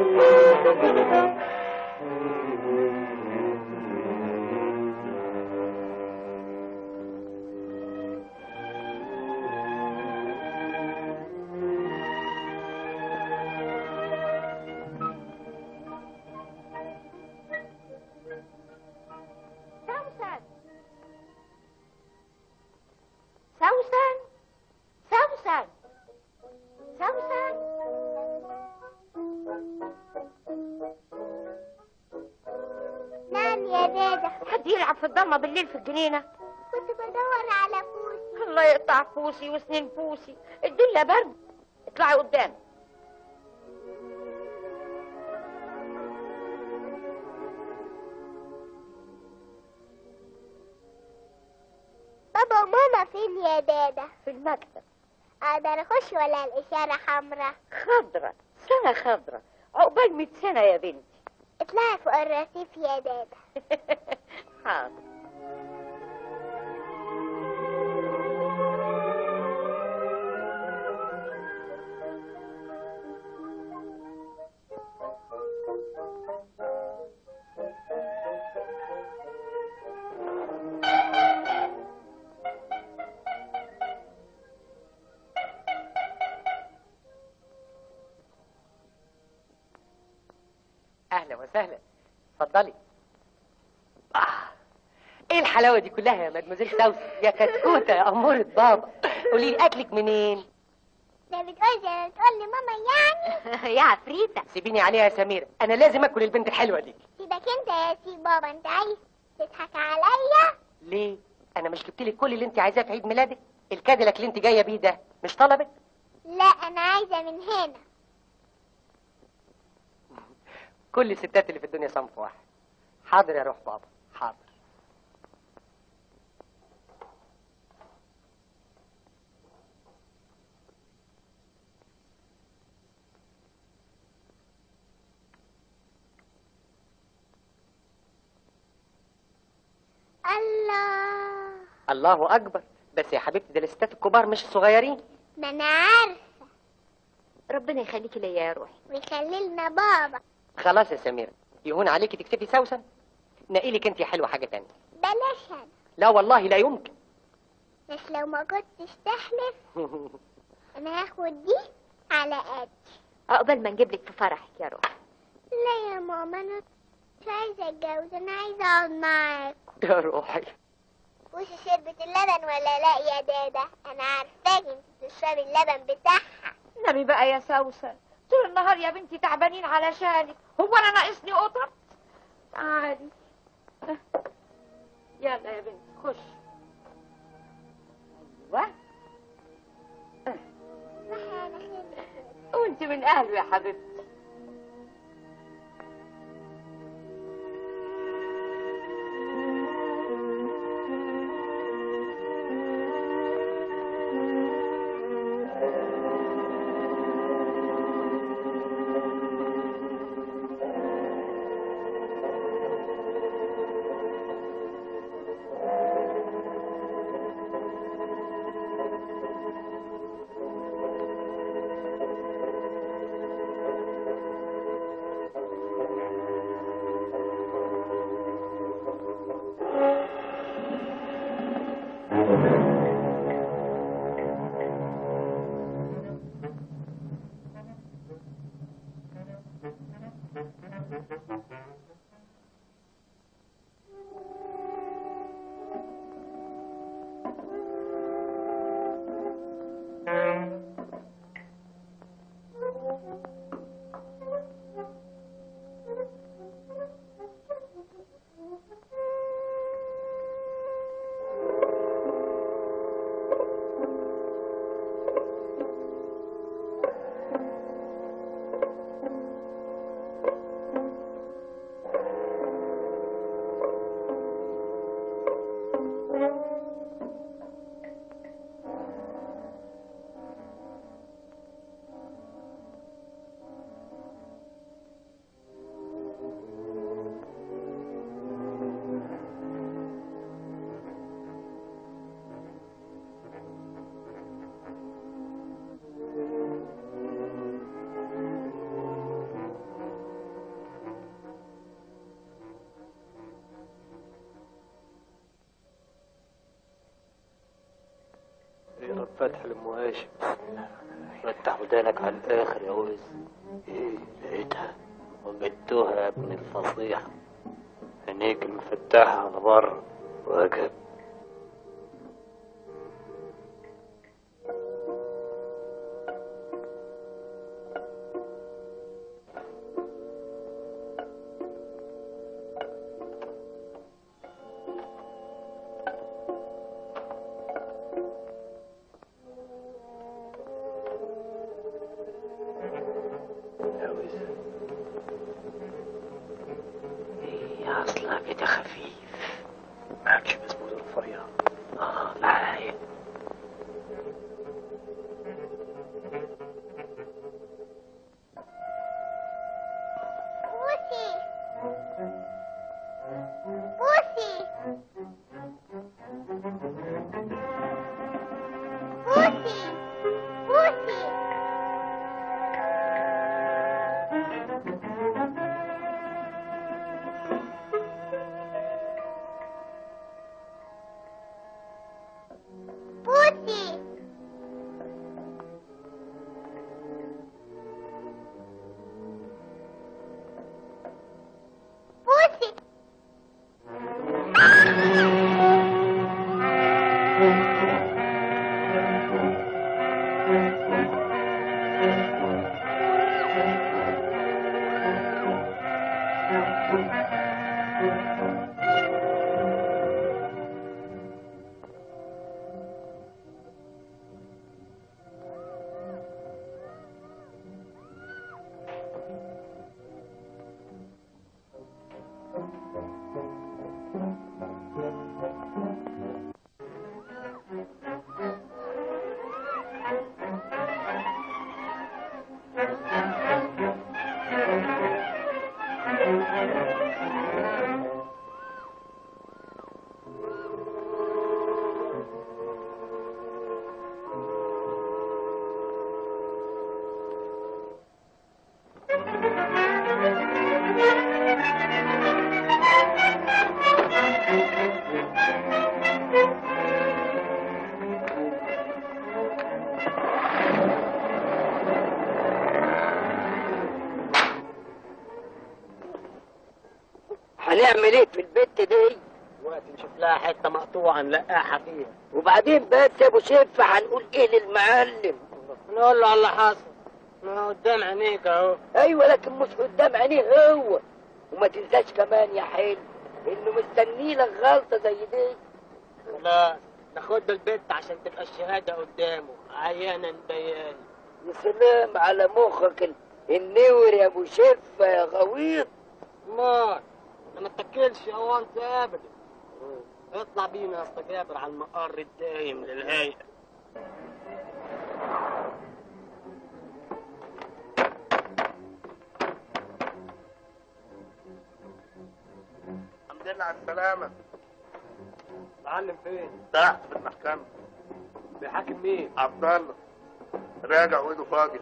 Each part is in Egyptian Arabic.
سوسن سوسن سوسن سوسن نعم يا دادا حد يلعب في الضلمة بالليل في الجنينة كنت بدور على فوسي الله يقطع فوسي وسنين فوسي الدنيا برد اطلعي قدام بابا وماما فين يا دادا في المكتب اقدر اخش ولا الاشارة حمراء خضرة سنة خضرة عقبال مئة سنة يا بنتي اطلعي فوق الرصيف يا دادا حاضر اهلا وسهلا اتفضلي آه. ايه الحلاوه دي كلها يا مدموزيل سوسن يا كتكوته يا اموره بابا قولي لي اكلك منين ده بتقول زي تقول لي ماما يعني يا عفريتة سيبيني عليها يا سمير انا لازم اكل البنت الحلوه دي سيبك انت يا سي بابا انت عايز تضحك عليا ليه انا مش جبت لك كل اللي انت عايزاه في عيد ميلادك الكادلك اللي انت جايه بيه ده مش طلبك لا انا عايزة من هنا كل الستات اللي في الدنيا صنف واحد حاضر يا روح بابا حاضر الله الله اكبر بس يا حبيبتي ده الستات الكبار مش الصغيرين ما انا عارفة ربنا يخليكي ليا يا روحي ويخلي لنا بابا خلاص يا سمير يهون عليكي تكتبي سوسن نقي لك انت حلوه حاجه تانية بلاش انا لا والله لا يمكن بس لو ما كنتش تحلف انا هاخد دي على قدي عقبال ما نجيب لك في فرحك يا روحي لا يا ماما انا مش عايزة اتجوز انا عايزة اقعد معاك يا روحي وش شربت اللبن ولا لا يا دادا انا عارفاك انت بتشربي اللبن بتاعها نبي بقى يا سوسن طول النهار يا بنتي تعبانين علشانك هو انا ناقصني قطط تعالي يلا يا بنتي خش ايوه وانت من اهله يا حبيبتي فتح لام هاشم فتح ودانك على الاخر يا وز ايه لقيتها وجدتها يا ابن الفصيحة عينيك المفتاحة على بره وجب يا وز ايه اصلا كده خفيف معكش بسبوسة رفيع اه معايا بوسي بوسي بوسي بوسي بوسي بوسي هنعمل ايه في البت دي دلوقتي نشوف لها حتة مقطوعة نلقاها فيها وبعدين بس يا ابو شفة هنقول ايه للمعلم نقول له على اللي حصل ما قدام عينيك اهو ايوه لكن مش قدام عينيه هو وما تنساش كمان يا حلو انه مستني لك غلطه زي دي لا ناخد البت عشان تبقى الشهادة قدامه عيانا بيان يا سلام على مخك ال- النور يا ابو شفة يا غويط ما انا ما اتكلش هو انت ابدا اطلع بينا يا اسطى جابر على المقر الدايم للهيئة الحمد لله على السلامة معلم فين؟ تحت في المحكمة بيحاكم مين؟ عبد الله راجع وايده فاضية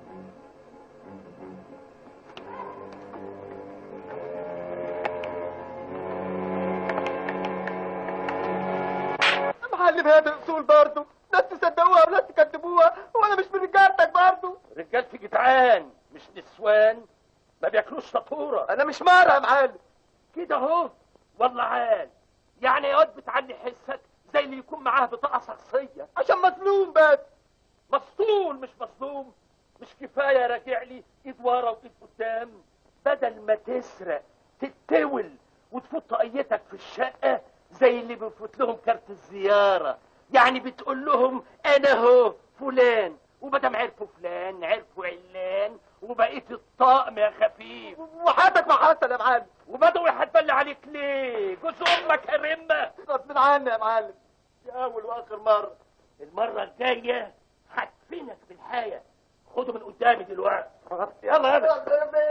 معلم هذا اصول برضه لا تصدقوها ولا تكذبوها وانا مش من رجالتك برضه رجالتي جدعان مش نسوان ما بياكلوش سطوره انا مش مارة يا معلم كده اهو والله عال يعني يا واد بتعلي حسك زي اللي يكون معاه بطاقه شخصيه عشان مظلوم بس مسطول مش مظلوم مش كفايه راجع لي ايد ورا وايد قدام بدل ما تسرق تتول وتفوت طاقيتك في الشقه زي اللي بيفوت لهم كارت الزياره يعني بتقول لهم انا هو فلان ومادام عرفوا فلان عرفوا علان وبقيت الطقم يا خفيف وحياتك ما حصل يا معلم وبدوي هتبلي عليك ليه جوز امك يا رمه غصب عني يا معلم يا اول واخر مرة المره الجايه هدفنك بالحياه خده من قدامي دلوقتي يلا يلا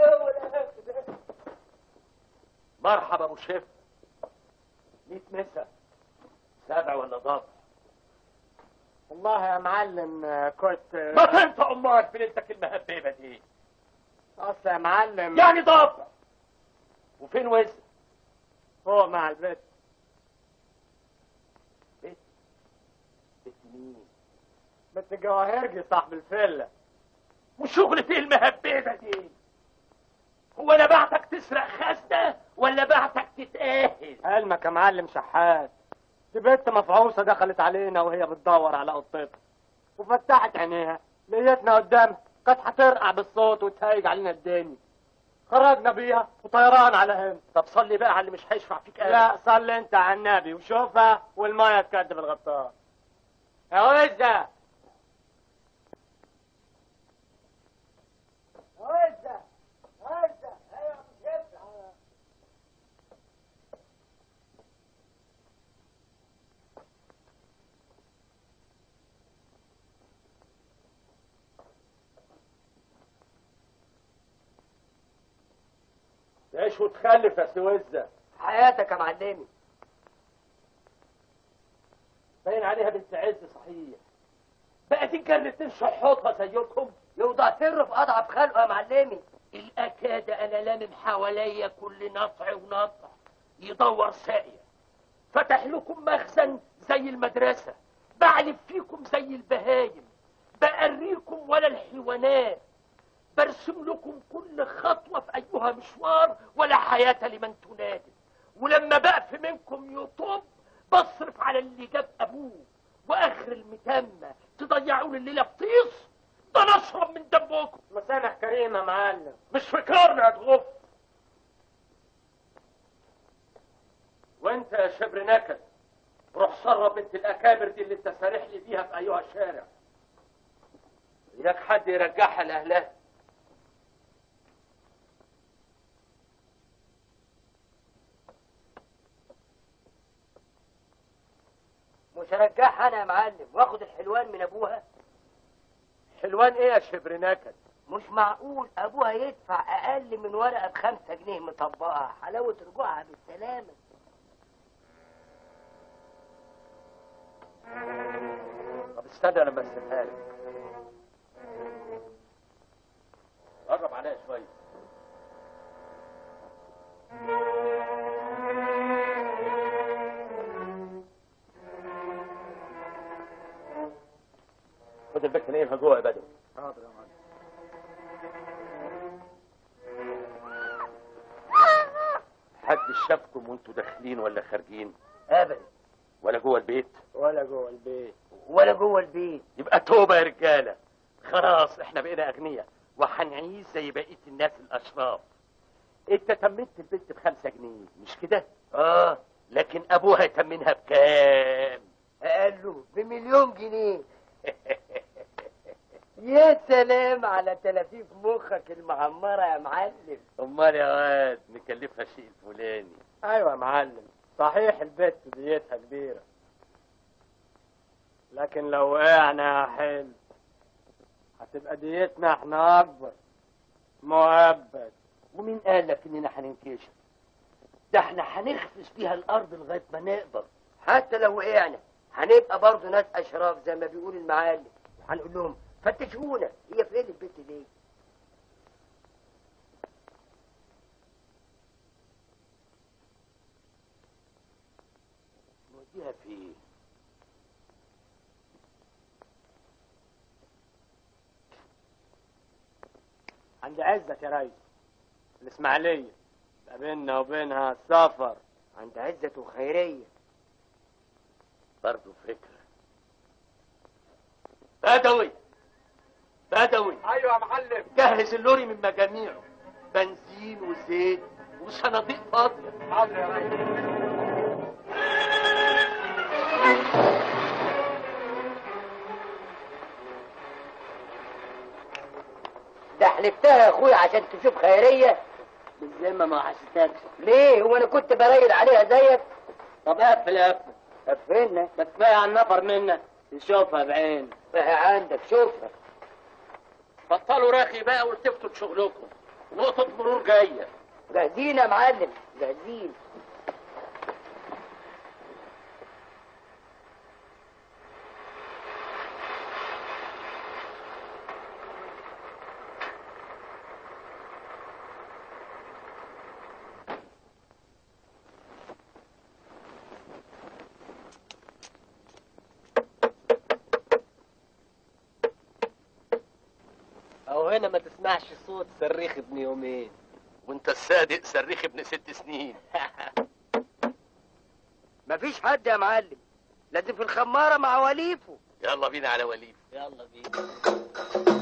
مرحبا ابو شيف 100 مسا سبع ولا ضبط والله يا معلم آه، كنت ما تنطق امك بليلتك المهببه دي اصل يا معلم يعني ضبط وفين وزن فوق مع البيت بيت بيت مين بنت الجواهرجي صاحب الفيلا وشغلة ايه المهببة دي هو انا بعتك تسرق خزنة ولا بعتك تتأهل علمك يا معلم شحات دي بنت مفعوصة دخلت علينا وهي بتدور على قطتها وفتحت عينيها لقيتنا قدامها كانت هترقع بالصوت وتهيج علينا الدنيا خرجنا بيها وطيران على هنا طب صلي بقى على اللي مش هيشفع فيك أبدا. لا صلي انت على النبي وشوفها والمية تكدب الغطاس يا وزة يا وزة وزة ايوه مش ينفع. تعيش وتخلف يا سوزة حياتك يا معلمي باين عليها بنت عز صحيح بقى دي الجنتين شحوطها زيكم يوضع سره في اضعف خلقه يا معلمي الأكاد أنا لامم حواليا كل نطع ونطع يدور ساقية فتح لكم مخزن زي المدرسة بعلف فيكم زي البهايم بأريكم ولا الحيوانات برسم لكم كل خطوة في أيها مشوار ولا حياة لمن تنادي ولما بقف منكم يطب بصرف على اللي جاب أبوه وآخر المتمة تضيعوا لي الليلة بطيس ده أنا أشرب من دمكم مسامح كريم يا معلم مش فكرني هتغف وانت يا شبر نكد روح سرب بنت الاكابر دي اللي انت سارح لي بيها في ايها الشارع اياك حد يرجعها لاهلها مش هرجعها انا يا معلم واخد الحلوان من ابوها حلوان ايه يا شبر نكد مش معقول ابوها يدفع اقل من ورقه بخمسة جنيه مطبقه حلاوه رجوعها بالسلامه طب استنى لما اسيبها لك قرب عليا شويه خد البكت نايمها جوه يا بدوي حاضر يا معلم حد شافكم وانتوا داخلين ولا خارجين ابدا ولا جوه البيت ولا جوه البيت ولا جوه البيت يبقى توبه يا رجاله خلاص احنا بقينا اغنياء وهنعيش زي بقيه الناس الاشراف انت تمنت البنت بخمسة جنيه مش كده اه لكن ابوها يتمنها بكام قال له بمليون جنيه يا سلام على تلافيف مخك المعمره يا معلم امال يا واد نكلفها شيء الفلاني ايوه يا معلم صحيح البت ديتها كبيرة لكن لو وقعنا يا حلو هتبقى ديتنا احنا اكبر مؤبد ومين قال لك اننا هننكشف ده احنا هنخفش بيها الارض لغايه ما نقدر حتى لو وقعنا هنبقى برضه ناس اشراف زي ما بيقول المعلم وهنقول لهم فتشونا هي فين البت دي نوديها فين عند عزك يا ريس الاسماعيلية ما بيننا وبينها سفر عند عزة وخيرية برضه فكره بدوي بدوي ايوه يا معلم جهز اللوري من مجاميعه بنزين وزيت وصناديق فاضيه حاضر يا ريس ده حلفتها يا اخويا عشان تشوف خيرية بالذمة ما حسيتكش ليه هو انا كنت برايل عليها زيك طب قفل قفل قفلنا ده كفاية على النفر منا تشوفها بعين فهي عندك شوفها بطلوا راخي بقى والتفتوا لشغلكم نقطه مرور جايه جاهزين يا معلم جاهزين وهنا ما تسمعش صوت صريخ ابن يومين وانت الصادق صريخ ابن ست سنين مفيش حد يا معلم لازم في الخمارة مع وليفه يلا بينا على وليف يلا بينا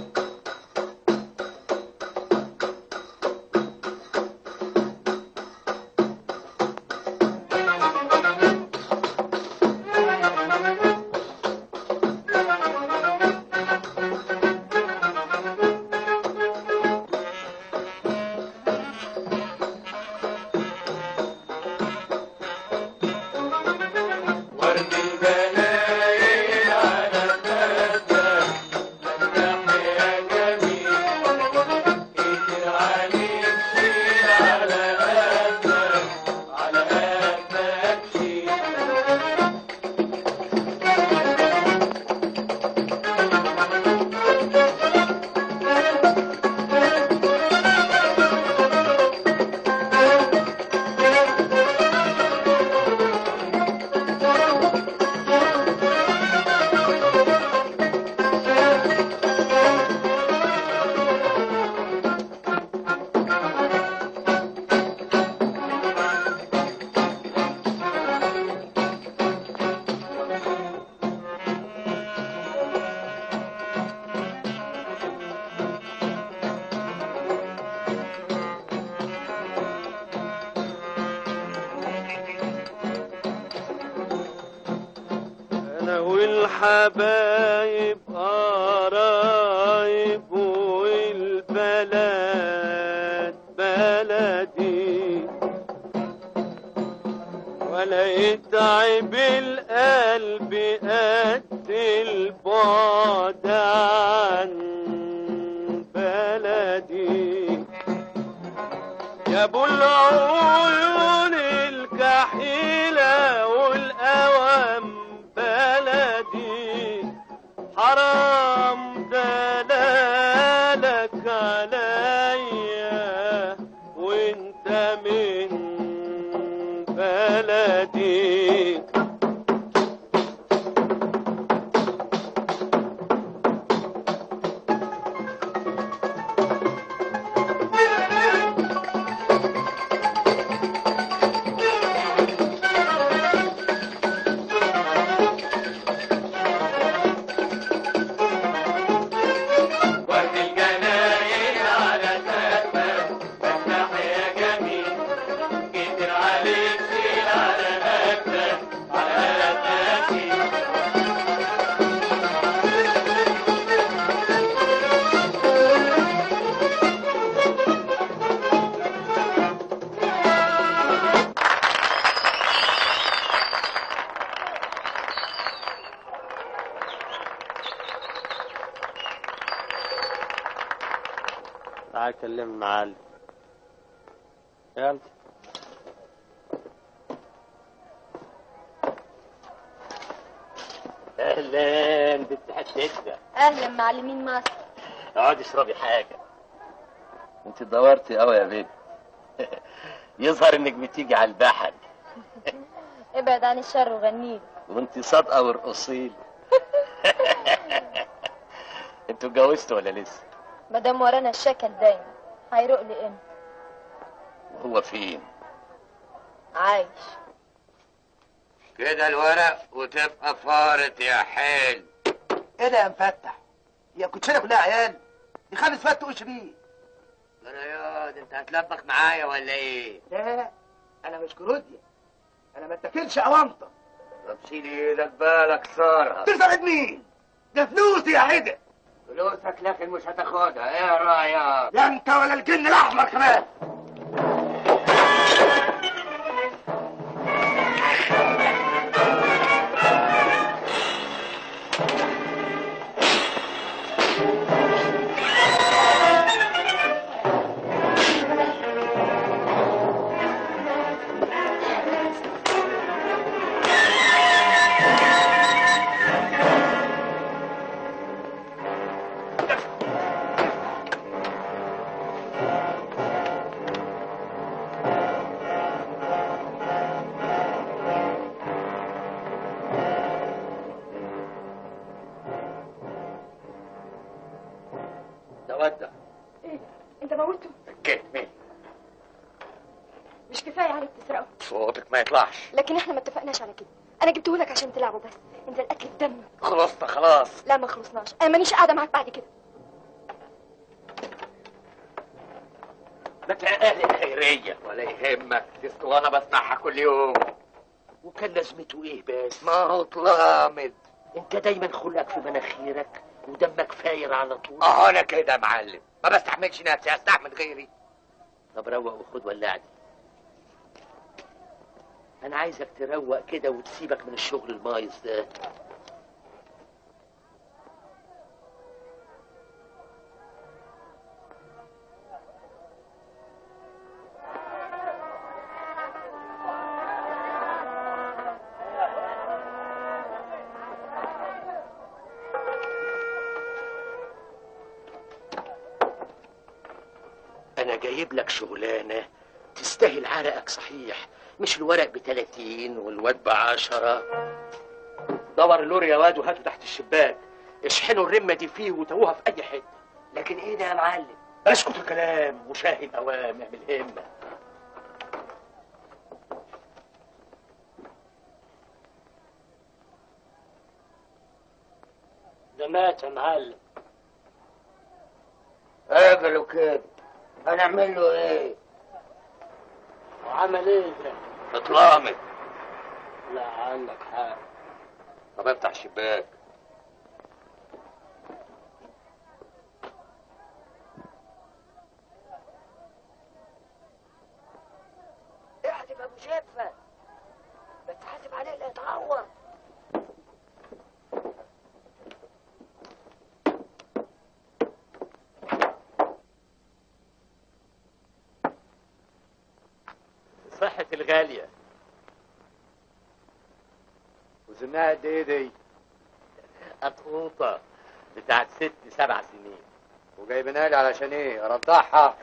انا والحبايب قرايب والبلد بلدي ولا يتعب القلب قد البعد عن بلدي يا ابو العيون الكحيلة والأوام بلدي حرام دلالك عليا وانت من بلدي ورد الجناين على سقفك فتح يا جميل كتر عليك شيل على قدك على قدك تعال كلمني معلم يلا اهلا بنت حتتنا اهلا معلمين مصر اقعدي اشربي حاجه انت دورتي قوي يا بنت يظهر انك بتيجي على البحر ابعد عن الشر وغنيلي وانت صادقه ورقصيلي انتوا اتجوزتوا ولا لسه مادام ورانا الشكل دايما هيروق لي امتى وهو فين عايش كده الورق وتبقى فارت يا حيل ايه ده يا مفتح هي الكوتشينه كلها عيال دي خمس فات تقولش بيه ياض انت هتلبخ معايا ولا ايه لا انا مش كروديا انا ما اتاكلش اوانطه طب شيل ايدك بالك صارها تساعد مين ده فلوسي يا حدة فلوسك لكن مش هتاخدها ايه رايك لا انت ولا الجن الاحمر كمان مش كفايه عليك تسرقه صوتك ما يطلعش لكن احنا ما اتفقناش على كده انا جبته لك عشان تلعبه بس انت الاكل في دمك خلصنا خلاص لا ما خلصناش انا مانيش قاعده معاك بعد كده ده كان اهل خيريه ولا يهمك دي اسطوانه بسمعها كل يوم وكان لازمته ايه بس ما هو طلامد انت دايما خلقك في مناخيرك ودمك فاير على طول اه انا كده يا معلم ما بستحملش نفسي استحمل غيري طب روق وخد ولعني انا عايزك تروق كده وتسيبك من الشغل المايز ده انا جايب لك شغلانه تستاهل عرقك صحيح مش الورق بتلاتين والواد بعشرة دور اللوري يا واد وهاته تحت الشباك اشحنوا الرمة دي فيه وتوها في اي حتة لكن ايه ده يا معلم اسكت الكلام وشاهد اوام اعمل همة ده مات يا معلم اقبلوا كده هنعمل له ايه وعمل ايه ده؟ اطلامي لا عندك حق طب افتح الشباك احسب ابو شفه بس حاسب عليه لا يتعور صحة الغالية وسنها قد ايه دي؟ قطقوطة بتاعت ست سبع سنين وجايبينها لي علشان ايه؟ ارضعها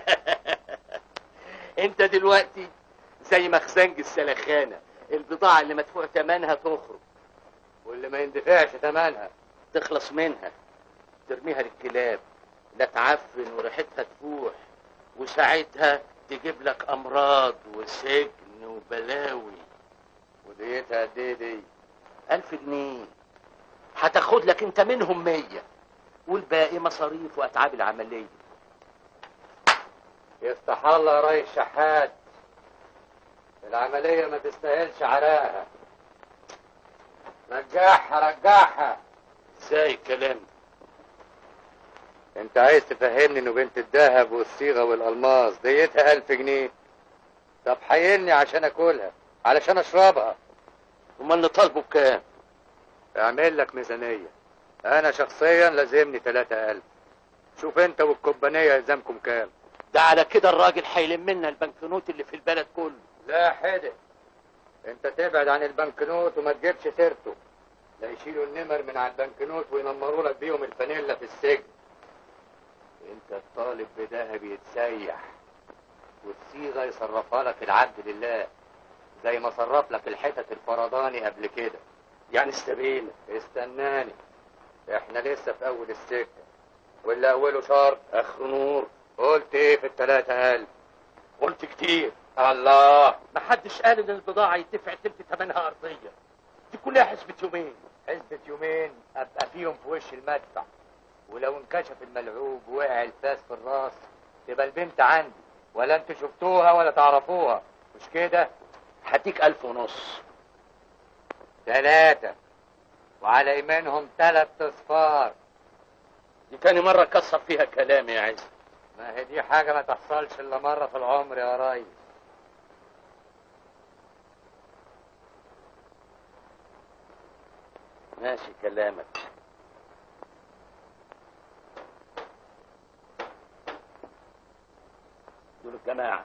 انت دلوقتي زي مخزنج السلخانة البضاعة اللي مدفوع ثمنها تخرج واللي ما يندفعش ثمنها تخلص منها ترميها للكلاب لا تعفن وريحتها تفوح وساعتها تجيب لك امراض وسجن وبلاوي وديتها قد ايه دي؟ ألف جنيه هتاخد لك انت منهم مية والباقي مصاريف وأتعاب العملية يفتح الله يا ريس شحات العملية ما تستاهلش عراقها رجعها رجعها ازاي الكلام ده انت عايز تفهمني انه بنت الذهب والصيغة والالماس ديتها الف جنيه طب حيلني عشان اكلها علشان اشربها امال اللي طالبه بكام اعمل لك ميزانية انا شخصيا لازمني تلاتة الف شوف انت والكوبانية يلزمكم كام ده على كده الراجل هيلم لنا البنكنوت اللي في البلد كله لا حدق انت تبعد عن البنكنوت وما تجيبش سيرته لا يشيلوا النمر من على البنكنوت وينمروا لك بيهم الفانيلا في السجن انت الطالب بذهب يتسيح والصيغه يصرفها لك العبد لله زي ما صرف لك الحتت الفرضاني قبل كده يعني استبينا استناني احنا لسه في اول السكه واللي اوله شرط اخر نور قلت ايه في التلاتة الف قلت كتير الله محدش قال ان البضاعة يدفع تلت ثمنها ارضية دي كلها حسبة يومين حسبة يومين ابقى فيهم في وش المدفع ولو انكشف الملعوب ووقع الفاس في الراس تبقى البنت عندي ولا انتوا شفتوها ولا تعرفوها مش كده هديك الف ونص ثلاثة وعلى ايمانهم ثلاث اصفار دي تاني مرة كسر فيها كلامي يا عز ما هي دي حاجة ما تحصلش الا مرة في العمر يا ريس ماشي كلامك دول الجماعة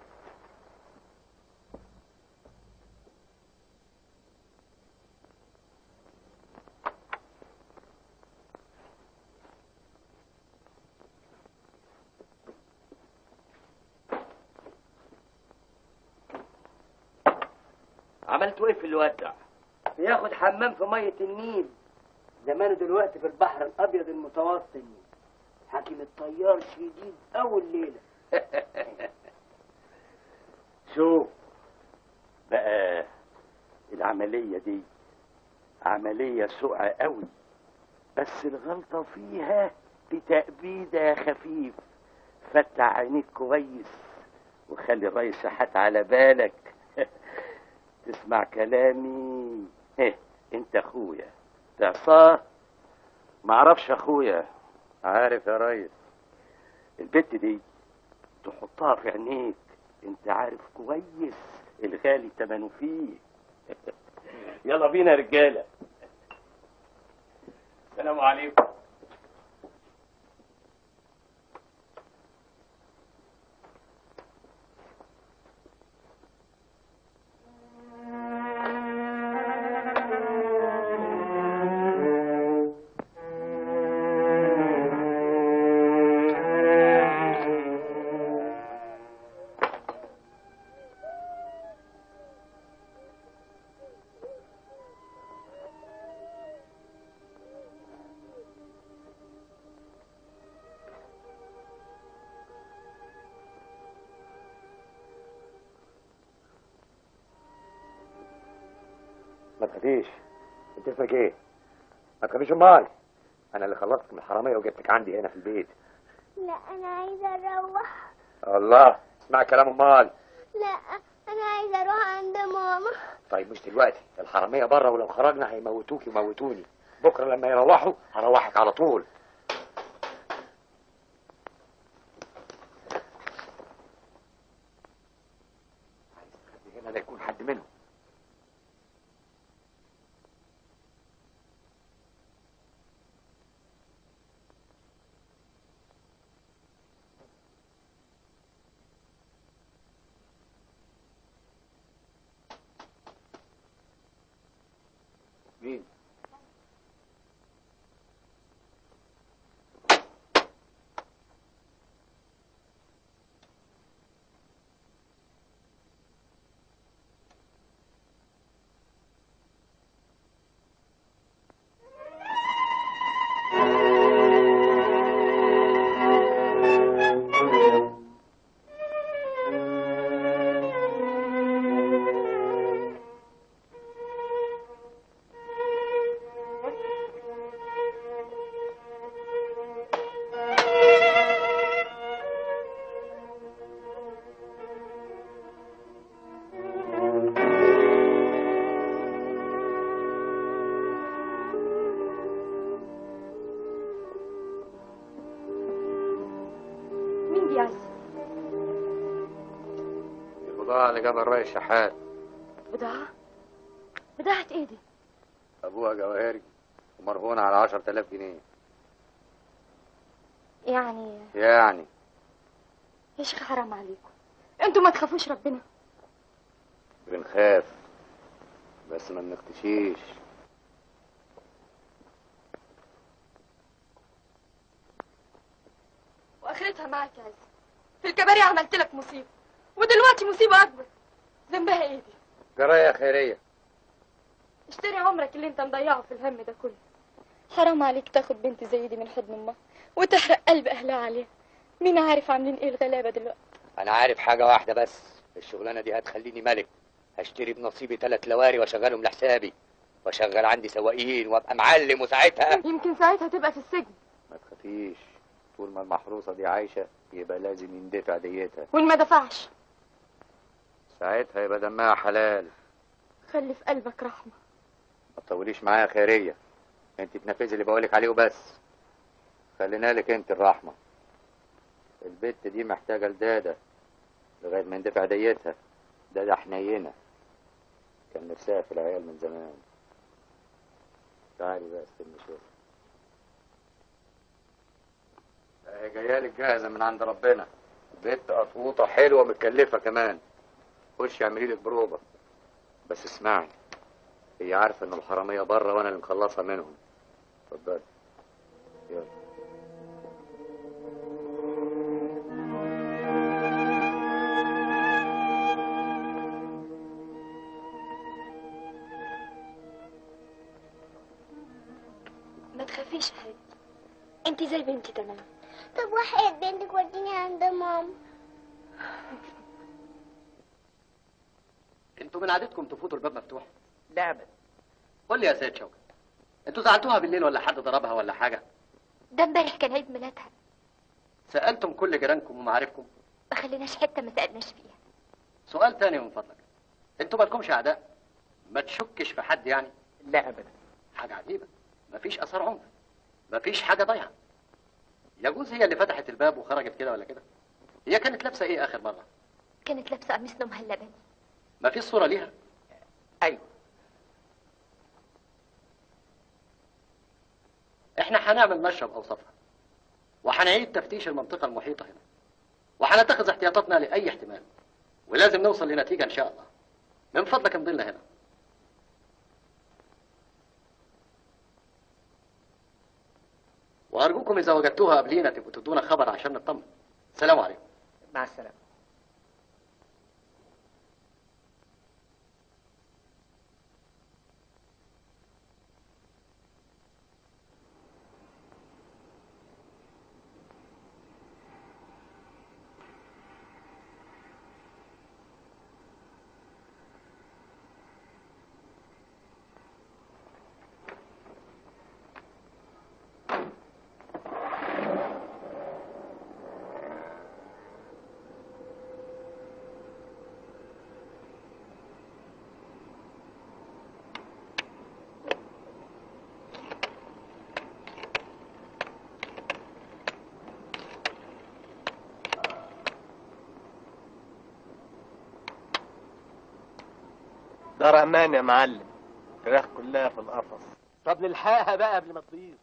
عملتوا ايه في الودع؟ ياخد حمام في مية النيل زمانه دلوقتي في البحر الأبيض المتوسط حاكم الطيار شديد أول ليلة شوف بقى العملية دي عملية سوءة قوي بس الغلطة فيها بتأبيدة يا خفيف فتح عينيك كويس وخلي الرئيس شحات على بالك تسمع كلامي هه انت اخويا تعصاه معرفش اخويا عارف يا ريس البت دي تحطها في عينيك انت عارف كويس الغالي تمنه فيه يلا بينا يا رجاله السلام عليكم ما تخافيش انت اسمك ايه ما تخافيش امال انا اللي خلصتك من الحراميه وجبتك عندي هنا في البيت لا انا عايزه اروح الله اسمع كلام امال لا انا عايزه اروح عند ماما طيب مش دلوقتي الحراميه بره ولو خرجنا هيموتوك ويموتوني بكره لما يروحوا هروحك على طول عايز تخلي هنا لا يكون حد منهم مين مين دي عز البضاعة اللي جابها الرئيس شحات بضاعة بضاعة ايه دي ابوها جواهري ومرهونة على عشر تلاف جنيه يعني يعني يا شيخ حرام عليكم انتوا ما تخافوش ربنا بنخاف بس ما بنختشيش واخرتها معاك يا عز في الكباري عملت لك مصيبة ودلوقتي مصيبة اكبر ذنبها ايه دي جراية خيرية اشتري عمرك اللي انت مضيعه في الهم ده كله حرام عليك تاخد بنت زي دي من حضن امها وتحرق قلب اهلها عليها مين عارف عاملين ايه الغلابة دلوقتي انا عارف حاجة واحدة بس الشغلانة دي هتخليني ملك هشتري بنصيبي ثلاث لواري واشغلهم لحسابي واشغل عندي سواقين وابقى معلم وساعتها يمكن ساعتها تبقى في السجن ما تخافيش طول ما المحروسة دي عايشة يبقى لازم يندفع ديتها وان ما دفعش ساعتها يبقى دمها حلال خلي في قلبك رحمة ما تطوليش معايا خيرية انت تنفذي اللي بقولك عليه وبس خلينا لك انت الرحمة البت دي محتاجة لدادة لغاية ما يندفع ديتها دادة حنينة كان نفسها في العيال من زمان تعالي بقى استني شوية هي جايه لك جاهزة من عند ربنا بنت قطوطة حلوة متكلفة كمان خشي اعملي لك بروبة بس اسمعي هي عارفة ان الحرامية بره وانا اللي مخلصها منهم اتفضلي يلا ما تخافيش يا حبيبتي انت زي بنتي تمام طب وحياة بنتك وديني عند ماما انتوا من عادتكم تفوتوا الباب مفتوح لا ابدا قول لي يا سيد شوقي انتوا زعلتوها بالليل ولا حد ضربها ولا حاجه ده امبارح كان عيد ميلادها سالتم كل جيرانكم ومعارفكم ما خليناش حته ما سالناش فيها سؤال تاني من فضلك انتوا مالكمش اعداء ما تشكش في حد يعني لا ابدا حاجه عجيبه مفيش اثار عنف مفيش حاجه ضايعه يجوز هي اللي فتحت الباب وخرجت كده ولا كده هي كانت لابسه ايه اخر مره كانت لابسه قميص نومها اللبني ما فيش صوره ليها ايوه احنا هنعمل نشرب اوصافها وهنعيد تفتيش المنطقه المحيطه هنا وهنتخذ احتياطاتنا لاي احتمال ولازم نوصل لنتيجه ان شاء الله من فضلك امضي لنا هنا وارجوكم اذا وجدتوها قبلينا تبقوا تدونا خبر عشان نطمن سلام عليكم مع السلامه ده رحمن يا معلم الفراخ كلها في القفص طب نلحقها بقى قبل ما تطير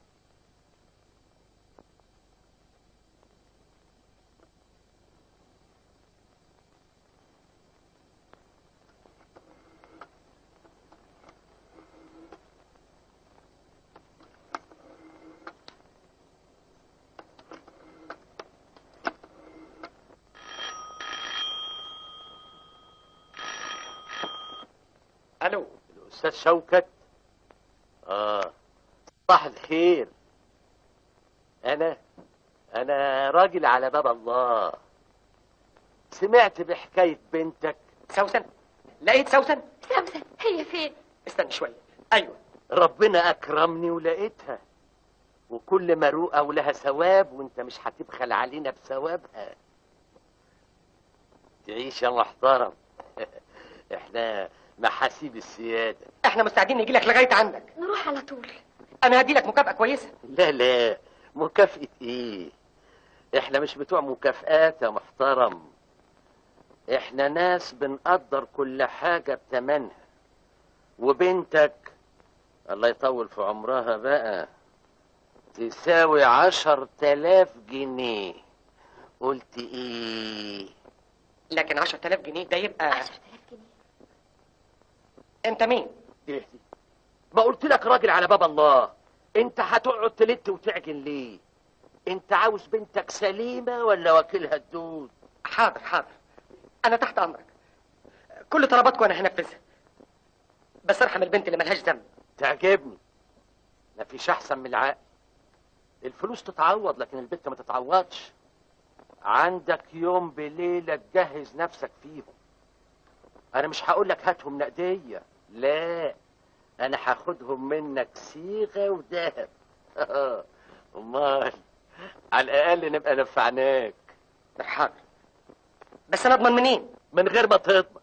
الو الاستاذ شوكت اه صباح الخير انا انا راجل على باب الله سمعت بحكايه بنتك سوسن لقيت سوسن سوسن هي فين استنى شويه ايوه ربنا اكرمني ولقيتها وكل مروءه ولها ثواب وانت مش هتبخل علينا بثوابها تعيش يا محترم احنا محاسيب السياده احنا مستعدين نجي لك لغايه عندك نروح على طول انا هدي لك مكافاه كويسه لا لا مكافأة ايه احنا مش بتوع مكافآت يا محترم احنا ناس بنقدر كل حاجة بتمنها وبنتك الله يطول في عمرها بقى تساوي عشر تلاف جنيه قلت ايه لكن 10000 جنيه ده يبقى 10000 جنيه انت مين ايه دي ما قلت لك راجل على باب الله انت هتقعد تلت وتعجن ليه انت عاوز بنتك سليمة ولا وكيلها الدود حاضر حاضر انا تحت امرك كل طلباتكم انا هنفذها بس ارحم البنت اللي ملهاش ذنب تعجبني مفيش احسن من العقل الفلوس تتعوض لكن البنت ما تتعوضش عندك يوم بليلة تجهز نفسك فيهم انا مش هقول لك هاتهم نقدية لا انا هاخدهم منك صيغة وذهب امال على الاقل نبقى نفعناك حاضر بس انا اضمن منين من غير ما تضمن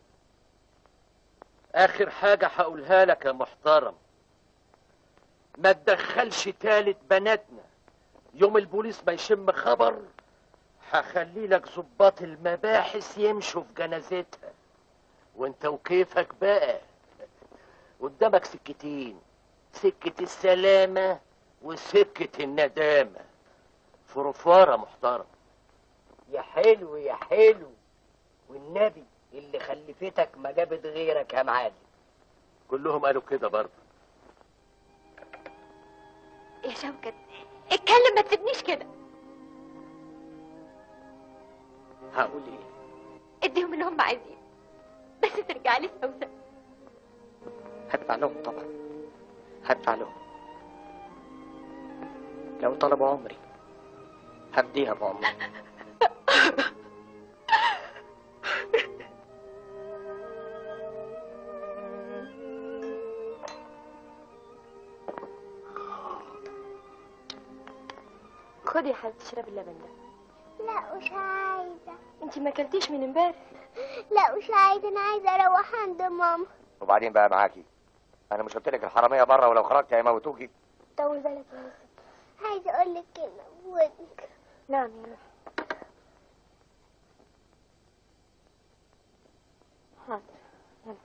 اخر حاجة هقولها لك يا محترم ما تدخلش تالت بناتنا يوم البوليس ما يشم خبر هخلي لك ظباط المباحث يمشوا في جنازتها وانت وكيفك بقى قدامك سكتين سكة السلامة وسكة الندامة فرفارة محترم يا حلو يا حلو والنبي اللي خلفتك ما جابت غيرك يا معلم كلهم قالوا كده برضه يا شوكت اتكلم ما تسيبنيش كده هقول ايه اديهم اللي هم عايزينه بس ترجع لي سوسن هدفع لهم طبعا هدفع لهم لو طلبوا عمري هديها بعمري خدي يا حبيبتي اشربي اللبن ده لا مش عايزة انت ما اكلتيش من امبارح لا مش عايزة انا عايزة اروح عند ماما وبعدين بقى معاكي انا مش قلت لك الحراميه بره ولو خرجت هيموتوكي طول بالك يا يوسف عايزة اقول لك كلمة بودنك نعم يا روحي حاضر يلا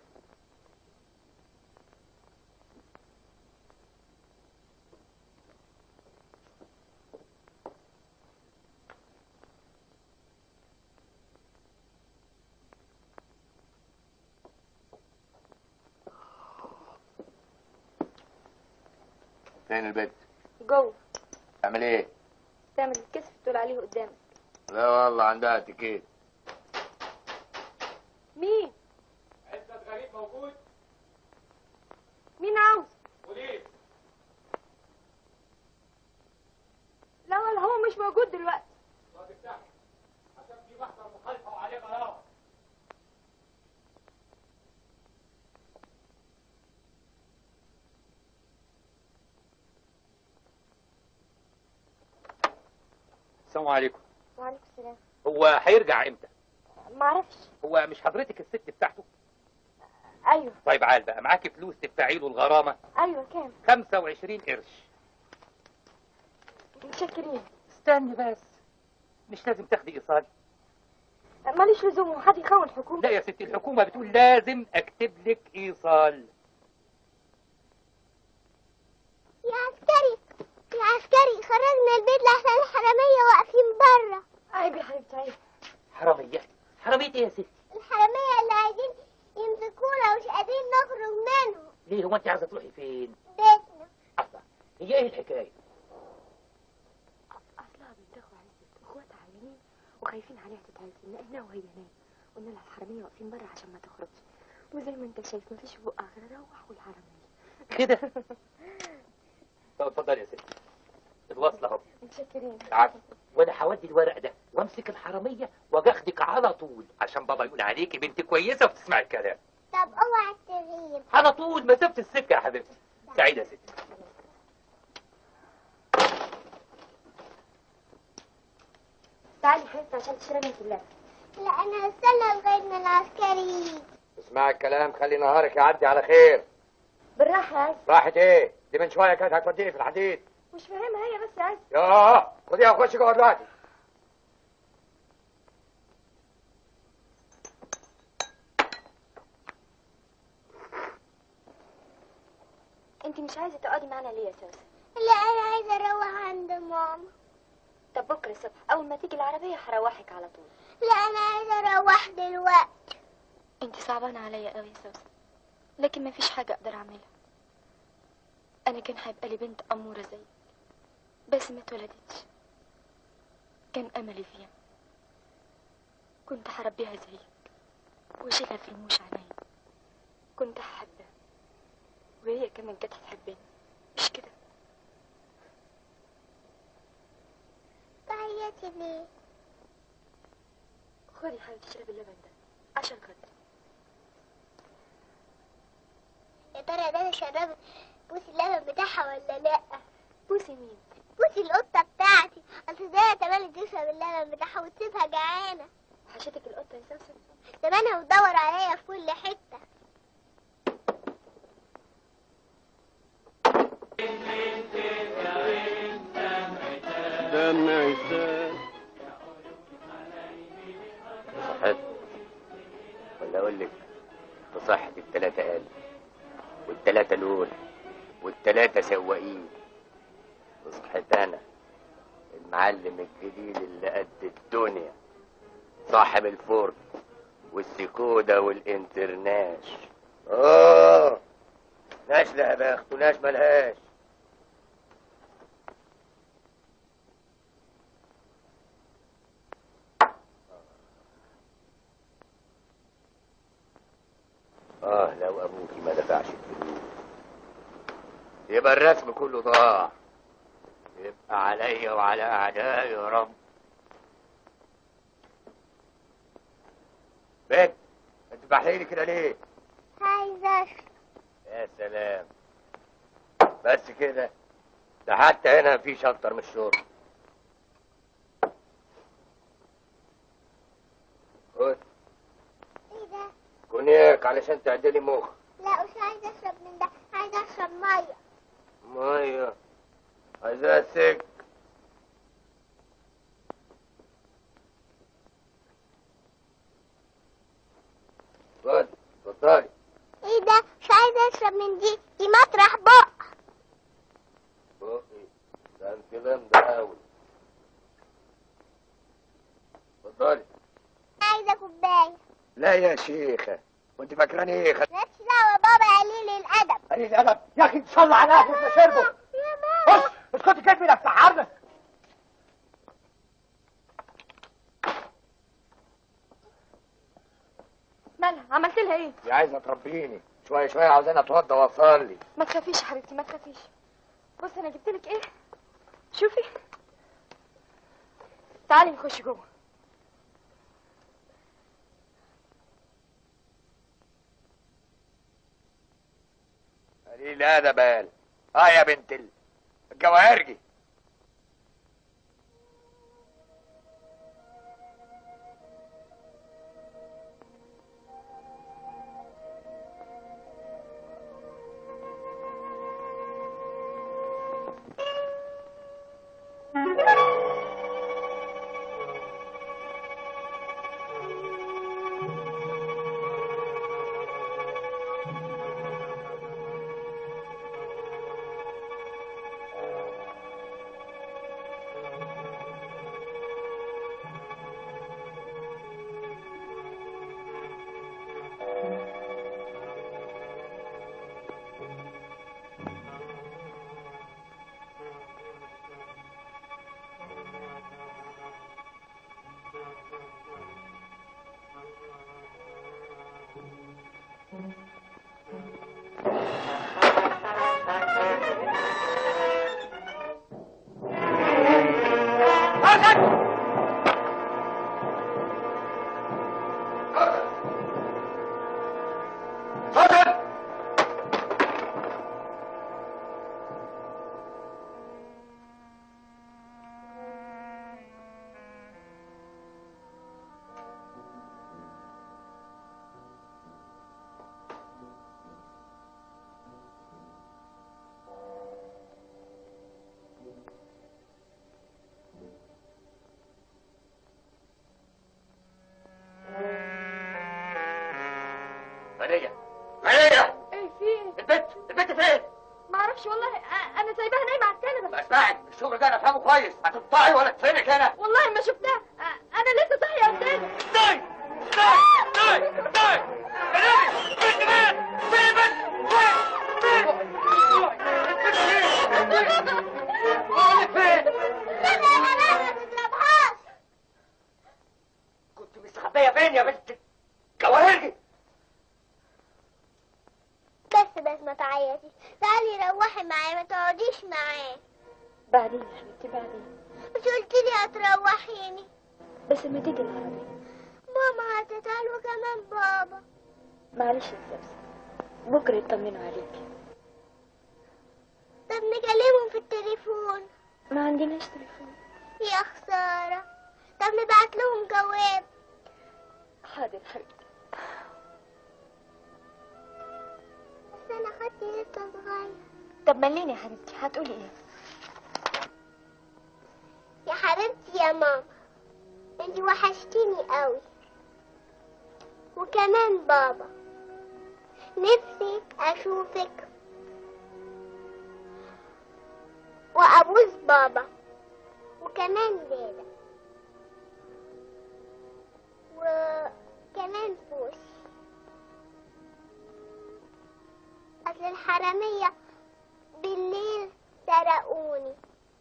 فين البيت جوه تعمل ايه تعمل الكسف تقول عليه قدامك لا والله عندها تكيت مين عزت غريب موجود مين عاوز بوليس لا ولا هو مش موجود دلوقتي ما تفتحش عشان في محضر مخالفه وعليه غرامه السلام عليكم وعليكم السلام هو هيرجع امتى معرفش هو مش حضرتك الست بتاعته ايوه طيب عال بقى معاكي فلوس تدفعي له الغرامه ايوه كام 25 قرش متشكرين استني بس مش لازم تاخدي ايصال ماليش لزوم وحد يخون الحكومه لا يا ستي الحكومه بتقول لازم اكتب لك ايصال يا عسكري يا عسكري خرجنا البيت لحسن الحرامية واقفين بره عيب يا حبيبتي عيب حراميه حراميه ايه يا ستي الحرامية اللي عايزين يمسكونا ومش قادرين نخرج منهم ليه هو انت عايزه تروحي فين بيتنا الله هي ايه الحكايه اصلها بنت اخو عزت اخوات عيانين وخايفين عليها تتعزل نقلنا وهي نايمه قلنا لها الحراميه واقفين بره عشان ما تخرجش وزي ما انت شايف مفيش بقى غير اروح والحراميه كده طب اتفضلي يا ستي الوصله اهو متشكرين عفوا وانا هودي الورق ده وامسك الحراميه واخدك على طول عشان بابا يقول عليكي بنت كويسه وبتسمع الكلام طب اوعى تغيب على طول مسافه السكه يا حبيبتي سعيده يا ستي تعالي حبيبتي عشان تشربي انت اللبن لا انا هستنى لغاية ما العسكري يجي اسمع الكلام خلي نهارك يعدي على خير بالراحه يا عز راحت ايه دي من شويه كانت هتوديني في الحديد مش فاهمها هي بس يا عز ياه خديها وخش جوه دلوقتي انت مش عايزه تقعدي معانا ليه يا سوسه لا انا عايزة اروح عند ماما طب بكره الصبح اول ما تيجي العربيه هروحك على طول لا انا عايزة اروح دلوقتي انت صعبانه عليا قوي يا سوسه لكن ما فيش حاجه اقدر اعملها انا كان هيبقى لي بنت اموره زيك بس ما اتولدتش كان املي فيها كنت هربيها زيك واشيلها في رموش عينيا كنت هحبها وهي كمان كانت هتحبني مش كده تعيطي ليه خدي يا حبيبتي اشربي اللبن ده عشان خاطري يا ترى ده انا شربت بوسي اللبن بتاعها ولا لا بوسي مين بوسي القطة بتاعتي اصل ده تملي تشرب اللبن بتاعها وتسيبها جعانة وحشتك القطه يا سوسه زمانها بتدور عليا في كل حتة دمع سال صحت ولا اقول لك بصحة التلاتة قال والتلاتة الاول والتلاتة سواقين بصحت انا المعلم الجديد اللي قد الدنيا صاحب الفورد والسكودا والانترناش اه ناش لها بخت وناش ملهاش اه لو ابوكي ما دفعش الفلوس يبقى الرسم كله ضاع يبقى عليا وعلى اعدائي يا رب بنت انت بحليلي كده ليه عايزة اشرب يا سلام بس كده ده حتى هنا مفيش اكتر من الشرب كونياك علشان تعدلي مخ لا مش عايزة اشرب من ده عايزة اشرب مية ميه عايزاها سك اتفضلي اتفضلي ايه ده مش عايزة اشرب من دي دي مطرح بق بقي ده انت ده قوي اتفضلي عايزة كوباية لا يا شيخة وانت فاكراني ايه خد... مالكش دعوة بابا قليل الأدب قليل الادب يا اخي صلى على اهلك ما شربوا يا ماما بص اسكتي كتفي لك تعرض مالها عملت لها ايه دي عايزة تربيني شوية شوية عاوزاني اتوضى واصلي ما تخافيش يا حبيبتي ما تخافيش بصي انا جبت لك ايه شوفي تعالي نخش جوه قليل الادب قال اه يا بنت ال- الجواهرجي غنية غنية ايه في ايه البنت البنت فين؟ ما اعرفش والله أ- انا سايباها نايمه على الكنبه اسمعي الشغل ده انا فاهمه كويس هتقطعي ولا تفينك هنا والله ما شفتها أ- انا لسه صاحيه قدامي استاي استاي استاي استاي غنية بنت فين؟ فين البنت؟ فين؟ فين؟ لا يا حماد ما تضربهاش كنت مستخبية فين يا بنت جواهرجي؟ بس بس ما تعيطيش تعالي روحي معايا ما تقعديش معاه بعدين يا حبيبتي بعدين مش قلت لي هتروحيني بس ما تيجي العربية ماما هتتعال وكمان بابا معلش يا سوسن بكره يطمنوا عليكي طب نكلمهم في التليفون ما عندناش تليفون يا خسارة طب نبعت لهم جواب حاضر حبيبتي بس انا خدتي لسه صغير طب مليني يا حبيبتي هتقولي ايه يا حبيبتي يا ماما انت وحشتيني قوي وكمان بابا نفسي اشوفك وابوس بابا وكمان دادا وكمان بوسي اصل الحرامية بالليل سرقوني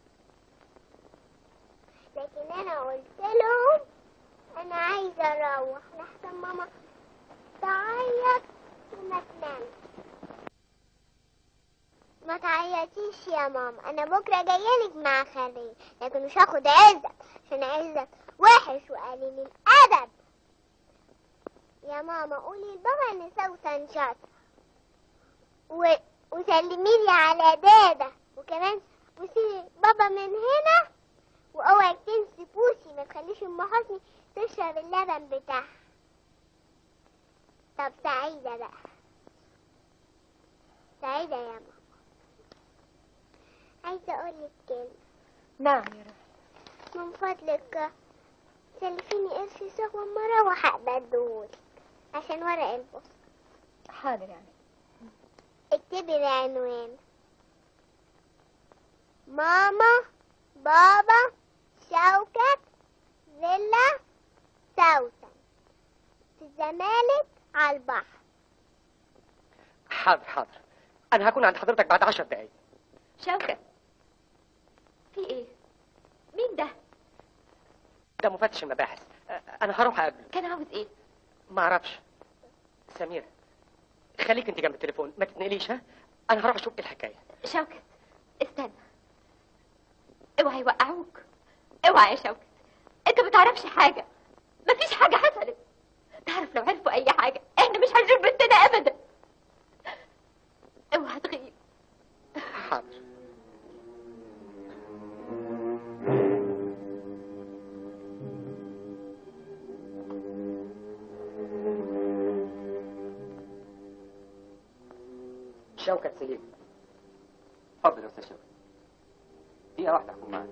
لكن انا قلت لهم انا عايزه اروح لحسن ماما تعيط وما تنامش ما تعيطيش يا ماما انا بكره جايلك مع خالي لكن مش هاخد عزت عشان عزت وحش وقليل الادب يا ماما قولي لبابا ان سوسن شاطر و... وسلمي لي على دادا وكمان بوسي بابا من هنا واوعي تنسي بوسي ما تخليش ام حسني تشرب اللبن بتاعها طب سعيدة بقى سعيدة يا ماما عايزة أقول لك كلمة نعم يا روحي من فضلك سلفيني قرش سوا مرة وهبقى اديهولك عشان ورق البوست حاضر يعني اكتبي العنوان ماما بابا شوكت فيلا سوسن في الزمالك على البحر حاضر حاضر انا هكون عند حضرتك بعد عشر دقايق شوكت في ايه مين ده ده مفتش المباحث أ- انا هروح اقابله كان عاوز ايه ما اعرفش سمير خليك انت جنب التليفون ما تتنقليش ها انا هروح اشوف ايه الحكايه شوكت استنى اوعى يوقعوك اوعى يا شوكت انت ما تعرفش حاجه مفيش حاجه حصلت تعرف لو عرفوا اي حاجه احنا مش هنشوف بنتنا ابدا اوعى تغيب حاضر شوكت سليم اتفضل يا استاذ شوكت دقيقة واحدة هكون معاك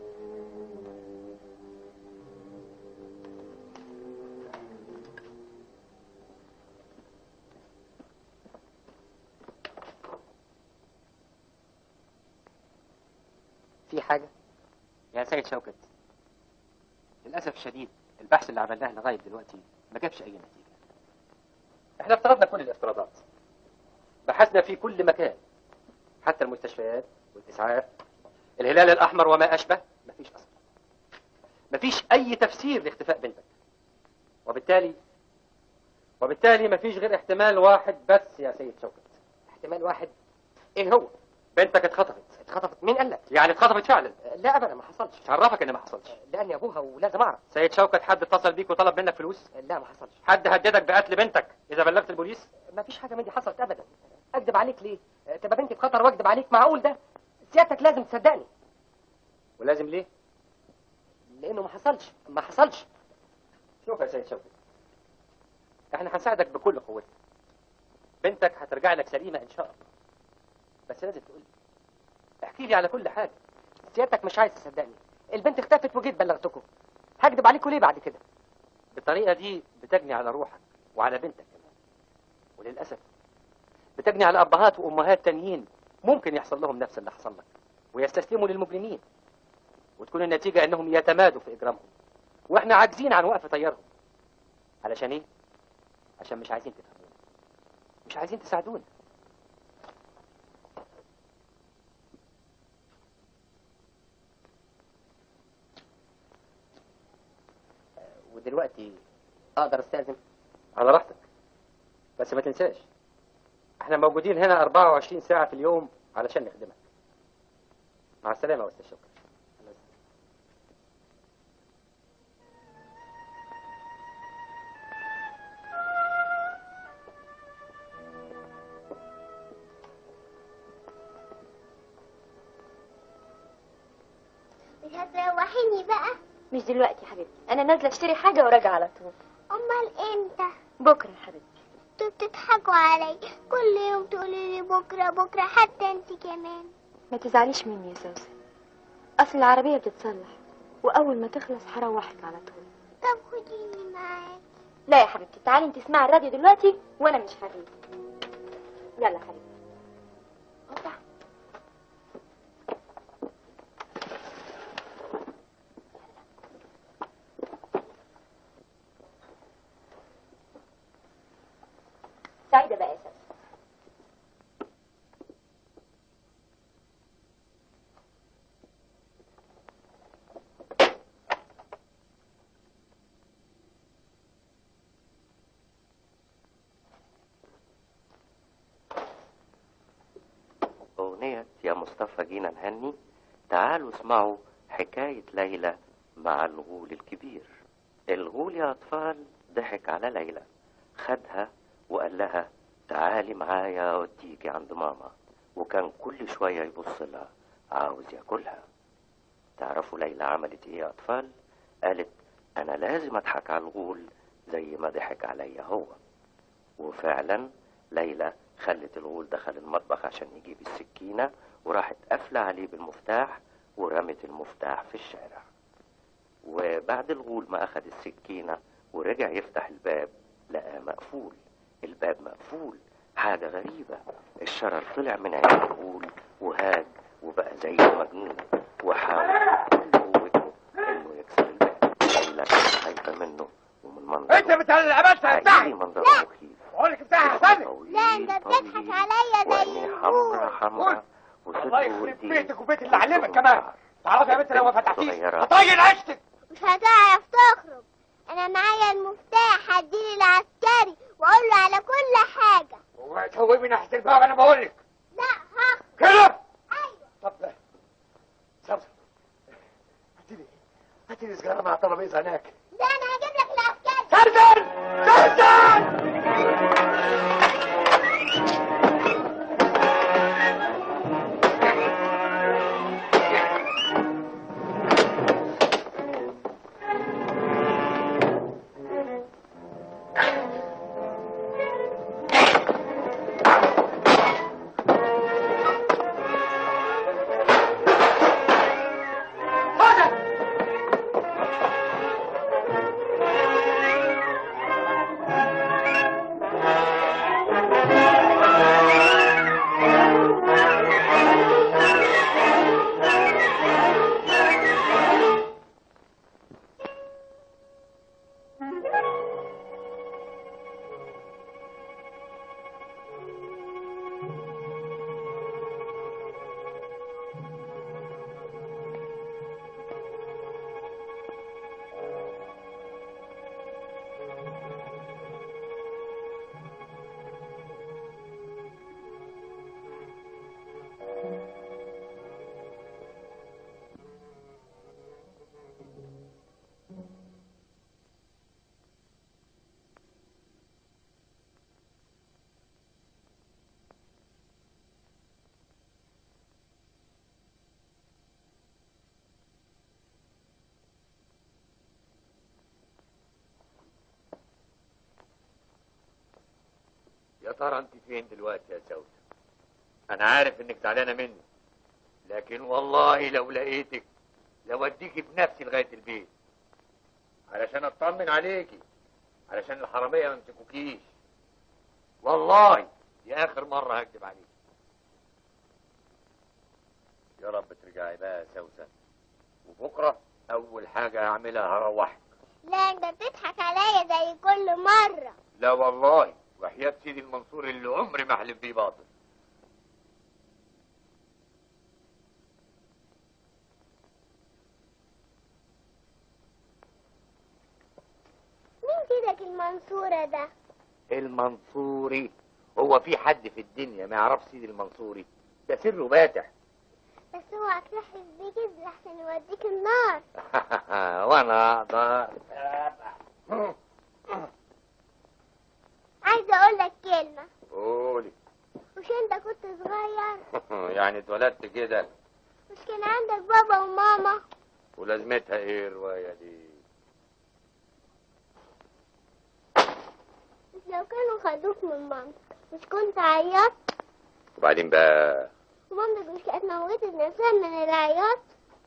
في حاجة؟ يا سيد شوكت للأسف الشديد البحث اللي عملناه لغاية دلوقتي ما جابش أي نتيجة احنا افترضنا كل الافتراضات بحثنا في كل مكان حتى المستشفيات والإسعاف الهلال الأحمر وما أشبه مفيش أصلا مفيش أي تفسير لاختفاء بنتك وبالتالي وبالتالي مفيش غير احتمال واحد بس يا سيد شوكت احتمال واحد ايه هو بنتك اتخطفت اتخطفت مين قال لك يعني اتخطفت فعلا لا ابدا ما حصلش عرفك ان ما حصلش لاني ابوها ولازم اعرف سيد شوكت حد اتصل بيك وطلب منك فلوس لا ما حصلش حد هددك بقتل بنتك اذا بلغت البوليس ما فيش حاجه من دي حصلت ابدا اكذب عليك ليه تبقى بنتي في خطر واكذب عليك معقول ده سيادتك لازم تصدقني ولازم ليه لانه ما حصلش ما حصلش شوف يا سيد شوكت احنا هنساعدك بكل قوتنا بنتك هترجع لك سليمه ان شاء الله بس لازم تقول لي احكي لي على كل حاجه سيادتك مش عايز تصدقني البنت اختفت وجيت بلغتكم هكدب عليكم ليه بعد كده بالطريقه دي بتجني على روحك وعلى بنتك كمان وللاسف بتجني على ابهات وامهات تانيين ممكن يحصل لهم نفس اللي حصل لك ويستسلموا للمجرمين وتكون النتيجه انهم يتمادوا في اجرامهم واحنا عاجزين عن وقف طيارهم علشان ايه عشان مش عايزين تفهمونا مش عايزين تساعدونا ودلوقتي اقدر استاذن على راحتك بس ما تنساش احنا موجودين هنا 24 ساعة في اليوم علشان نخدمك مع السلامة يا استاذ شكري مش هتروحيني بقى مش دلوقتي يا حبيبتي انا نازله اشتري حاجه وراجعه على طول امال امتى بكره يا حبيبتي انتوا بتضحكوا علي كل يوم تقولي لي بكره بكره حتى انت كمان ما تزعليش مني يا سوسن اصل العربيه بتتصلح واول ما تخلص هروحك على طول طب خديني معاك لا يا حبيبتي تعالي انت اسمعي الراديو دلوقتي وانا مش هغيب يلا يا حبيبتي هوبا. سعيدة بقى يا سوسن أغنية يا مصطفى جينا نهني تعالوا اسمعوا حكاية ليلى مع الغول الكبير الغول يا أطفال ضحك على ليلى خدها وقال لها تعالي معايا أوديكي عند ماما وكان كل شوية يبص لها عاوز ياكلها تعرفوا ليلى عملت ايه يا أطفال قالت أنا لازم أضحك على الغول زي ما ضحك عليا هو وفعلا ليلى خلت الغول دخل المطبخ عشان يجيب السكينة وراحت قافلة عليه بالمفتاح ورمت المفتاح في الشارع وبعد الغول ما أخد السكينة ورجع يفتح الباب لقاه مقفول الباب مقفول حاجة غريبة الشرر طلع من عين الغول وهاج وبقى زي المجنون وحاول بكل قوته انه يكسر الباب ليلى كانت خايفة منه ومن منظره انت بتاع عملتها حقيقي افتحي منظره مخيف بقول لك افتحي احسن لا انت بتضحك عليا زي وعينيه حمرا حمرا الله وصدره يخرب وديه بيتك وبيت اللي علمك كمان تعرفي يا بنت لو ما فتحتيش صغيرة. هطين عشتك مش هتعرف تخرج انا معايا المفتاح هديه للعسكري واقول له على كل حاجه وتهوي من ناحيه الباب انا بقول لك لا هخرج كده ايوه طب سمسم هاتي لي هاتي لي سجاره مع ترابيزه هناك لا انا هجيب لك العسكري سرسل سرسل يا ترى انت فين دلوقتي يا سوسن انا عارف انك زعلانه مني لكن والله لو لقيتك لوديكي بنفسي لغايه البيت علشان اطمن عليكي علشان الحراميه ما يمسكوكيش والله دي اخر مره هكدب عليك يا رب ترجعي بقى يا سوسن وبكره اول حاجه هعملها هروحك لا انت بتضحك عليا زي كل مره لا والله وحياة سيدي المنصور اللي عمري ما احلف بيه باطل مين سيدك المنصورة ده المنصوري هو في حد في الدنيا ما يعرفش سيدي المنصوري ده سره باتح بس هو هتلحس بيه كده لحسن يوديك النار وانا اقدر عايزة اقول لك كلمة قولي مش انت كنت صغير يعني اتولدت كده مش كان عندك بابا وماما ولازمتها ايه الرواية دي مش لو كانوا خدوك من مامتك مش كنت عيطت وبعدين بقى ومامتك مش كانت موتت نفسها من العياط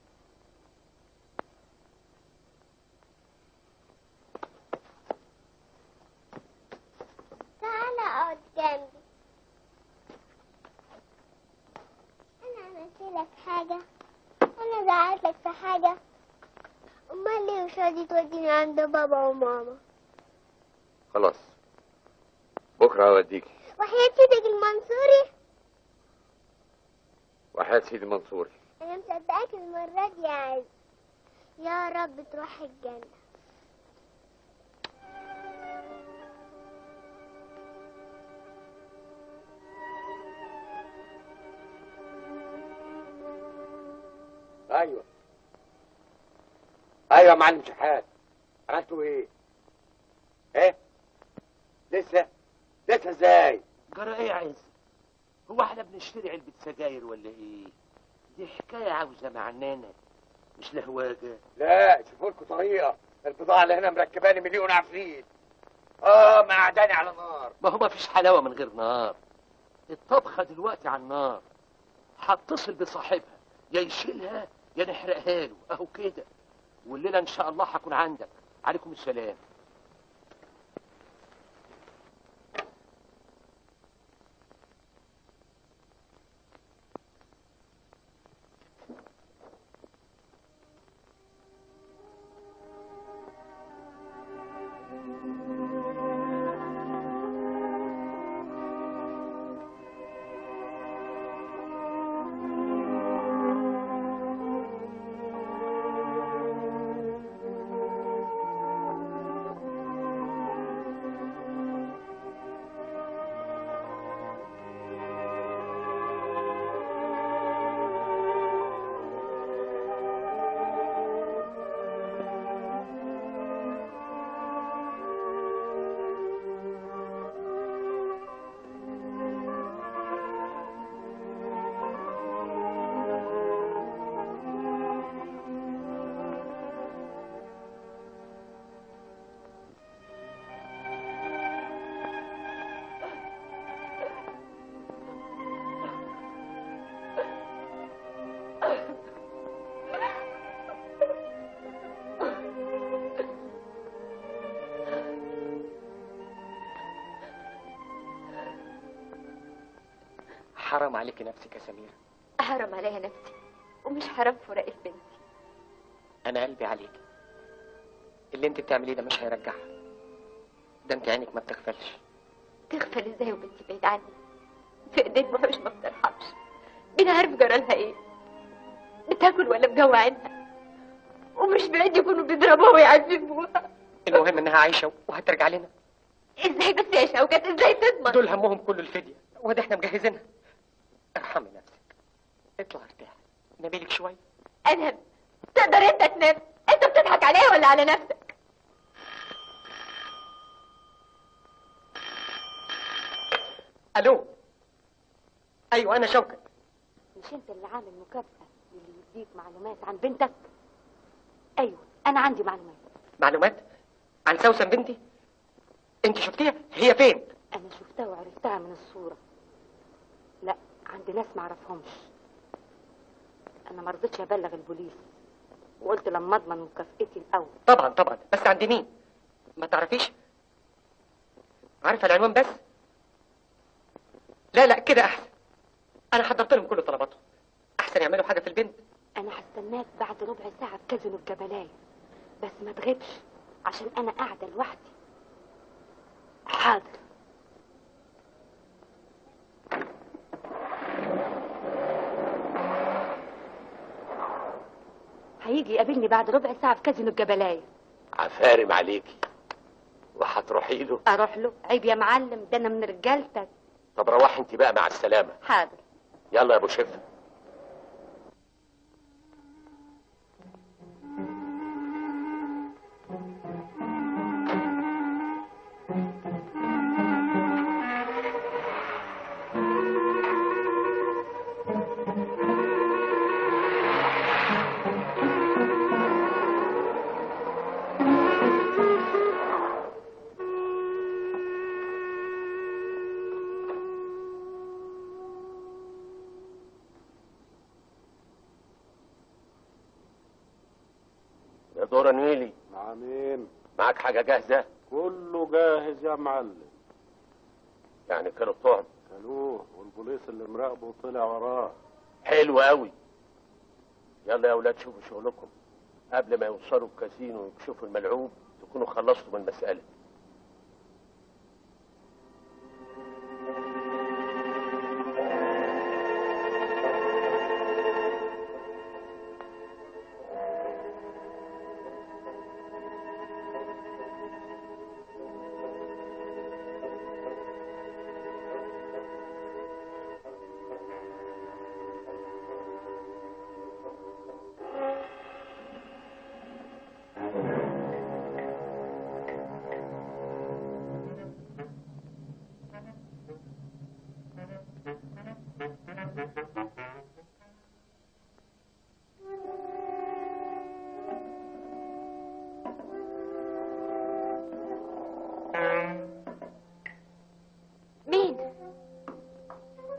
تعالى اقعد جنبي انا عملت لك حاجة انا زعلت لك في حاجة امال ليه مش راضي توديني عند بابا وماما خلاص بكره اوديكي وحياة سيدك المنصوري وحياة سيدي منصوري انا مصدقاك المرة دي يا عز يا رب تروح الجنة ايوه ايوه يا معلم شحات عملتوا ايه؟ ايه؟ لسه؟ لسه ازاي؟ جرى ايه يا عز هو احنا بنشتري علبة سجاير ولا ايه دي حكاية عاوزة معنانة مش لهواجة لا شوفوا لكم طريقه البضاعه اللي هنا مركباني مليون عفريت اه معداني على نار ما هو ما فيش حلاوه من غير نار الطبخه دلوقتي على النار هتصل بصاحبها يا يشيلها يا نحرقها له اهو كده والليله ان شاء الله هكون عندك عليكم السلام حرام عليك نفسك يا سميرة حرام عليها نفسي ومش حرام فراق البنت انا قلبي عليك اللي انت بتعمليه ده مش هيرجعها ده انت عينك ما بتغفلش تغفل ازاي وبنتي بعيد عني في ايدين وحوش ما بترحمش مين عارف جرالها ايه بتاكل ولا مجوعينها ومش بعيد يكونوا بيضربوها ويعذبوها المهم انها عايشة وهترجع لنا ازاي بس يا شوكت ازاي تضمن دول همهم كله الفدية وده احنا مجهزينها ارحمي نفسك اطلع ارتاح نبيلك شوية انام تقدر انت تنام انت بتضحك عليا ولا على نفسك الو ايوه انا شوكت مش انت اللي عامل مكافأة اللي يديك معلومات عن بنتك ايوه انا عندي معلومات معلومات عن سوسن بنتي انت شفتيها هي فين انا شفتها وعرفتها من الصورة لا عند ناس معرفهمش انا مرضتش ابلغ البوليس وقلت لما اضمن مكافئتي الاول طبعا طبعا بس عند مين ما تعرفيش عارفه العنوان بس لا لا كده احسن انا حضرت لهم كل طلباتهم احسن يعملوا حاجه في البنت انا هستناك بعد ربع ساعة في كازينو الجبلاية بس ما تغيبش عشان انا قاعدة لوحدي حاضر هيجي يقابلني بعد ربع ساعة في كازينو الجبلاية عفارم عليكي وهتروحي له اروح له عيب يا معلم ده انا من رجالتك طب روحي انت بقى مع السلامه حاضر يلا يا ابو شفا يا دورة نيلي مع مين؟ معاك حاجة جاهزة؟ كله جاهز يا معلم يعني كانوا الطعم كلوه والبوليس اللي مراقبه طلع وراه حلو قوي يلا يا اولاد شوفوا شغلكم قبل ما يوصلوا الكازينو ويكشفوا الملعوب تكونوا خلصتوا من المسألة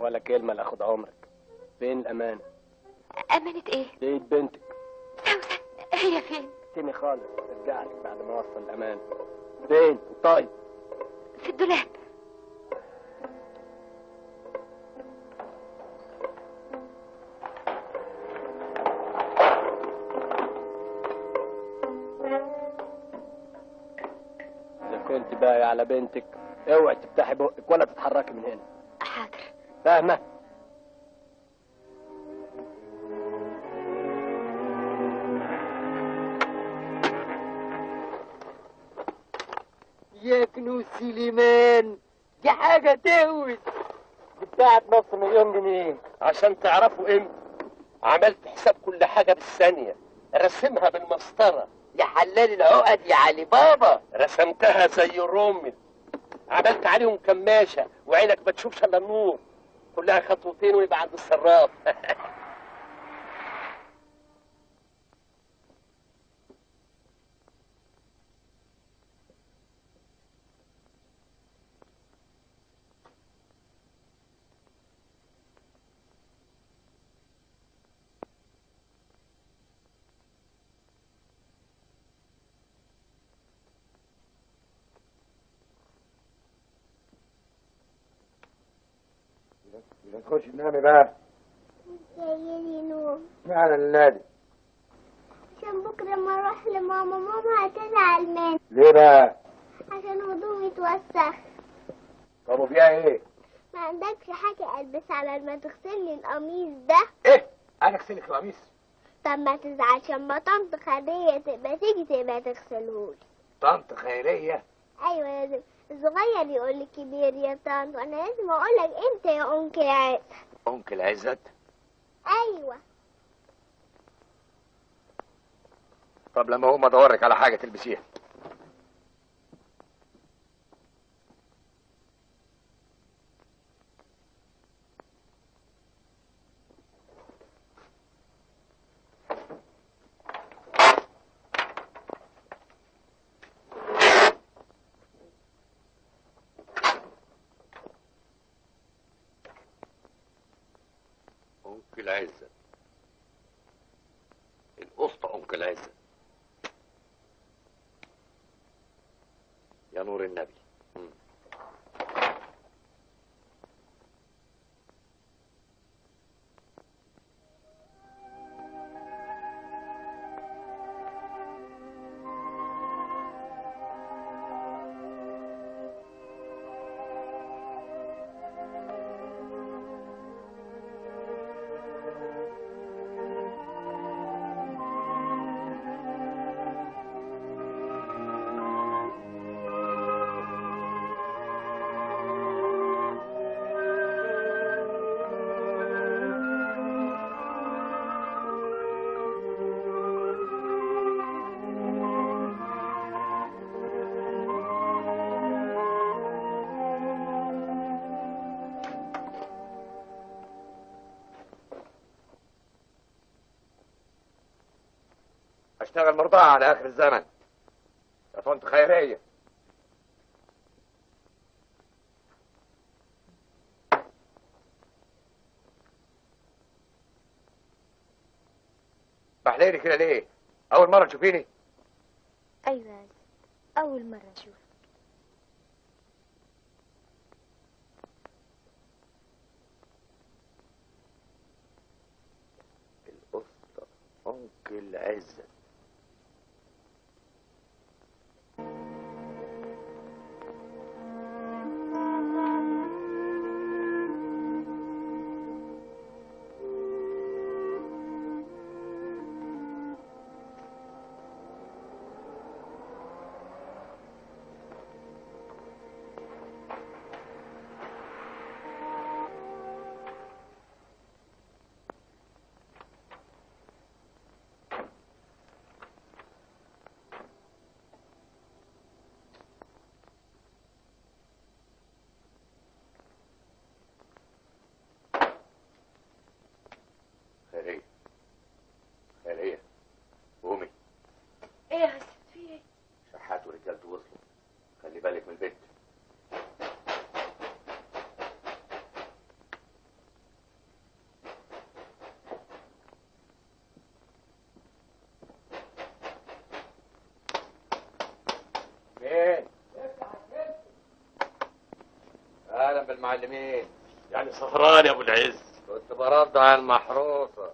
ولا كلمة لاخد عمرك فين الأمانة؟ أمانة إيه؟ لقيت بنتك سوسن هي فين؟ تاني خالص ارجع لك بعد ما اوصل الأمانة فين؟ طيب في الدولاب إذا كنت باقي على بنتك اوعي تفتحي بقك ولا تتحركي من هنا حاضر فاهمة؟ يا كنوز سليمان دي حاجة تهوس بتاعت نص مليون جنيه عشان تعرفوا امتى عملت حساب كل حاجة بالثانية رسمها بالمسطرة يا حلال العقد يا علي بابا رسمتها زي الرمل عملت عليهم كماشة وعينك ما تشوفش الا النور كلها خطوتين ويبقى عند الصراف تخش تنامي بقى جايلي نوم على النادي عشان بكرة ما اروح لماما ماما هتزعل مني ليه بقى؟ عشان هدومي اتوسخ طب وفيها ايه؟ ما عندكش حاجة البسها على ما تغسل لي القميص ده ايه؟ انا اغسلك القميص طب ما تزعلش اما طنط خدية تبقى تيجي تبقى تغسلهولي طنط خيرية ايوه لازم الصغير يقول الكبير يا طنط وانا لازم اقول لك انت يا انكل عز انكل عزت ايوه طب لما اقوم ادورك على حاجة تلبسيها انكل عزت القسط انكل عزت يا نور النبي مم. اشتغل مرضعة على اخر الزمن يا طنط خيرية بحليلي كده ليه؟ أول مرة تشوفيني؟ أيوة يا عز أول مرة أشوف القسط أنكل عزت المعلمين يعني سهران يا ابو العز كنت برد على المحروسة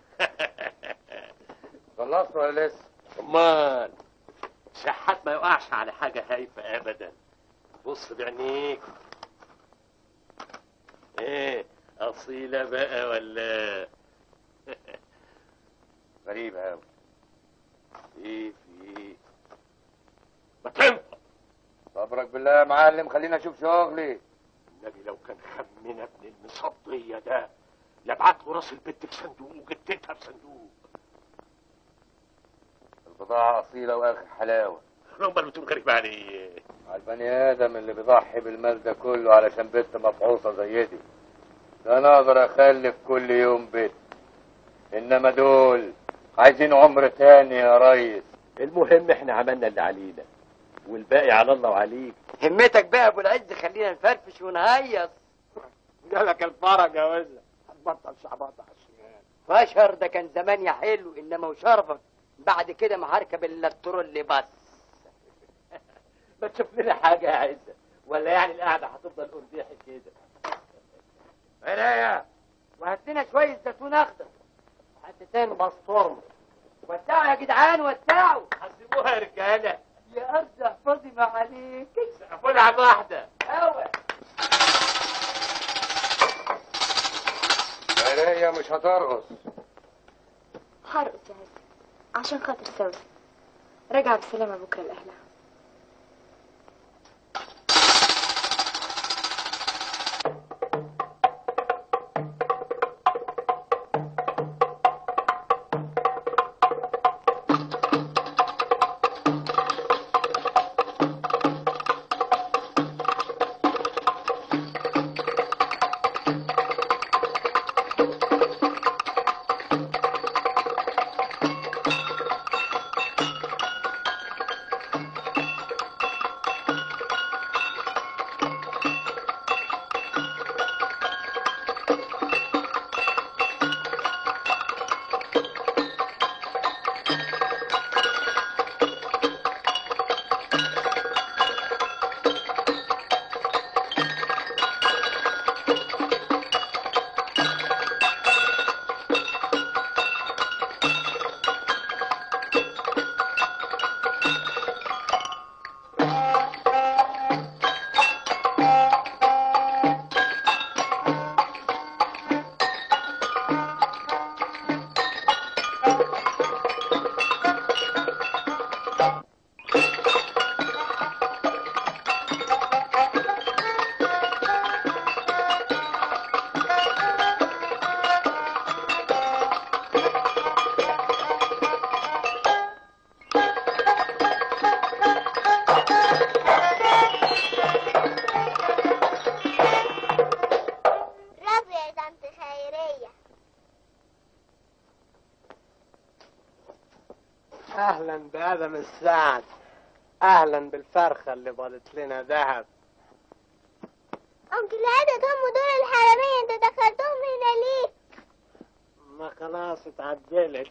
خلصت ولا لسه؟ امال شحات ما يقعش على حاجة هايفة ابدا بص بعينيك ايه اصيلة بقى ولا غريبة أوي ايه في ايه ما تنفع صبرك بالله يا معلم خلينا اشوف شغلي النبي لو كان خمنا ابن المصدية ده لبعت له راس البت في صندوق وجدتها في صندوق البضاعة أصيلة وآخر حلاوة امال بتقول غريب عليه على البني آدم اللي بيضحي بالمال ده كله علشان بنت مفعوصة زي دي ده أنا أقدر أخلف كل يوم بنت إنما دول عايزين عمر تاني يا ريس المهم احنا عملنا اللي علينا والباقي على الله وعليك همتك بقى يا ابو العز خلينا نفرفش ونهيص جالك الفرج يا وزة هتبطل شعبطة على الشمال فشر ده كان زمان يا حلو انما وشرفك بعد كده ما هركب الا الترول بس ما تشوف لنا حاجة يا عزة ولا يعني القعدة هتفضل قرديحي كده عينيا وهات لنا شويه زيتون اخضر حتتين بسطرمة وسعوا يا جدعان وسعوا حسبوها يا رجالة يا ارض احفظي ما عليك سقفولها واحدة هوا هي مش هترقص هرقص يا عز عشان خاطر سوسن راجعة بسلامة بكرة لأهلها برافو يا طنط خيرية اهلا بادم السعد اهلا بالفرخة اللي ضلت لنا ذهب أنكل هذا هم دول الحرامية أنت دخلتهم هنا ليه؟ ما خلاص اتعدلت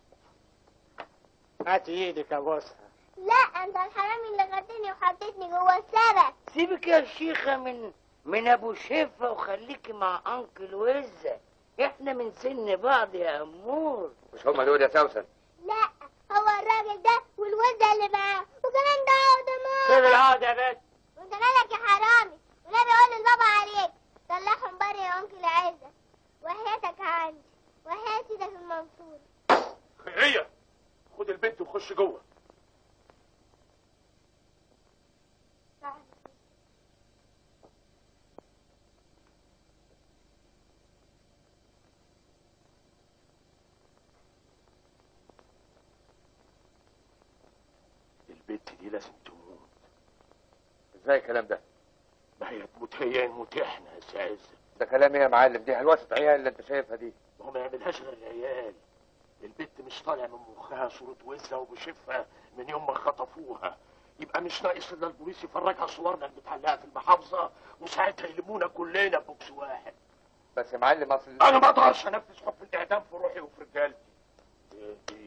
هات ايدك ابوسها لا أنت الحرامي اللي غدني وحطيتني جوه السبت سيبك يا شيخة من من ابو شفة وخليكي مع انكل وزة احنا من سن بعض يا امور مش هما دول يا سوسن لا هو الراجل ده والوزة اللي معاه وكمان ده عقد سيب ماما العقد يا بنت وانت مالك يا حرامي ونبي اقول للبابا عليك طلعهم بره يا انكل عزة وحياتك عندي وحياة سيدك المنصور خيرية خد البنت وخش جوه البنت دي لازم تموت ازاي الكلام ده؟ ما هي تموت هي نموت احنا يا سعز ده كلام ايه يا معلم دي حلوة عيال اللي انت شايفها دي ما هو ما يعملهاش غير العيال البنت مش طالع من مخها صورة وزة وبشفة من يوم ما خطفوها يبقى مش ناقص الا البوليس يفرجها صورنا المتعلقة في المحافظة وساعتها يلمونا كلنا بوكس واحد بس يا معلم اصل انا ما اقدرش انفذ حكم الاعدام في روحي وفي رجالتي إيه إيه.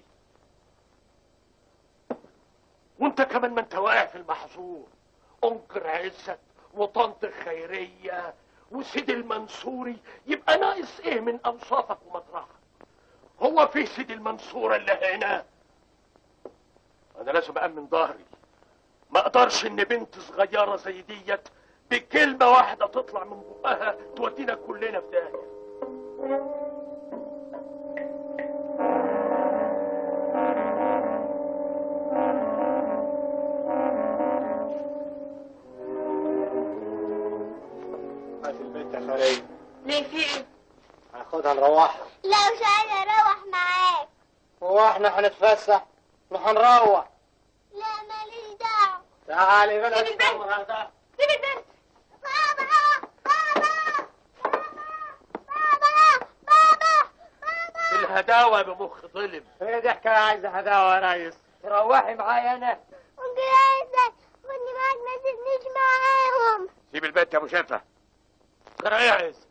وانت كمان ما انت واقع في المحظور انكر عزت وطنط خيرية وسيد المنصوري يبقى ناقص ايه من اوصافك ومطرحك هو في سيد المنصورة اللي هنا انا لازم امن ظهري ما اقدرش ان بنت صغيرة زي ديت بكلمة واحدة تطلع من بقها تودينا كلنا في داهية هات البنت يا خالي ليه في ايه؟ هناخدها نروحها لا مش عايزة اروح معاك هو احنا هنتفسح وهنروح لا ماليش دعوة تعالي بقى سيب البنت سيب البنت الهداوة بمخ ظلم هي دي حكاية عايزة هداوة يا ريس تروحي معايا انا ممكن عايزة خدني معاك ما تسيبنيش معاهم سيب البنت يا ابو شفة ترى ايه يا عز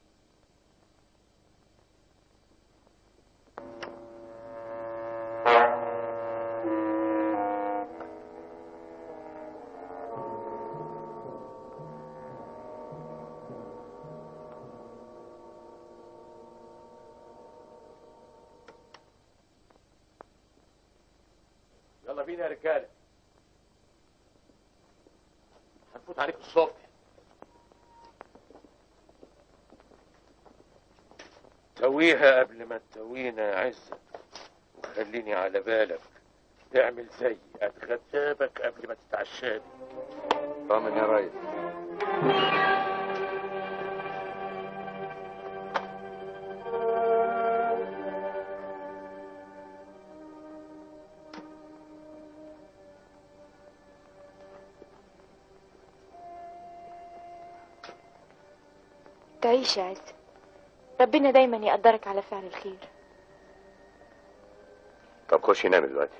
يلا بينا يا رجاله هنفوت عليك الصبح تويها قبل ما تتوينا يا عزة وخليني على بالك تعمل زي اتغدابك قبل ما تتعشاني طمن يا ريس تعيش يا عز ربنا دايما يقدرك على فعل الخير طب خش نام دلوقتي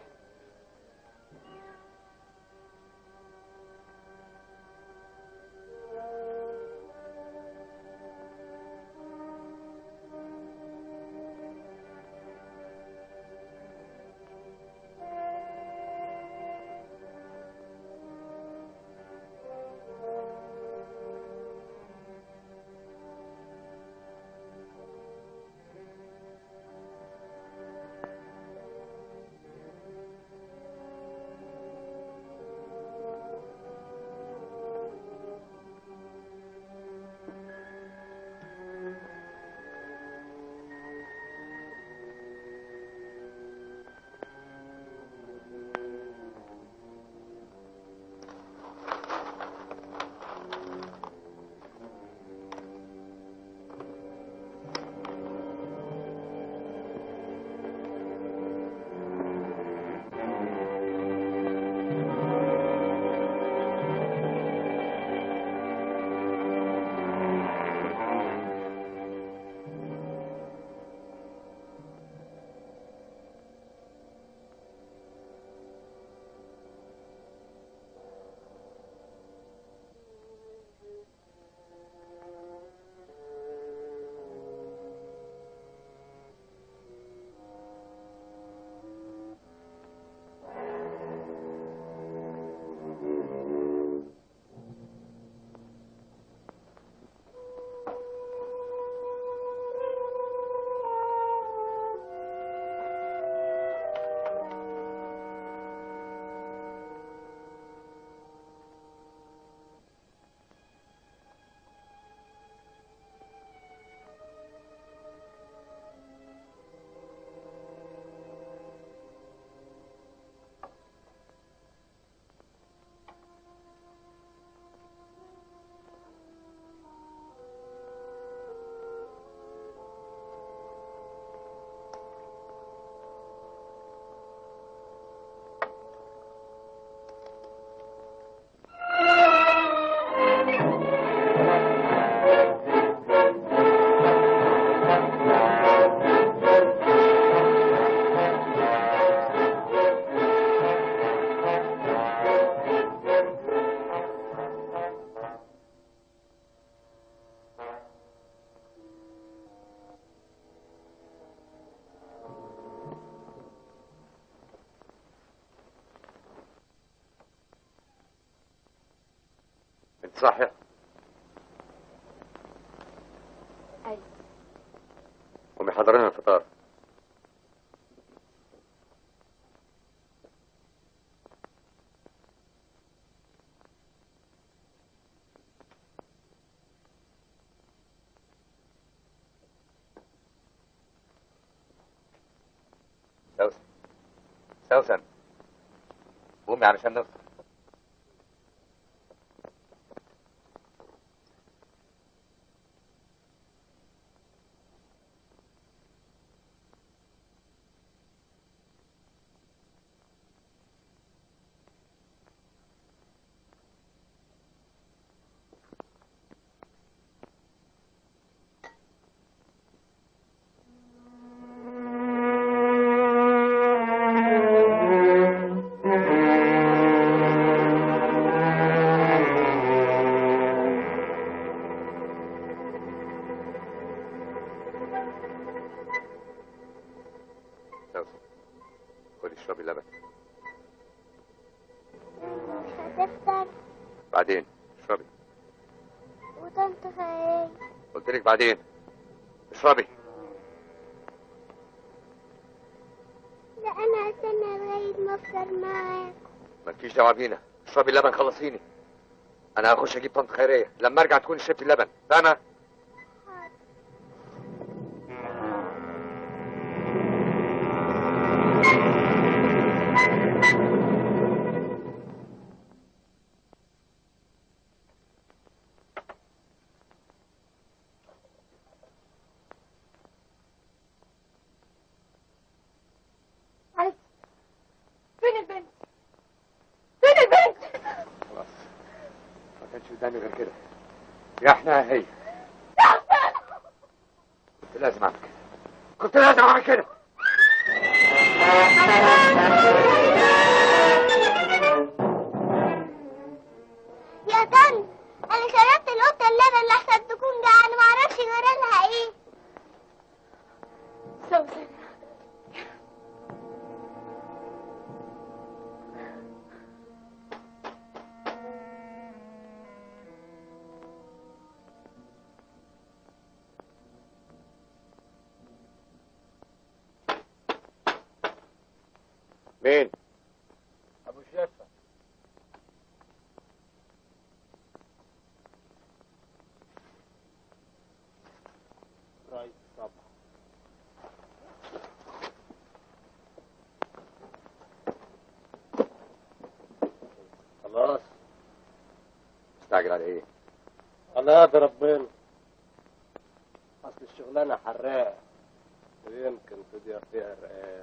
انت صاحي عايز قومي حضري لنا الفطار سوسن سوسن قومي علشان نفطر سوسن خدي اشربي لبن مش هتفطر بعدين اشربي وطنط خيرية قلت لك بعدين اشربي لا انا هستنى لغاية ما افطر معاك مالكيش دعوه بينا اشربي اللبن خلصيني انا هخش اجيب طنط خيريه لما ارجع تكوني شربتي اللبن فاهمه عايز فين البنت فين البنت خلاص ما كانش قدامي غير كده يا احنا يا هي كنت لازم اعمل كده كنت لازم اعمل كده يا طن انا شربت القطة اللبن لحسن تكون جعانة معرفش جرالها ايه سوسن مين ابو شفا رئيس صبح خلاص مستعجل على ايه على قد ربنا اصل الشغلانه حراقه ويمكن تضيع فيها الرقاب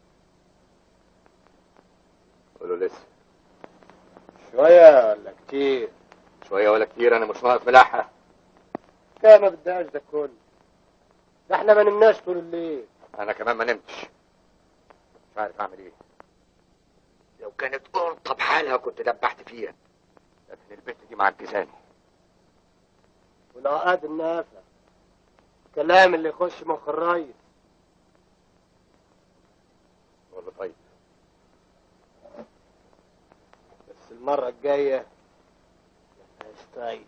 قولوا لسه شويه ولا كتير شويه ولا كتير انا مش ناقص ملاحه كان ما بدهاش ده كله ده احنا ما نمناش طول الليل انا كمان ما نمتش مش عارف اعمل ايه لو كانت قرطه بحالها كنت دبحت فيها لكن البنت دي معجزاني والعقاد النافع الكلام اللي يخش مخ الريس والله طيب بس المرة الجاية مفيهاش طيب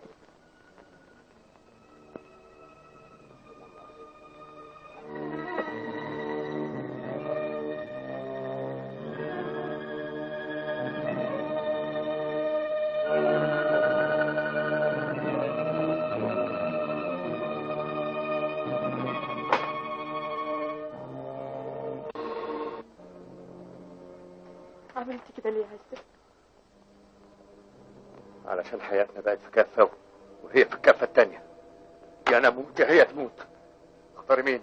عملت كده ليه يا عزة علشان حياتنا بقت في كفه وهي في الكفه التانية يا انا اموت يا هي تموت اختاري مين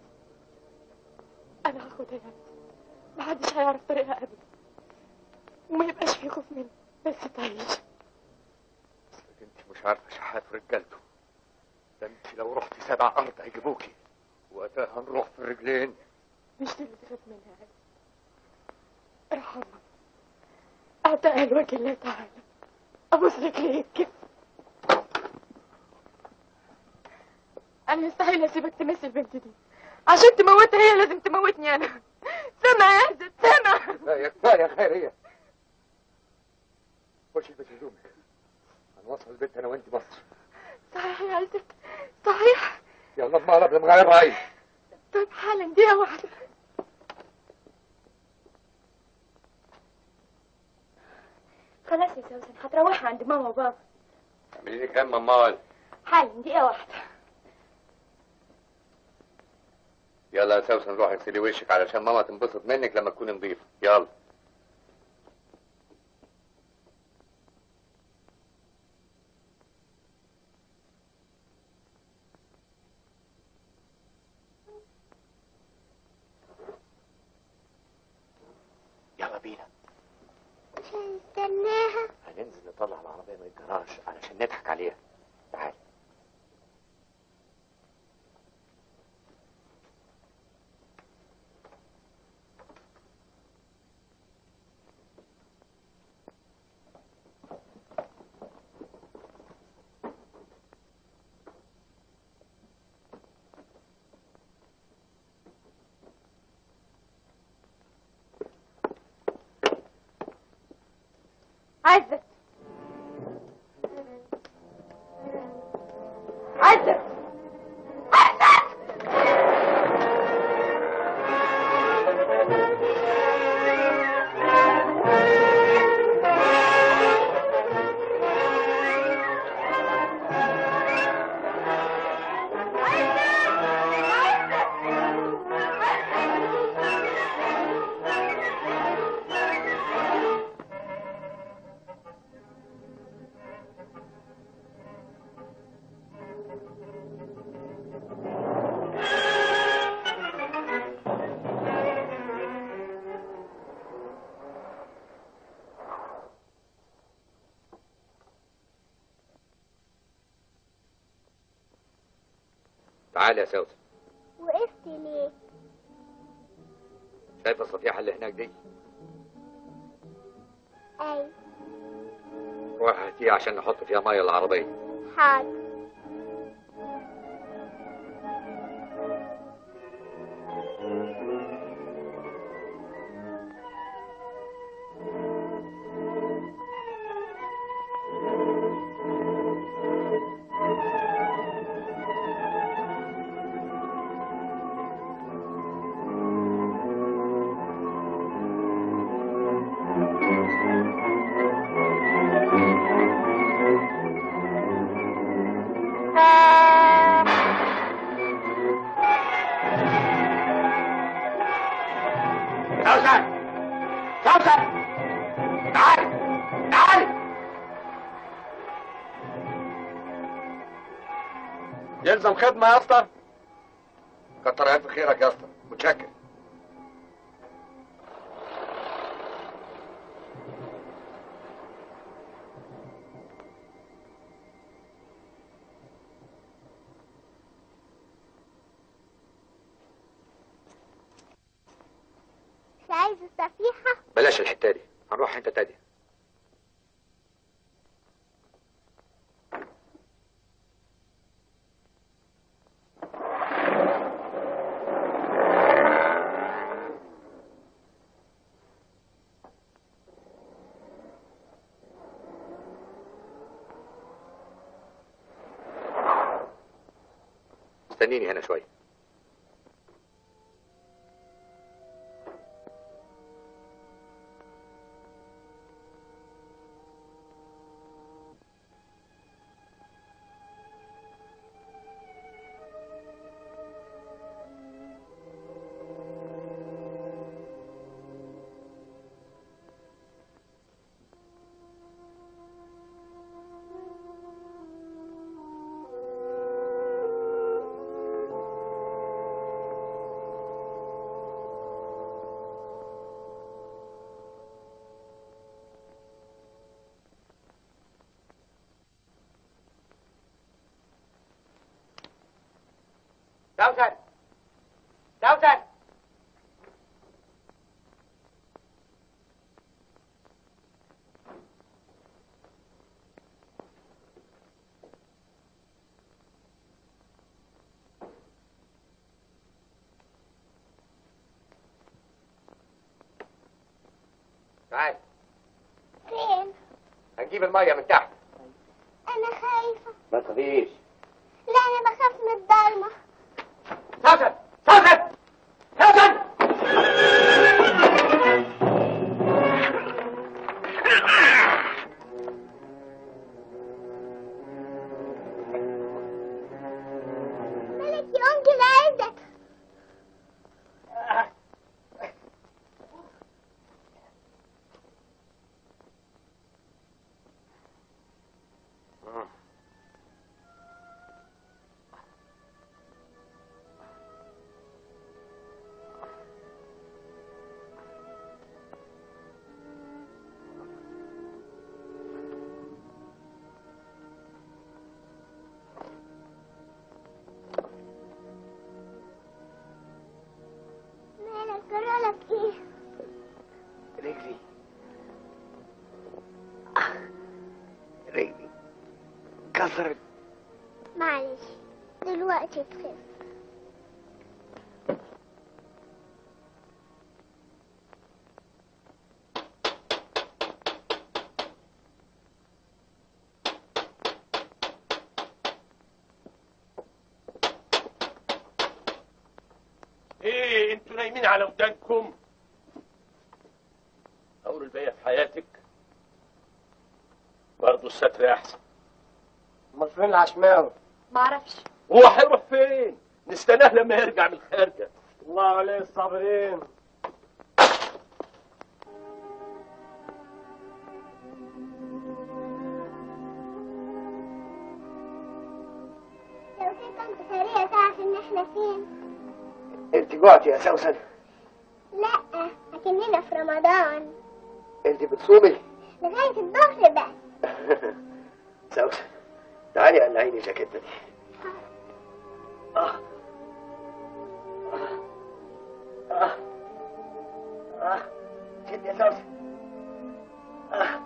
انا هاخدها يا عزة محدش هيعرف طريقها ابدا وما يبقاش في خوف مني بس تعيش انت مش عارفه شحات ورجالته ده انت لو رحتي سبع ارض هيجيبوكي وقتها هنروح في الرجلين مش دي اللي تخاف منها يا عزة ارحمها اعتقها لوجه الله تعالى ابوس رجليك انا مستحيل اسيبك تمس البنت دي عشان تموتها هي لازم تموتني انا سمع يا عزة سمع كفايه كفايه يا خيريه خشي البس هدومك هنوصل البيت انا وانت مصر صحيح يا عزة صحيح يلا بمهرة بنغير رأي طيب حالا دقيقة واحدة خلاص يا سوسن هتروحي عند ماما وبابا اعملي لي كام ممال حالا دقيقة واحدة يلا يا سوسن روحي اغسلي وشك علشان ماما تنبسط منك لما تكوني نظيفة يلا يلا بينا عشان نستناها هننزل نطلع العربية من الجراج علشان نضحك عليها تعال عزت عزت تعالي يا سوسن وقفت ليه شايفة الصفيحة اللي هناك دي اي روح هاتيها عشان نحط فيها مية العربية حاضر سوسن سوسن تعالي تعالي يلزم خدمة يا اسطى كتر ألف خيرك يا اسطى متشكر مش عايز الصفيحة بلاش الحتة دي هنروح حتة تانية استنيني هنا شوية سوسن سوسن تعال فين هنجيب المية من تحت انا خايفة ما تخافيش لا انا بخاف من الضلمة أنكل عزت مالك جرالك ايه رجلي آه، رجلي كسرت معلش دلوقتي تخف ايه انتوا نايمين على ودانكم اقول الباقي في حياتك برضه الستر احسن امال فين العشماوي معرفش هو هيروح فين نستناه لما يرجع من الخارجه الله عليه الصابرين لو في كنت سريع تعرف ان احنا فين انت جوعتي يا سوسن لا اكننا في رمضان انت بتصومي لغاية الظهر بس سوسن تعالي قلعيني الجاكيتة دي آه. آه. آه. شد يا سوسن آه.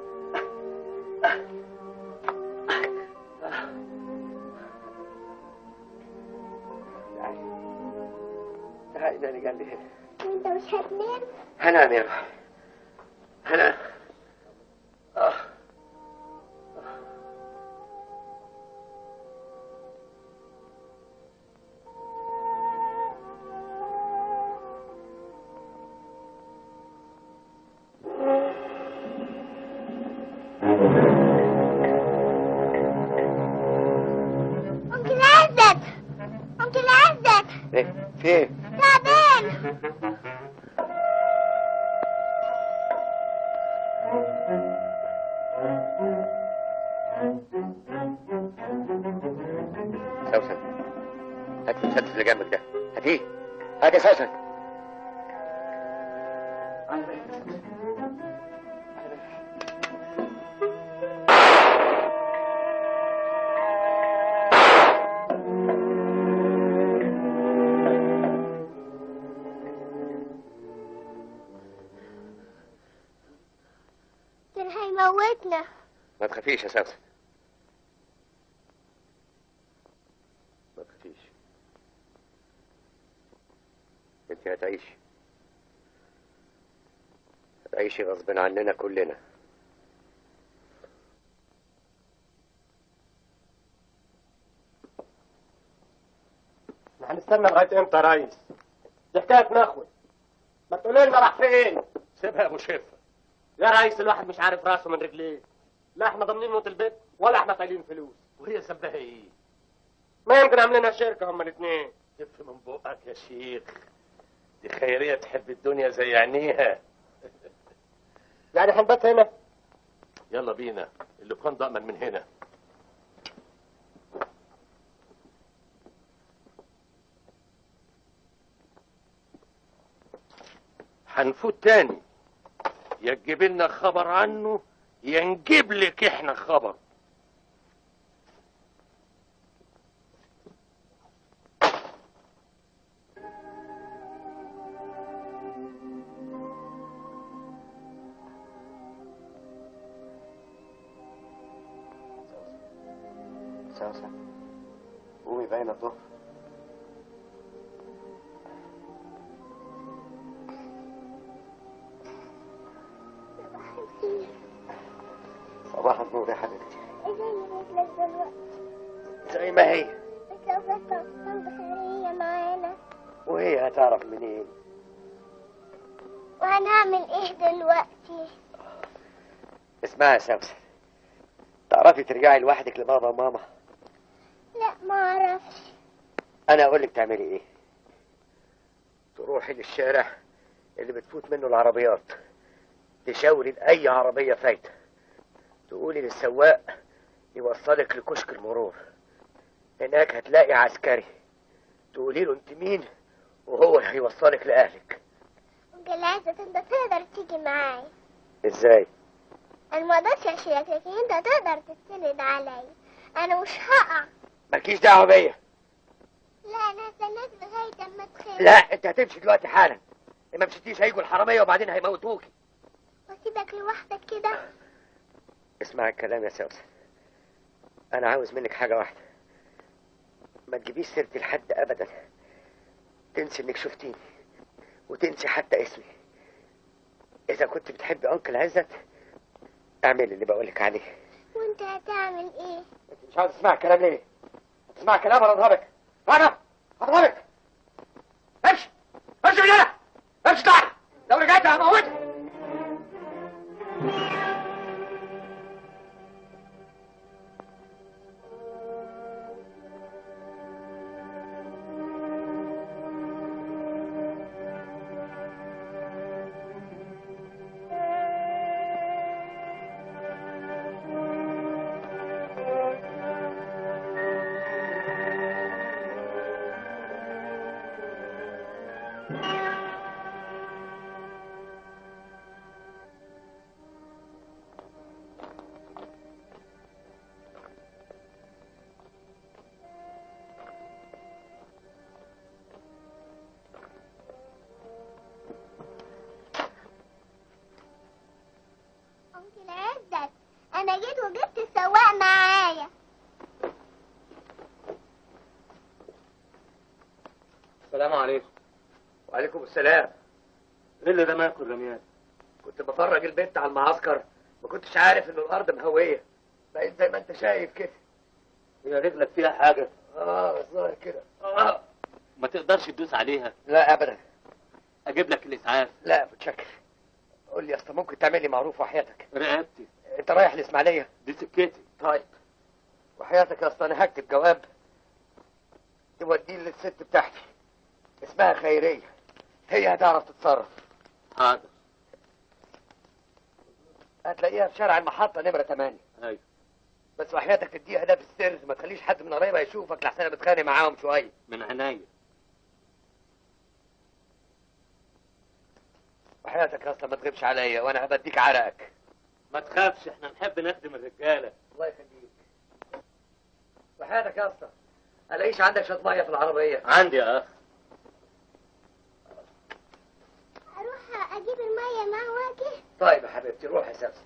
تعالي تعالي نامي جنبي هنا وانت مش هتنام هنام يا روحي هنام آه. انكل عزت انكل عزت ايه في ايه؟ تعبان سوسن هات المسدس اللي جنبك ده هاتيه هات يا سوسن كان هيموتنا ما تخافيش يا سوسن ما تخافيش انت هتعيشي هتعيشي غصب عننا كلنا احنا هنستنى لغايه امتى يا ريس دي حكايه نخوه ما تقولي لنا راح فين سيبها يا ابو شفا يا ريس الواحد مش عارف راسه من رجليه لا احنا ضامنين موت البيت ولا احنا طايلين فلوس وهي ذنبها ايه؟ ما يمكن عاملينها شركه هما الاثنين تف من بقك يا شيخ دي خيريه تحب الدنيا زي عينيها يعني هنبات هنا يلا بينا اللي كان ضامن من هنا هنفوت تاني يا تجيب لنا خبر عنه يا نجيب لك احنا خبر سوسن قومي باين الظهر صباح النور يا حبيبتي ازاي رجلك دلوقتي زي ما هي بس لو كانت كنت خيرية معانا وهي هتعرف منين وهنعمل ايه دلوقتي اسمعي يا سوسن تعرفي ترجعي لوحدك لبابا وماما لا ما اعرفش انا اقول لك تعملي ايه تروحي للشارع اللي بتفوت منه العربيات تشاوري لاي عربيه فايته تقولي للسواق يوصلك لكشك المرور هناك هتلاقي عسكري تقولي له انت مين وهو هيوصلك لاهلك انكل عزت انت تقدر تيجي معايا ازاي انا ما اقدرش اشيلك لكن انت تقدر تستند عليا انا مش هقع مالكيش دعوه بيا لا انا هستناك لغايه اما تخاف لا انت هتمشي دلوقتي حالا ما مشيتيش هيجوا الحراميه وبعدين هيموتوكي واسيبك لوحدك كده اسمع الكلام يا سوسن انا عاوز منك حاجه واحده ما تجيبيش سيرتي لحد ابدا تنسي انك شفتيني وتنسي حتى اسمي اذا كنت بتحبي انكل عزت اعملي اللي بقولك عليه وانت هتعمل ايه مش عاوز تسمع الكلام ليه تسمع كلام انا اضربك انا هضربك امشي امشي من هنا امشي تعال لو رجعت هموتك انكل عزت انا جيت وجبت السواق معايا السلام عليكم وعليكم السلام ايه اللي رماكوا الرميات كنت بفرج البنت على المعسكر ما كنتش عارف ان الارض مهويه بقيت زي ما انت شايف كده هي رجلك فيها حاجه اه الظاهر كده اه ما تقدرش تدوس عليها لا ابدا اجيب لك الاسعاف لا متشكر قول لي يا اسطى ممكن تعمل لي معروف وحياتك رقبتي انت رايح الاسماعيليه دي سكتي طيب وحياتك يا اسطى انا هكتب جواب توديه للست بتاعتي اسمها خيريه هي هتعرف تتصرف حاضر هتلاقيها في شارع المحطه نمره 8 ايوه بس وحياتك تديها ده بالسر ما تخليش حد من قرايبها يشوفك لحسن انا بتخانق معاهم شويه من عينيا وحياتك يا اسطى ما تغيبش عليا وانا هبديك عرقك ما تخافش احنا نحب نخدم الرجاله الله يخليك وحياتك يا اسطى الاقيش عندك شويه ميه في العربيه عندي يا اخ اروح اجيب الميه مع واجه طيب يا حبيبتي روح يا سبسي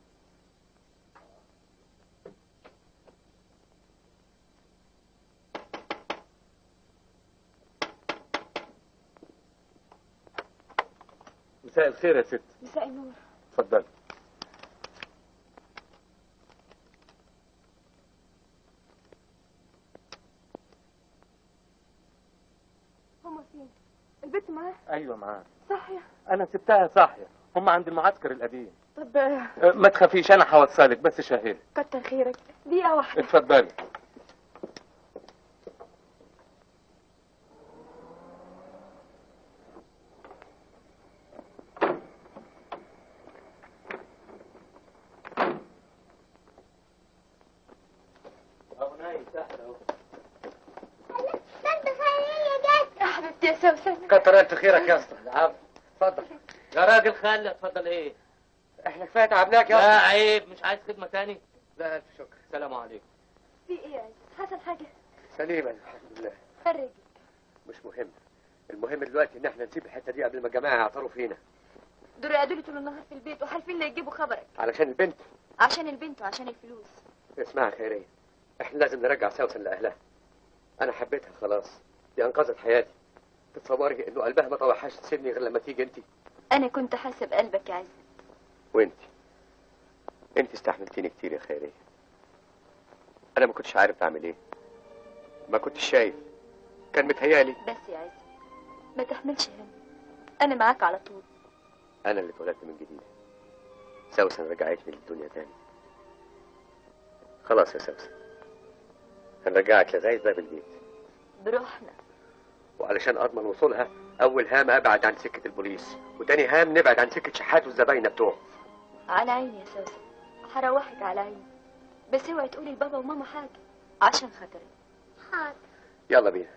مساء الخير يا ست مساء النور اتفضل هما فين البنت معاه ايوه معاك صحيح انا سبتها صاحيه هم عند المعسكر القديم طب أه، ما تخافيش انا هوصلك بس شهري كتر خيرك دقيقة واحدة اتفضلي بنت خيرية جت يا حبيبتي يا سوسن كتر الف خيرك يا اسطى العفو اتفضل يا راجل خلي اتفضل ايه احنا كفايه تعبناك يا لا اسطى عيب مش عايز خدمه تاني لا الف شكر سلام عليكم في ايه يا عز حصل حاجة سليما الحمد لله فرج مش مهم المهم دلوقتي ان احنا نسيب الحته دي قبل ما الجماعه يعثروا فينا دول قعدوا لي طول النهار في البيت وحالفين لا يجيبوا خبرك علشان البنت عشان البنت وعشان الفلوس اسمعها خيريه احنا لازم نرجع سوسن لاهلها انا حبيتها خلاص دي انقذت حياتي تتصوري انه قلبها ما طوحهاش تسيبني غير لما تيجي انت انا كنت حاسب قلبك يا عز وانت انت استحملتيني كتير يا خيريه انا ما كنتش عارف اعمل ايه ما كنتش شايف كان متهيالي بس يا عز ما تحملش هم انا معاك على طول انا اللي اتولدت من جديد سوسن رجعتني للدنيا تاني خلاص يا سوسن هنرجعك لغايه باب البيت بروحنا وعلشان اضمن وصولها اول هام ابعد عن سكه البوليس وتاني هام نبعد عن سكه شحات والزباينه بتوعه على عيني يا سوسن هروحك على عيني بس اوعي تقولي لبابا وماما حاجه عشان خاطري حاضر يلا بينا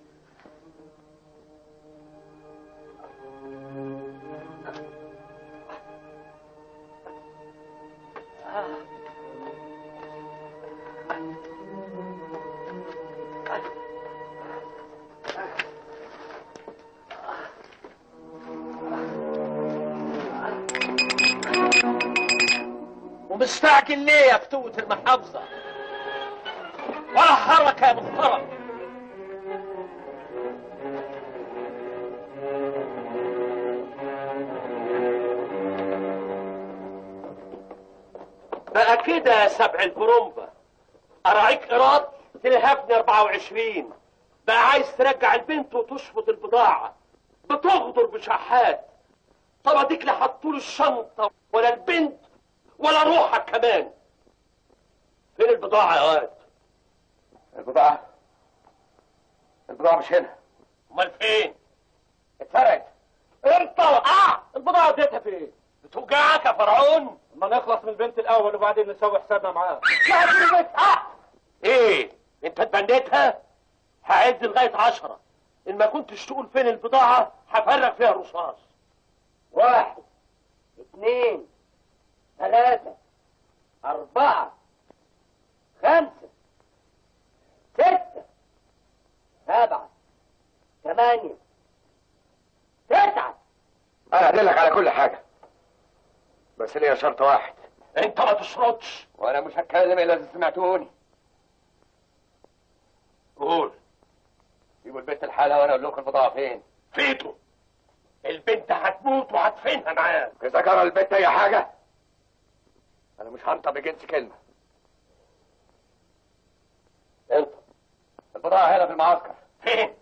ومستعجل ليه يا فتوة المحافظة ولا حركة يا محترم بقى كده يا سبع البرومبا اراعيك ايراد تلهفني 24 بقى عايز ترجع البنت وتشفط البضاعة بتغدر بشحات طب اديك لا حطوله الشنطة ولا البنت ولا روحك كمان فين البضاعة يا واد؟ البضاعه البضاعه مش هنا امال فين؟ اتسرقت انت اه البضاعة اديتها فين؟ بتوجعك يا فرعون؟ ما نخلص من البنت الاول وبعدين نسوي حسابنا معاها اه ايه؟ انت اتبنيتها؟ هعد لغاية عشرة ان ما كنتش تقول فين البضاعة هفرغ فيها الرصاص واحد اثنين ثلاثة أربعة خمسة ستة سبعة ثمانية تسعة انا هدلك على كل حاجه بس ليا شرط واحد انت ما تشرطش وانا مش هتكلم الا اذا سمعتوني قول سيبوا البنت الحالة وانا اقول لكم البضاعه فين فيتو البنت هتموت وهدفنها معاك اذا جرى البنت اي حاجه انا مش هنطق بجنس كلمه انت البضاعه هنا في المعسكر فين؟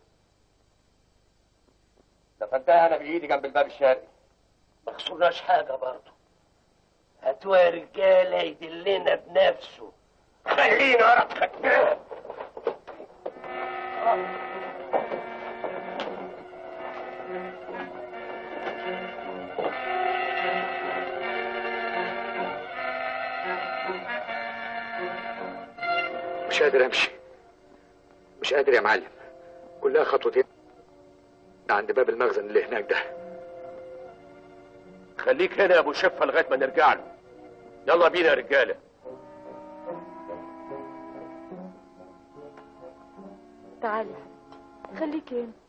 دفنتها انا بايدي جنب الباب الشرقي ما خسرناش حاجة برضه هاتوا يا رجالة يدلنا بنفسه خلينا ورا ختمها مش قادر امشي مش قادر يا معلم كلها خطوتين عند باب المخزن اللي هناك ده خليك هنا يا ابو شفه لغايه ما نرجع له يلا بينا يا رجاله تعالي يا حبيبتي خليكي هنا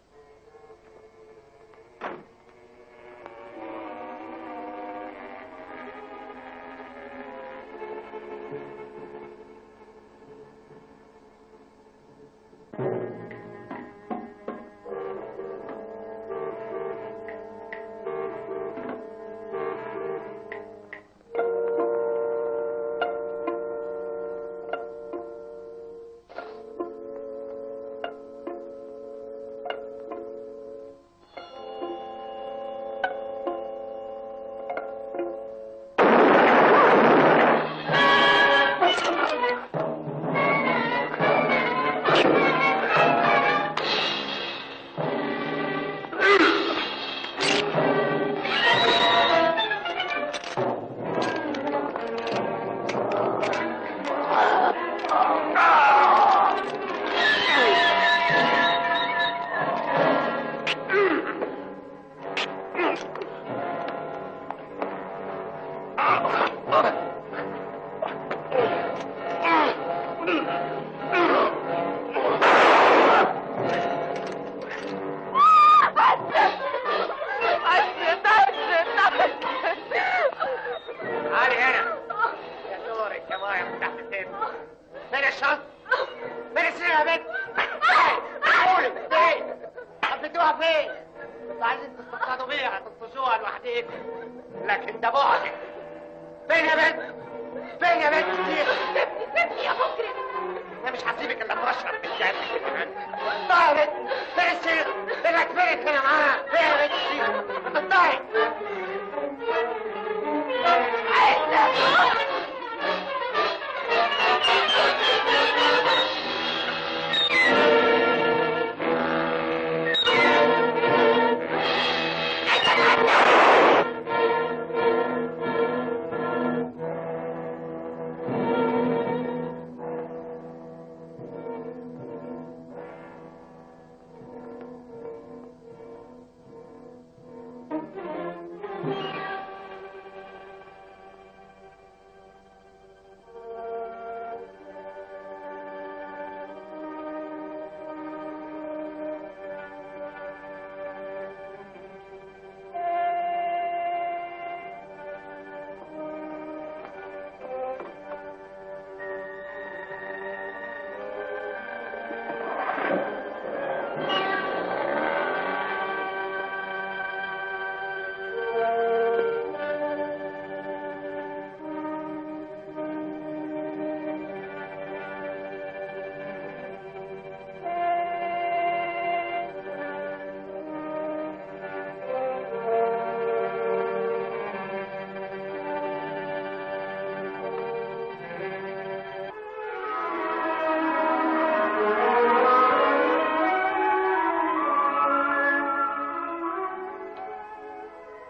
تعالي هنا يا دورك يا مايا من تحت السن فين الشنطة؟ فين السن يا بنت؟ قولي فين؟ حطيتوها فين؟ انتوا عايزين تصطادوا بيها تطفشوها لوحديكم لكن ده بعدك فين يا بنت؟ فين يا بنت؟ سيبني سيبني يا مجرم انا مش هسيبك الا لما اشرب بالجهل طيب يا بنت فين السيرة؟ فين كبرت هنا معاها؟ فين يا بنت السيرة؟ ما تطلعي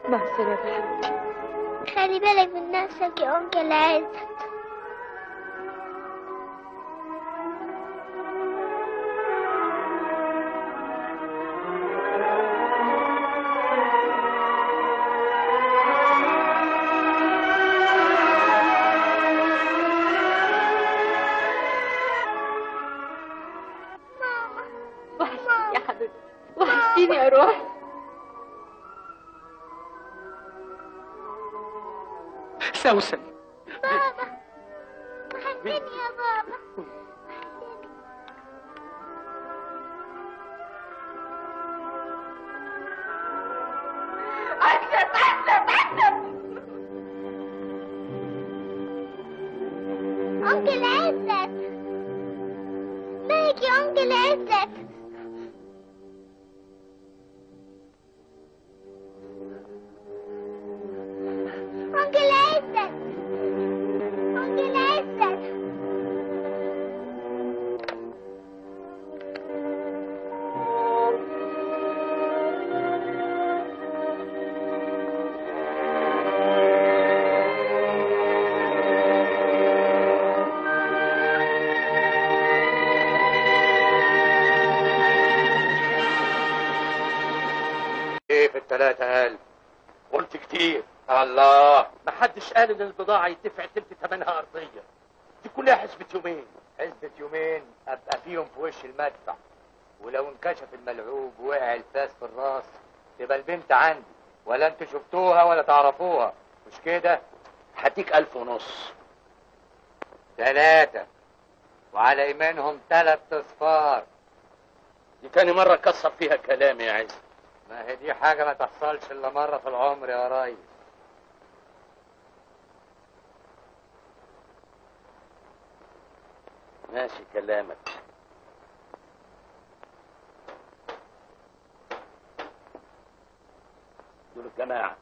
مع السلامة حبيبتي خلي بالك من نفسك يا أنكل عزت وحشتيني يا حبيبتي وحشتيني يا روح سوسن وحشتني يا بابا عزت عزت عزت أنكل عزت مالك يا أنكل عزت أنكل عزت أنكل عزت ايه في التلاتة ألف قلت كتير الله محدش قال ان البضاعة يدفع تلت ثمنها ارضية دي كلها حسبة يومين حسبة يومين ابقى فيهم في وش المدفع ولو انكشف الملعوب ووقع الفاس في الراس تبقى البنت عندي ولا انتوا شفتوها ولا تعرفوها مش كده هديك ألف ونص ثلاثة وعلى ايمانهم ثلاث اصفار دي تاني مرة كسر فيها كلامي يا عز ما هي دي حاجة ما تحصلش الا مرة في العمر يا ريس ماشي كلامك دول الجماعة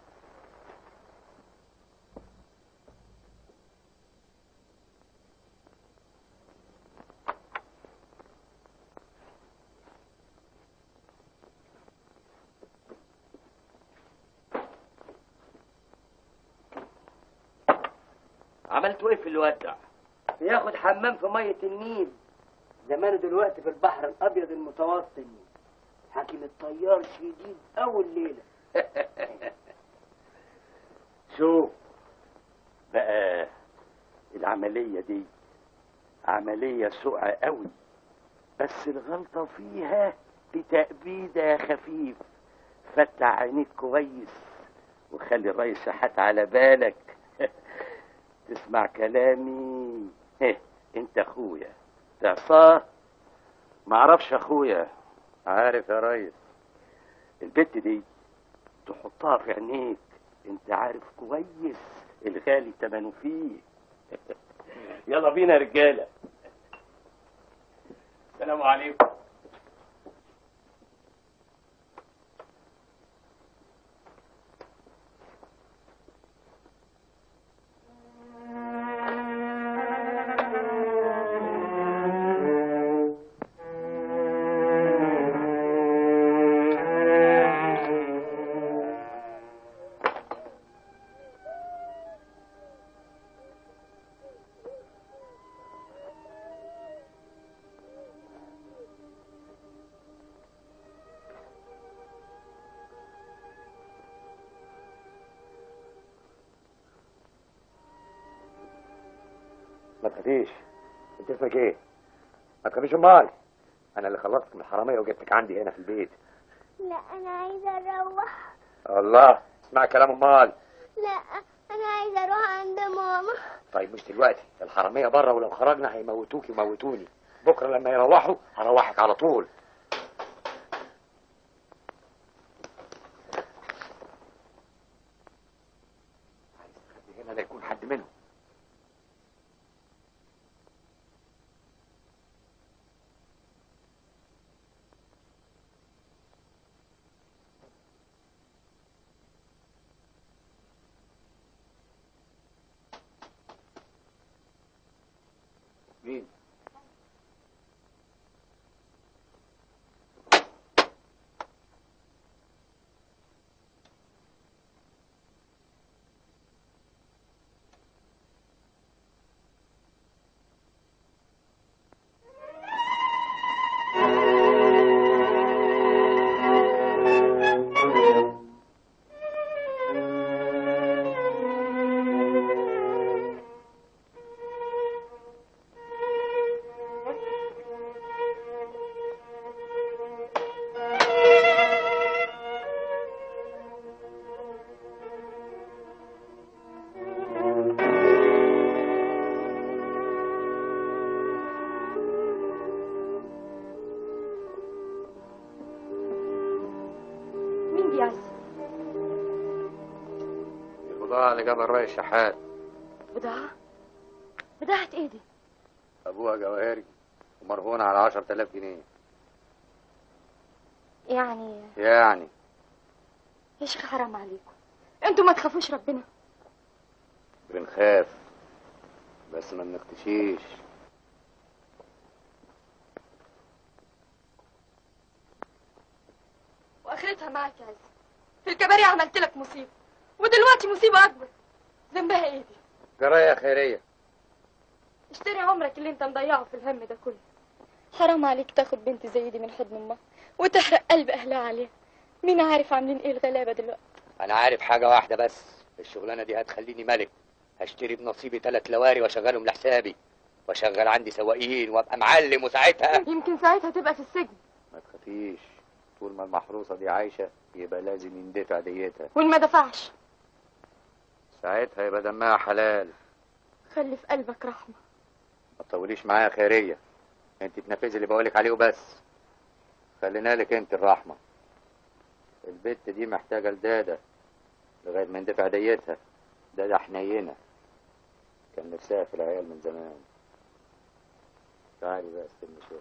عملتوا ايه في الواد ده؟ بياخد حمام في مية النيل زمانه دلوقتي في البحر الابيض المتوسط حاكم الطيار شديد اول ليله شوف بقى العملية دي عملية سوءة قوي بس الغلطة فيها بتأبيدة خفيف فتح عينيك كويس وخلي الرئيس شحات على بالك تسمع كلامي هه انت اخويا تعصاه معرفش اخويا عارف يا ريس البت دي تحطها في عينيك انت عارف كويس الغالي تمنه فيه يلا بينا يا رجاله السلام عليكم ما تخافيش انت اسمك ايه؟ ما تخافيش امال انا اللي خلصتك من الحراميه وجبتك عندي هنا في البيت لا أنا عايزة أروح الله اسمع كلام امال لا أنا عايزة أروح عند ماما طيب مش دلوقتي الحراميه بره ولو خرجنا هيموتوكي ويموتوني بكره لما يروحوا هروحك على طول عايز تخبي هنا لا يكون حد منهم مين يا عزي البضاعة اللي جابها الرئيس شحات بضاعة بضاعة ايه دي أبوها جواهري ومرهونة على عشرة آلاف جنيه يعني يعني يا شيخ حرام عليكم انتوا ما تخافوش ربنا بنخاف بس ما بنختشيش واخرتها معاك يا عزي في الكباري عملت لك مصيبة ودلوقتي مصيبة اكبر ذنبها ايه دي جراية خيرية اشتري عمرك اللي انت مضيعه في الهم ده كله حرام عليك تاخد بنت زي دي من حضن امها وتحرق قلب اهلها عليها مين عارف عاملين ايه الغلابه دلوقتي أنا عارف حاجة واحدة بس الشغلانة دي هتخليني ملك هشتري بنصيبي ثلاث لواري واشغلهم لحسابي واشغل عندي سواقين وابقى معلم وساعتها يمكن ساعتها تبقى في السجن ما تخافيش طول ما المحروسة دي عايشة يبقى لازم يندفع ديتها وان ما دفعش ساعتها يبقى دمها حلال خلي في قلبك رحمه ما تطوليش معايا خيرية انت تنفذي اللي بقولك عليه وبس خلينا لك انت الرحمة البت دي محتاجة لدادة لغاية ما يندفع ديتها دادة حنينة كان نفسها في العيال من زمان تعالي بقى استني شوية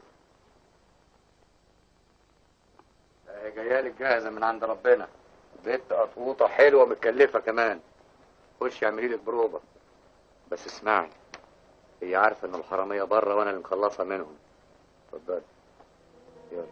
هي جايه لك جاهزة من عند ربنا بنت قطوطة حلوة متكلفة كمان خشي اعملي لك بروبة بس اسمعي هي عارفة ان الحرامية بره وانا اللي مخلصها منهم اتفضلي يلا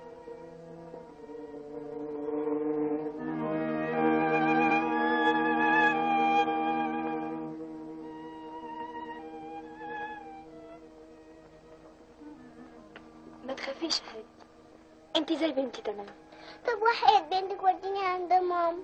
ما تخافيش يا حبيبتي انت زي بنتي تمام طب وحياة بنتك وديني عند ماما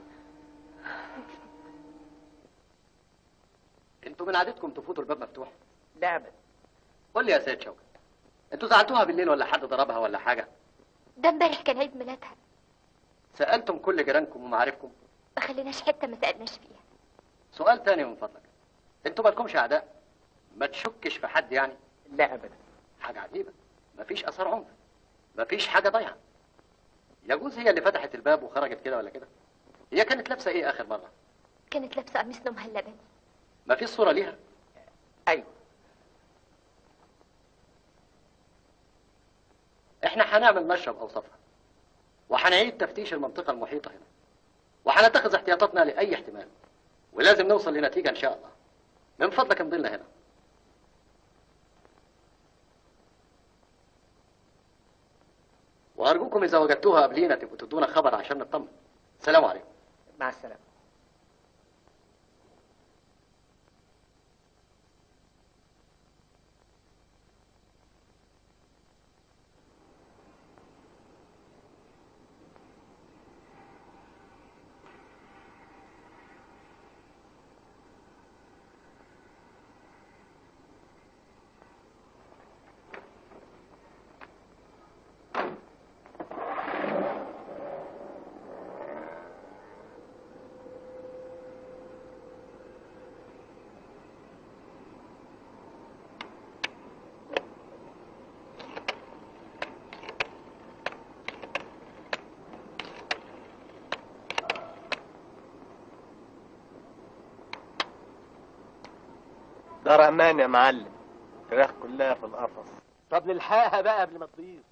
انتوا من عادتكم تفوتوا الباب مفتوح لا ابدا قول لي يا سيد شوقي انتوا زعلتوها بالليل ولا حد ضربها ولا حاجه ده امبارح كان عيد ميلادها سالتم كل جيرانكم ومعارفكم ما خليناش حته ما سالناش فيها سؤال تاني من فضلك انتوا مالكمش اعداء ما تشكش في حد يعني لا ابدا حاجه عجيبه مفيش اثار عنف مفيش حاجه ضايعه يجوز هي اللي فتحت الباب وخرجت كده ولا كده هي كانت لابسه ايه اخر مره كانت لابسه قميص نومها اللبني ما فيش صوره ليها ايوه احنا هنعمل نشرب اوصافها وهنعيد تفتيش المنطقه المحيطه هنا وهنتخذ احتياطاتنا لاي احتمال ولازم نوصل لنتيجه ان شاء الله من فضلك امضي لنا هنا وارجوكم اذا وجدتوها قبلينا تبقوا تدونا خبر عشان نطمن سلام عليكم مع السلامه دار امان يا معلم الفراخ كلها في القفص طب نلحقها بقى قبل ما تطير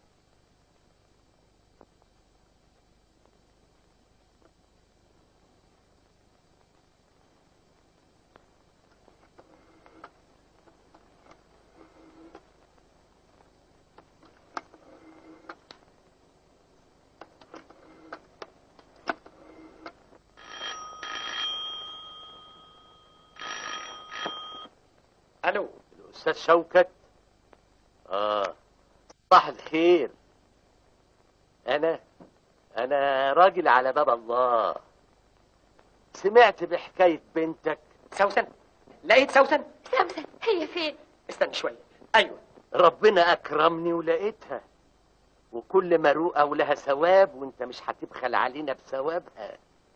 الو الاستاذ شوكت اه صباح الخير انا انا راجل على باب الله سمعت بحكايه بنتك سوسن لقيت سوسن سوسن هي فين استنى شويه ايوه ربنا اكرمني ولقيتها وكل مروءه ولها ثواب وانت مش هتبخل علينا بثوابها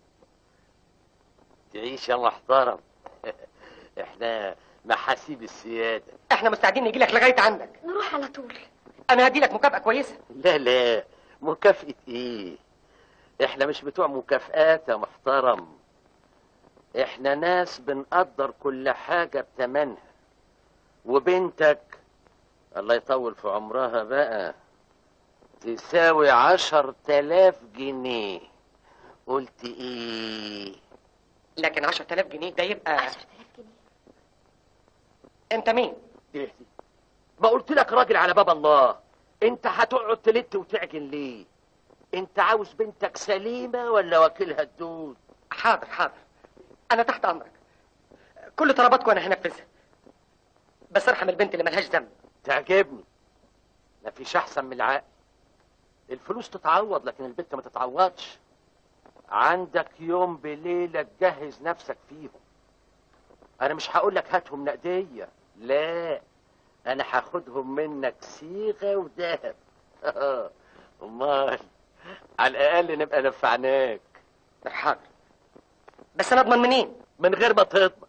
تعيش يا محترم احنا محاسيب السياده احنا مستعدين نجي لك لغايه عندك نروح على طول انا هدي لك مكافاه كويسه لا لا مكافأة ايه احنا مش بتوع مكافآت يا محترم احنا ناس بنقدر كل حاجة بتمنها وبنتك الله يطول في عمرها بقى تساوي عشر تلاف جنيه قلت ايه لكن 10000 جنيه ده يبقى 10000 جنيه انت مين؟ ايه دي؟ ما قلت لك راجل على باب الله انت هتقعد تلت وتعجن ليه انت عاوز بنتك سليمة ولا وكيلها الدود حاضر حاضر انا تحت امرك كل طلباتكم انا هنفذها بس ارحم البنت اللي ملهاش ذنب تعجبني مفيش احسن من العقل الفلوس تتعوض لكن البنت ما تتعوضش عندك يوم بليلة تجهز نفسك فيهم انا مش هقول لك هاتهم نقدية لا انا هاخدهم منك صيغة وذهب امال على الاقل نبقى نفعناك حاضر بس انا اضمن منين من غير ما تضمن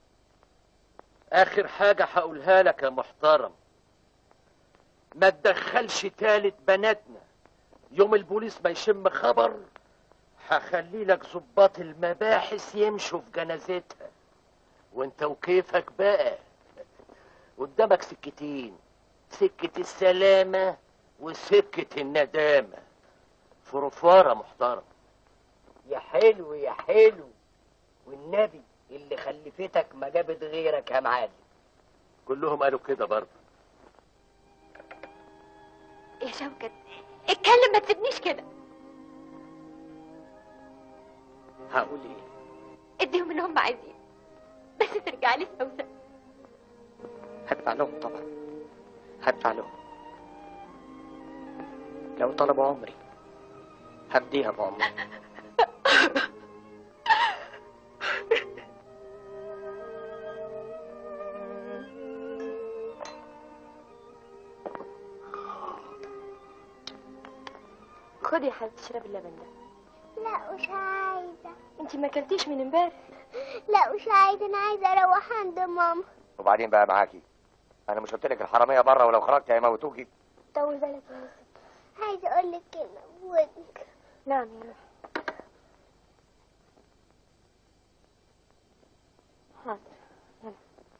اخر حاجة هقولها لك يا محترم ما تدخلش تالت بناتنا يوم البوليس ما يشم خبر هخلي لك ظباط المباحث يمشوا في جنازتها وانت وكيفك بقى قدامك سكتين سكة السلامة وسكة الندامة فرفارة محترم يا حلو يا حلو والنبي اللي خلفتك ما جابت غيرك يا معلم كلهم قالوا كده برضه يا شوكت اتكلم ما تسيبنيش كده هقول ايه اديهم اللي هم عايزينه بس ترجع لي سوسن هدفع لهم طبعا هدفع لهم لو طلبوا عمري هديها بعمري خدي يا حبيبتي اشربي اللبن ده لا مش عايزة انت ما اكلتيش من امبارح لا مش عايزة انا عايزة اروح عند ماما وبعدين بقى معاكي انا مش قلت لك الحراميه بره ولو خرجت هيموتوكي طول بالك يا يوسف عايزة اقول لك كلمة بودنك نعم يا روحي حاضر يلا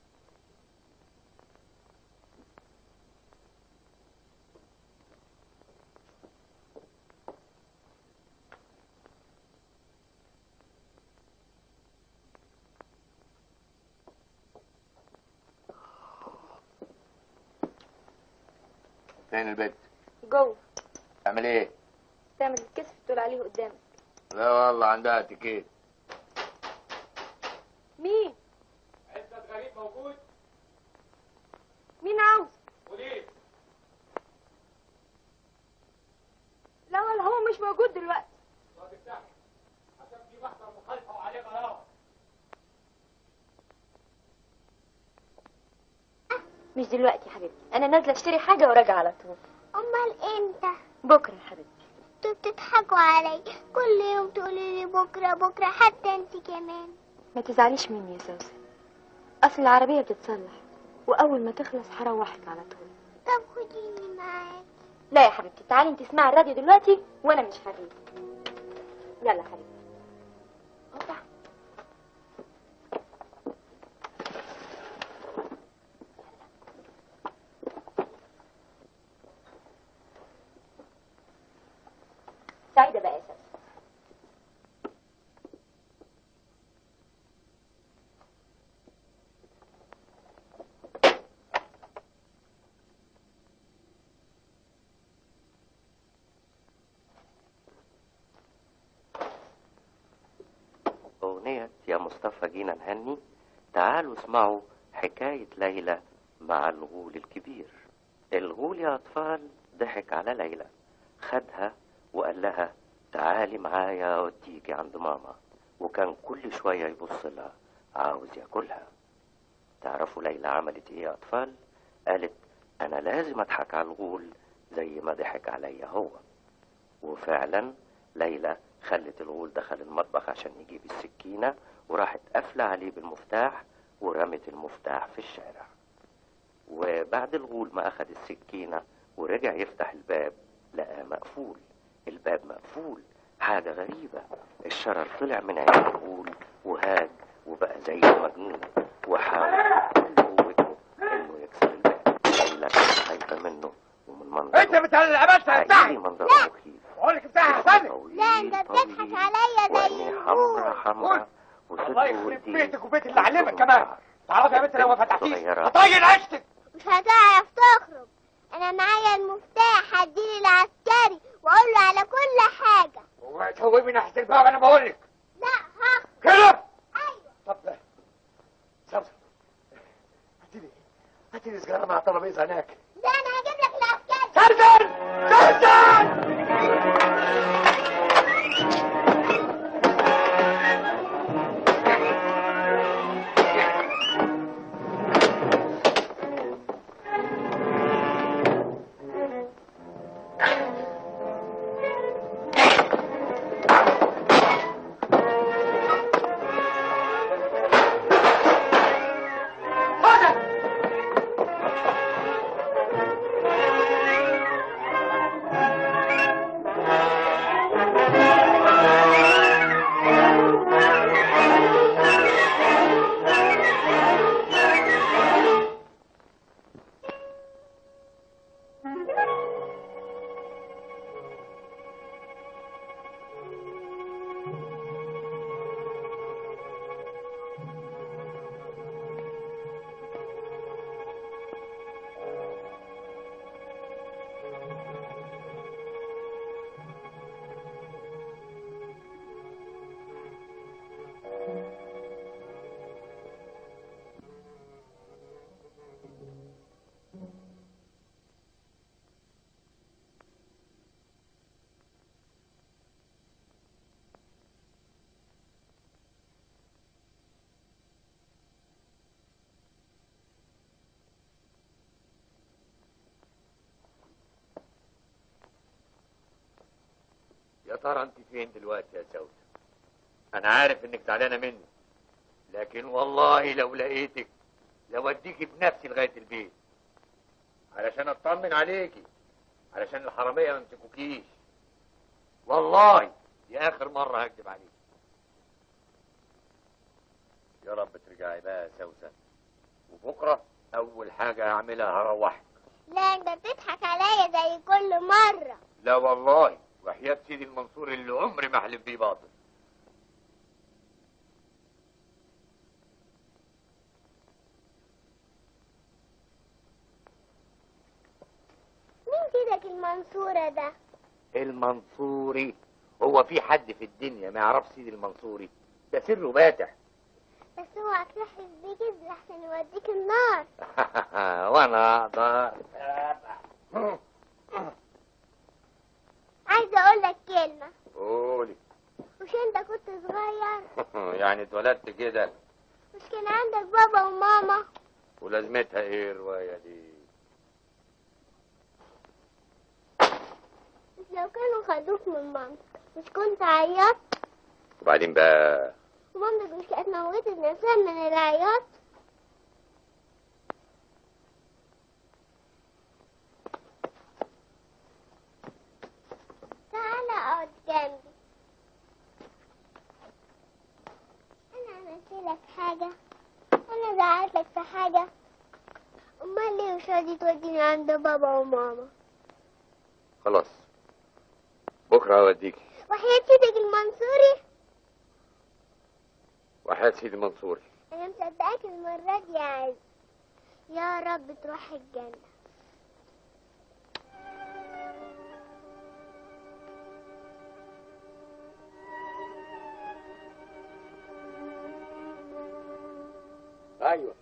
فين البيت جوه تعمل ايه تعمل الكسف تقول عليه قدامك لا والله عندها تكيت مين عزت غريب موجود مين عاوز وليه لا ولا هو مش موجود دلوقتي طب افتح عشان في محضر مخالفه وعليه غرامه مش دلوقتي يا حبيبتي انا نازله اشتري حاجه وراجعه على طول امال امتى بكره يا حبيبتي انتوا بتضحكوا علي كل يوم تقولي لي بكرة بكرة حتى انت كمان ما تزعليش مني يا سوسن اصل العربيه بتتصلح واول ما تخلص هروحك على طول طب خديني معاك لا يا حبيبتي تعالي انت اسمعي الراديو دلوقتي وانا مش هغيب يلا يا حبيبتي هوبا. سعيدة بقى يا سوسن أغنية يا مصطفى جينا نهني تعالوا اسمعوا حكاية ليلى مع الغول الكبير الغول يا أطفال ضحك على ليلى خدها وقال لها تعالي معايا اوديكي عند ماما وكان كل شوية يبص لها عاوز ياكلها تعرفوا ليلى عملت ايه يا أطفال قالت أنا لازم أضحك على الغول زي ما ضحك عليا هو وفعلا ليلى خلت الغول دخل المطبخ عشان يجيب السكينة وراحت قافلة عليه بالمفتاح ورمت المفتاح في الشارع وبعد الغول ما أخد السكينة ورجع يفتح الباب لقاه مقفول الباب مقفول حاجة غريبة الشرر طلع من عين الغول وهاج وبقى زي المجنون وحاول بكل قوته انه يكسر الباب ليلى كانت خايفة منه ومن منظره انت بتاع عملت حقيقي افتحي منظره مخيف بقول لك افتحي احسن لا انت بتضحك عليا زي وعينيه حمرا حمرا الله وصدره يخرب وايديه بيتك وبيت اللي علمك كمان تعرفي يا بنت لو ما فتحتيش صغيرة. هطين عشتك مش هتعرف تخرج انا معايا المفتاح هديني العسكري واقول له على كل حاجه وتهوي من ناحيه الباب انا بقول لك لا ها كده طب سمسم هاتي لي هاتي لي سجاره مع الترابيزه هناك لا انا هجيب لك العسكري سرسن سرسن يا ترى انت فين دلوقتي يا سوسن انا عارف انك زعلانه مني لكن والله لو لقيتك لوديكي بنفسي لغايه البيت علشان اطمن عليكي علشان الحراميه ما يمسكوكيش والله دي اخر مره هكدب عليكي يا رب ترجعي بقى يا سوسن وبكره اول حاجه هعملها هروحك لا انت بتضحك عليا زي كل مره لا والله وحياة سيدي المنصور اللي عمري ما احلف بيه باطل مين سيدك المنصوره ده المنصوري هو في حد في الدنيا ما يعرفش سيدي المنصوري ده سره باتح بس هو هتلحس بيه كده لحسن يوديك النار وانا اقدر عايزه اقول لك كلمه قولي مش انت كنت صغير يعني اتولدت كده مش كان عندك بابا وماما ولازمتها ايه الروايه دي مش لو كانوا خدوك من مامتك مش كنت عيطت وبعدين بقى ومامتك مش كانت موتت نفسها من العياط تعالى اقعد جنبي انا عملت لك حاجه انا زعلت لك في حاجه امال ليه مش راضي توديني عند بابا وماما خلاص بكره هوديكي وحياة سيدك المنصوري وحياة سيدي منصوري انا مصدقاك المره دي يا عز يا رب تروح الجنه ايوه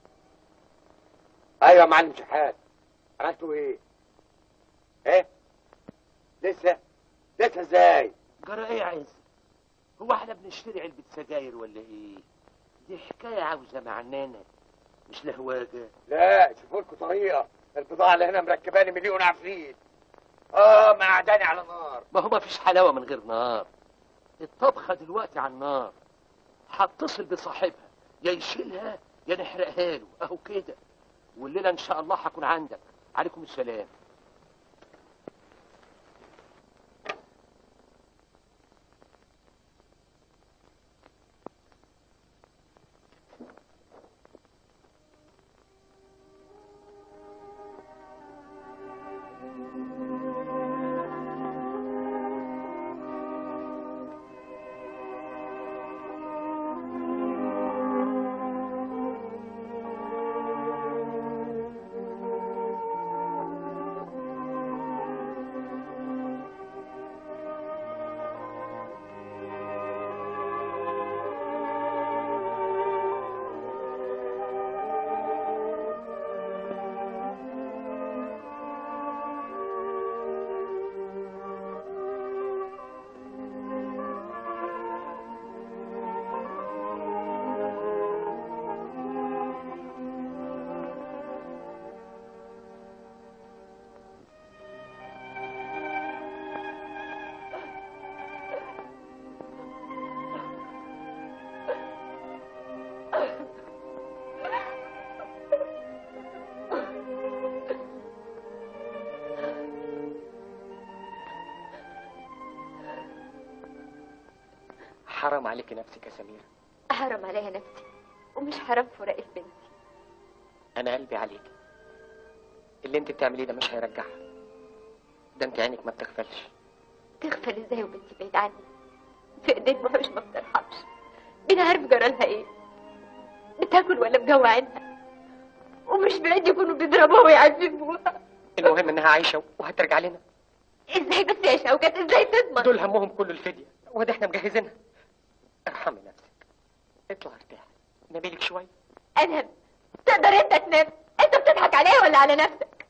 ايوه يا معلم شحات عملتوا ايه؟ ايه؟ لسه؟ لسه ازاي؟ جرى ايه يا عز هو احنا بنشتري علبة سجاير ولا ايه دي حكاية عاوزة معنانة مش لهواجة لا شوفوا لكم طريقه البضاعه اللي هنا مركباني مليون عفريت اه معداني على نار ما هو ما فيش حلاوة من غير نار الطبخة دلوقتي على النار هتصل بصاحبها يا يشيلها يا نحرقها له اهو كده والليلة ان شاء الله هكون عندك عليكم السلام حرام عليكي نفسك يا سميرة حرام عليا نفسي ومش حرام فراق البنت أنا قلبي عليكي اللي أنت بتعمليه ده مش هيرجعها ده أنت عينك ما بتغفلش تغفل ازاي وبنتي بعيد عني في ايدين وحوش ما بترحمش مين عارف جرالها ايه بتاكل ولا مجوعينها ومش بعيد يكونوا بيضربوها ويعذبوها المهم إنها عايشة وهترجع لنا ازاي بس يا شوكت ازاي تضمن دول همهم كله الفدية وده احنا مجهزينها ارحمي نفسك اطلع ارتاح نبيلك شوية انام تقدر انت تنام انت بتضحك عليا ولا على نفسك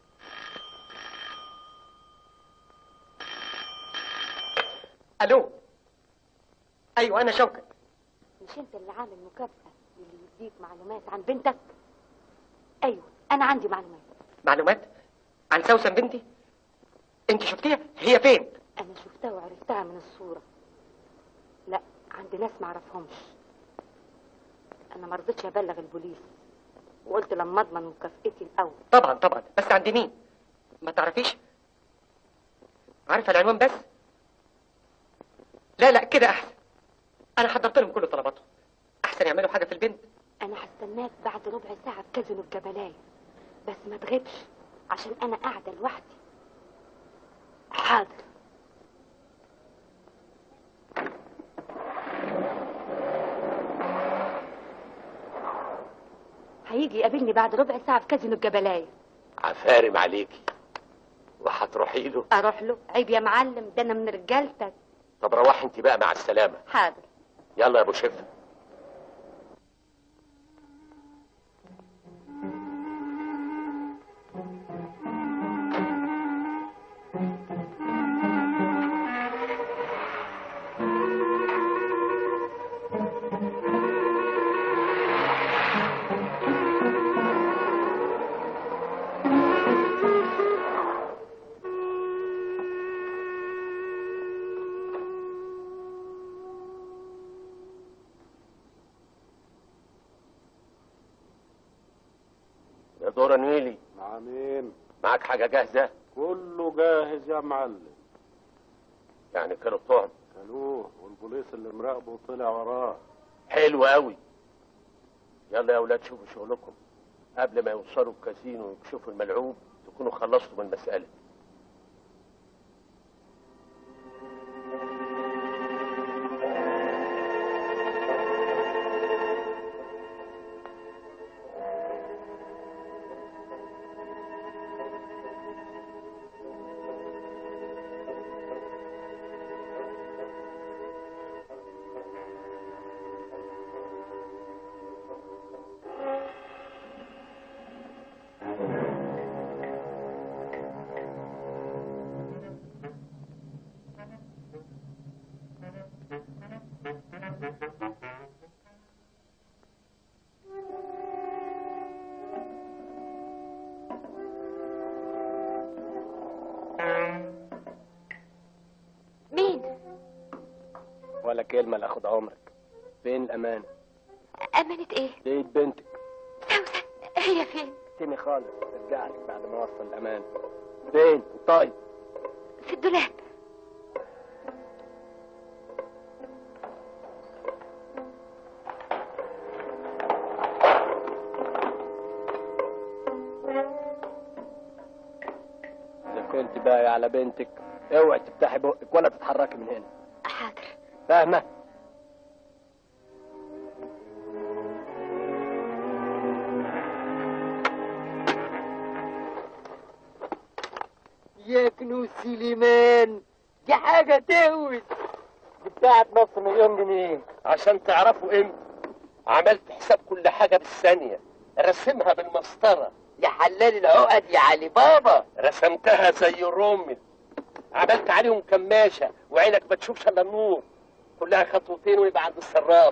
ألو أيوة أنا شوكت مش انت اللي عامل مكافأة اللي يديك معلومات عن بنتك ايوه انا عندي معلومات معلومات عن سوسن بنتي انت شفتيها هي فين انا شفتها وعرفتها من الصورة لا عند ناس معرفهمش انا مرضتش ابلغ البوليس وقلت لما اضمن مكافئتي الاول طبعا طبعا بس عند مين ما تعرفيش عارفه العنوان بس لا لا كده احسن انا حضرت لهم كل طلباتهم احسن يعملوا حاجه في البنت انا هستناك بعد ربع ساعة في كازينو الجبلاية بس ما تغيبش عشان انا قاعدة لوحدي حاضر هيجي يقابلني بعد ربع ساعة في كازينو الجبلاية عفارم عليكي وهتروحي له اروح له عيب يا معلم ده انا من رجالتك طب روحي انت بقى مع السلامه حاضر يلا يا ابو شفا يا دورة نيلي مع مين معاك حاجة جاهزة كله جاهز يا معلم يعني كانوا بتوعهم كلوه والبوليس اللي مراقبه طلع وراه حلو قوي يلا يا اولاد شوفوا شغلكم قبل ما يوصلوا الكازينو ويكشفوا الملعوب تكونوا خلصتوا من المسألة مين ولا كلمة لاخد عمرك فين الأمانة امانة ايه لقيت بنتك هي فين تاني خالص ارجع لك بعد ما اوصل الأمانة فين طيب في الدولاب إذا كنت باقي على بنتك اوعي تفتحي بقك ولا تتحركي من هنا حاضر فاهمة يا كنوز سليمان دي حاجة تهوس دي بتاعت نص مليون جنيه عشان تعرفوا امتى عملت حساب كل حاجة بالثانية رسمها بالمسطرة يا حلال العقد يا علي بابا رسمتها زي الرمل عملت عليهم كماشة وعينك ما تشوفش الا النور كلها خطوتين ويبقى عند الصراف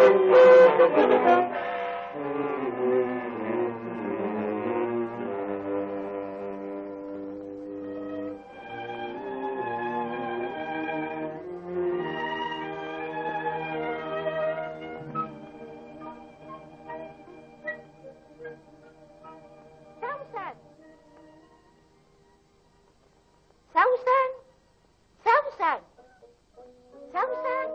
سوسن سوسن سوسن سوسن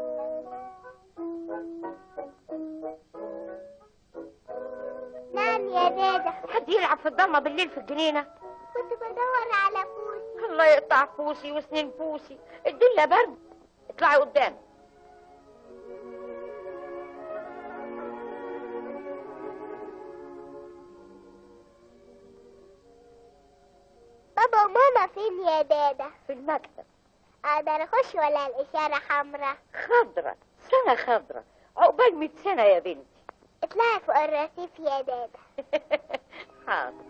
نعم يا دادا حد يلعب في الضلمه بالليل في الجنينه كنت بدور على فوسي الله يقطع فوسي وسنين فوسي الدنيا برد اطلعي قدام بابا وماما فين يا دادا في المكتب اقدر اخش ولا الاشارة حمراء خضرة سنة خضرة عقبال 100 سنة يا بنتي اطلعي فوق الرصيف يا دادا حاضر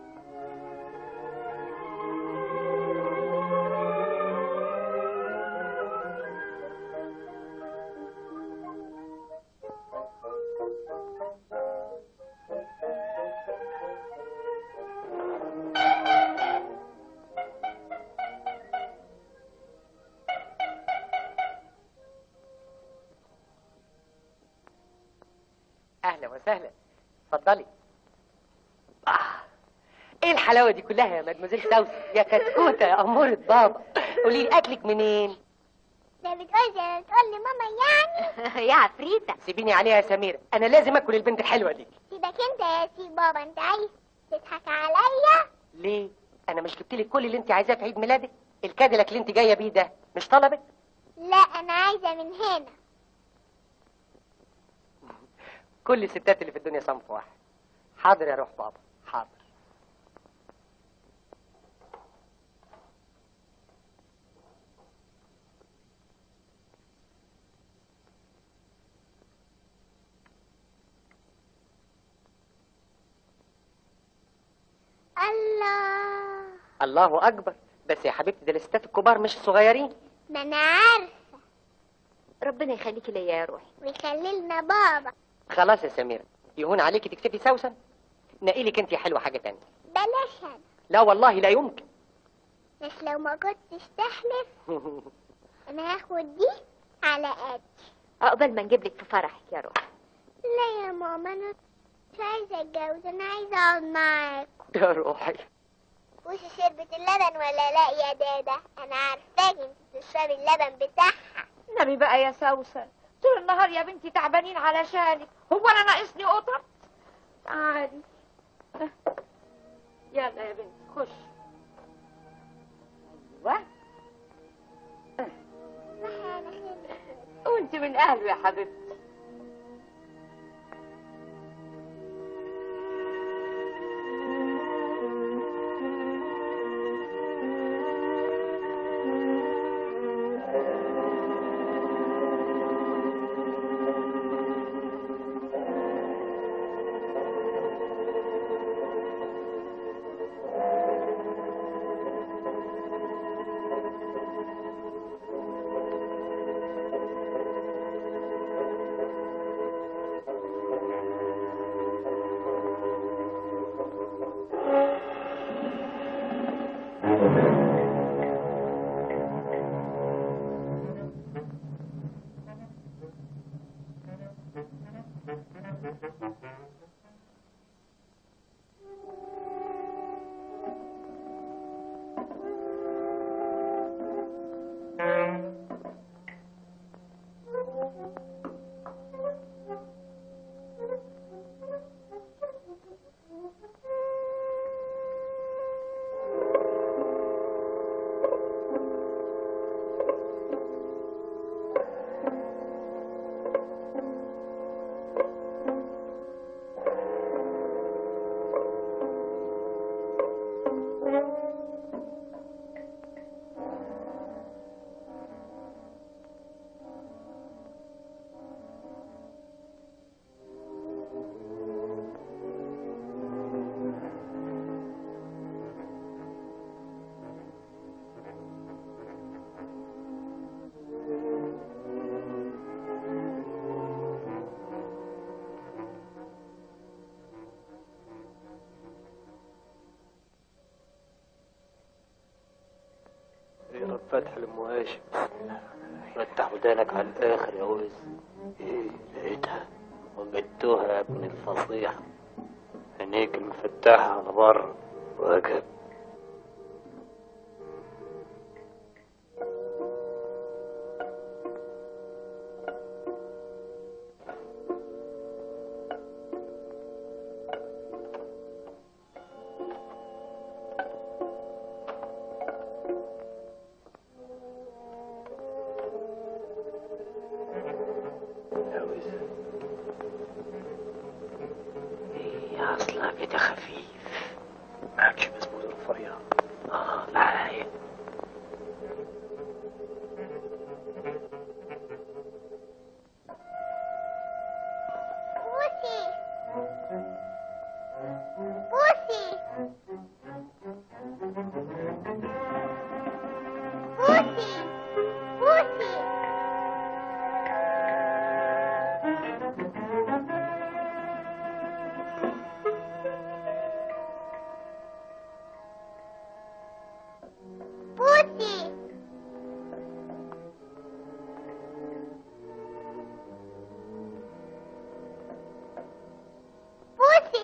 اهلا وسهلا اتفضلي آه. ايه الحلاوه دي كلها يا مدموزيل سوسن يا كتكوته يا اموره بابا قولي لي اكلك منين ده بتقول زي بتقول لي ماما يعني يا عفريته سيبيني عليها يا سميره انا لازم اكل البنت الحلوه دي سيبك انت يا سي بابا انت عايز تضحك عليا ليه انا مش جبت لك كل اللي انت عايزاه في عيد ميلادك الكادلك اللي انت جايه بيه ده مش طلبك لا انا عايزة من هنا كل الستات اللي في الدنيا صنف واحد حاضر يا روح بابا حاضر الله الله اكبر بس يا حبيبتي ده الستات الكبار مش الصغيرين ما انا عارفة ربنا يخليكي ليا يا روحي ويخلي لنا بابا خلاص يا سميره يهون عليكي تكتبي سوسن نقي لك انت يا حلوه حاجه تانية بلاش انا لا والله لا يمكن بس لو ما كنتش تحلف انا هاخد دي على قد عقبال ما نجيب لك في فرحك يا روحي لا يا ماما انا مش عايزة اتجوز انا عايزة اقعد معاك يا روحي وش شربت اللبن ولا لا يا دادا انا عارفاك انت بتشربي اللبن بتاعها النبي بقى يا سوسن طول النهار يا بنتي تعبانين علشانك هو انا ناقصني قطط تعالي يلا يا بنتي خش ايوه وانت من اهله يا حبيبتي فتح المواشي فتح ودانك على الاخر يا وز ايه لقيتها وجدتها يا ابن الفصيح عينيك المفتاحة على بره وجب يا وز ايه اصلا كده خفيف معكش بسبوس رفيع اه معايا بوسي بوسي بوسي بوسي بوسي بوسي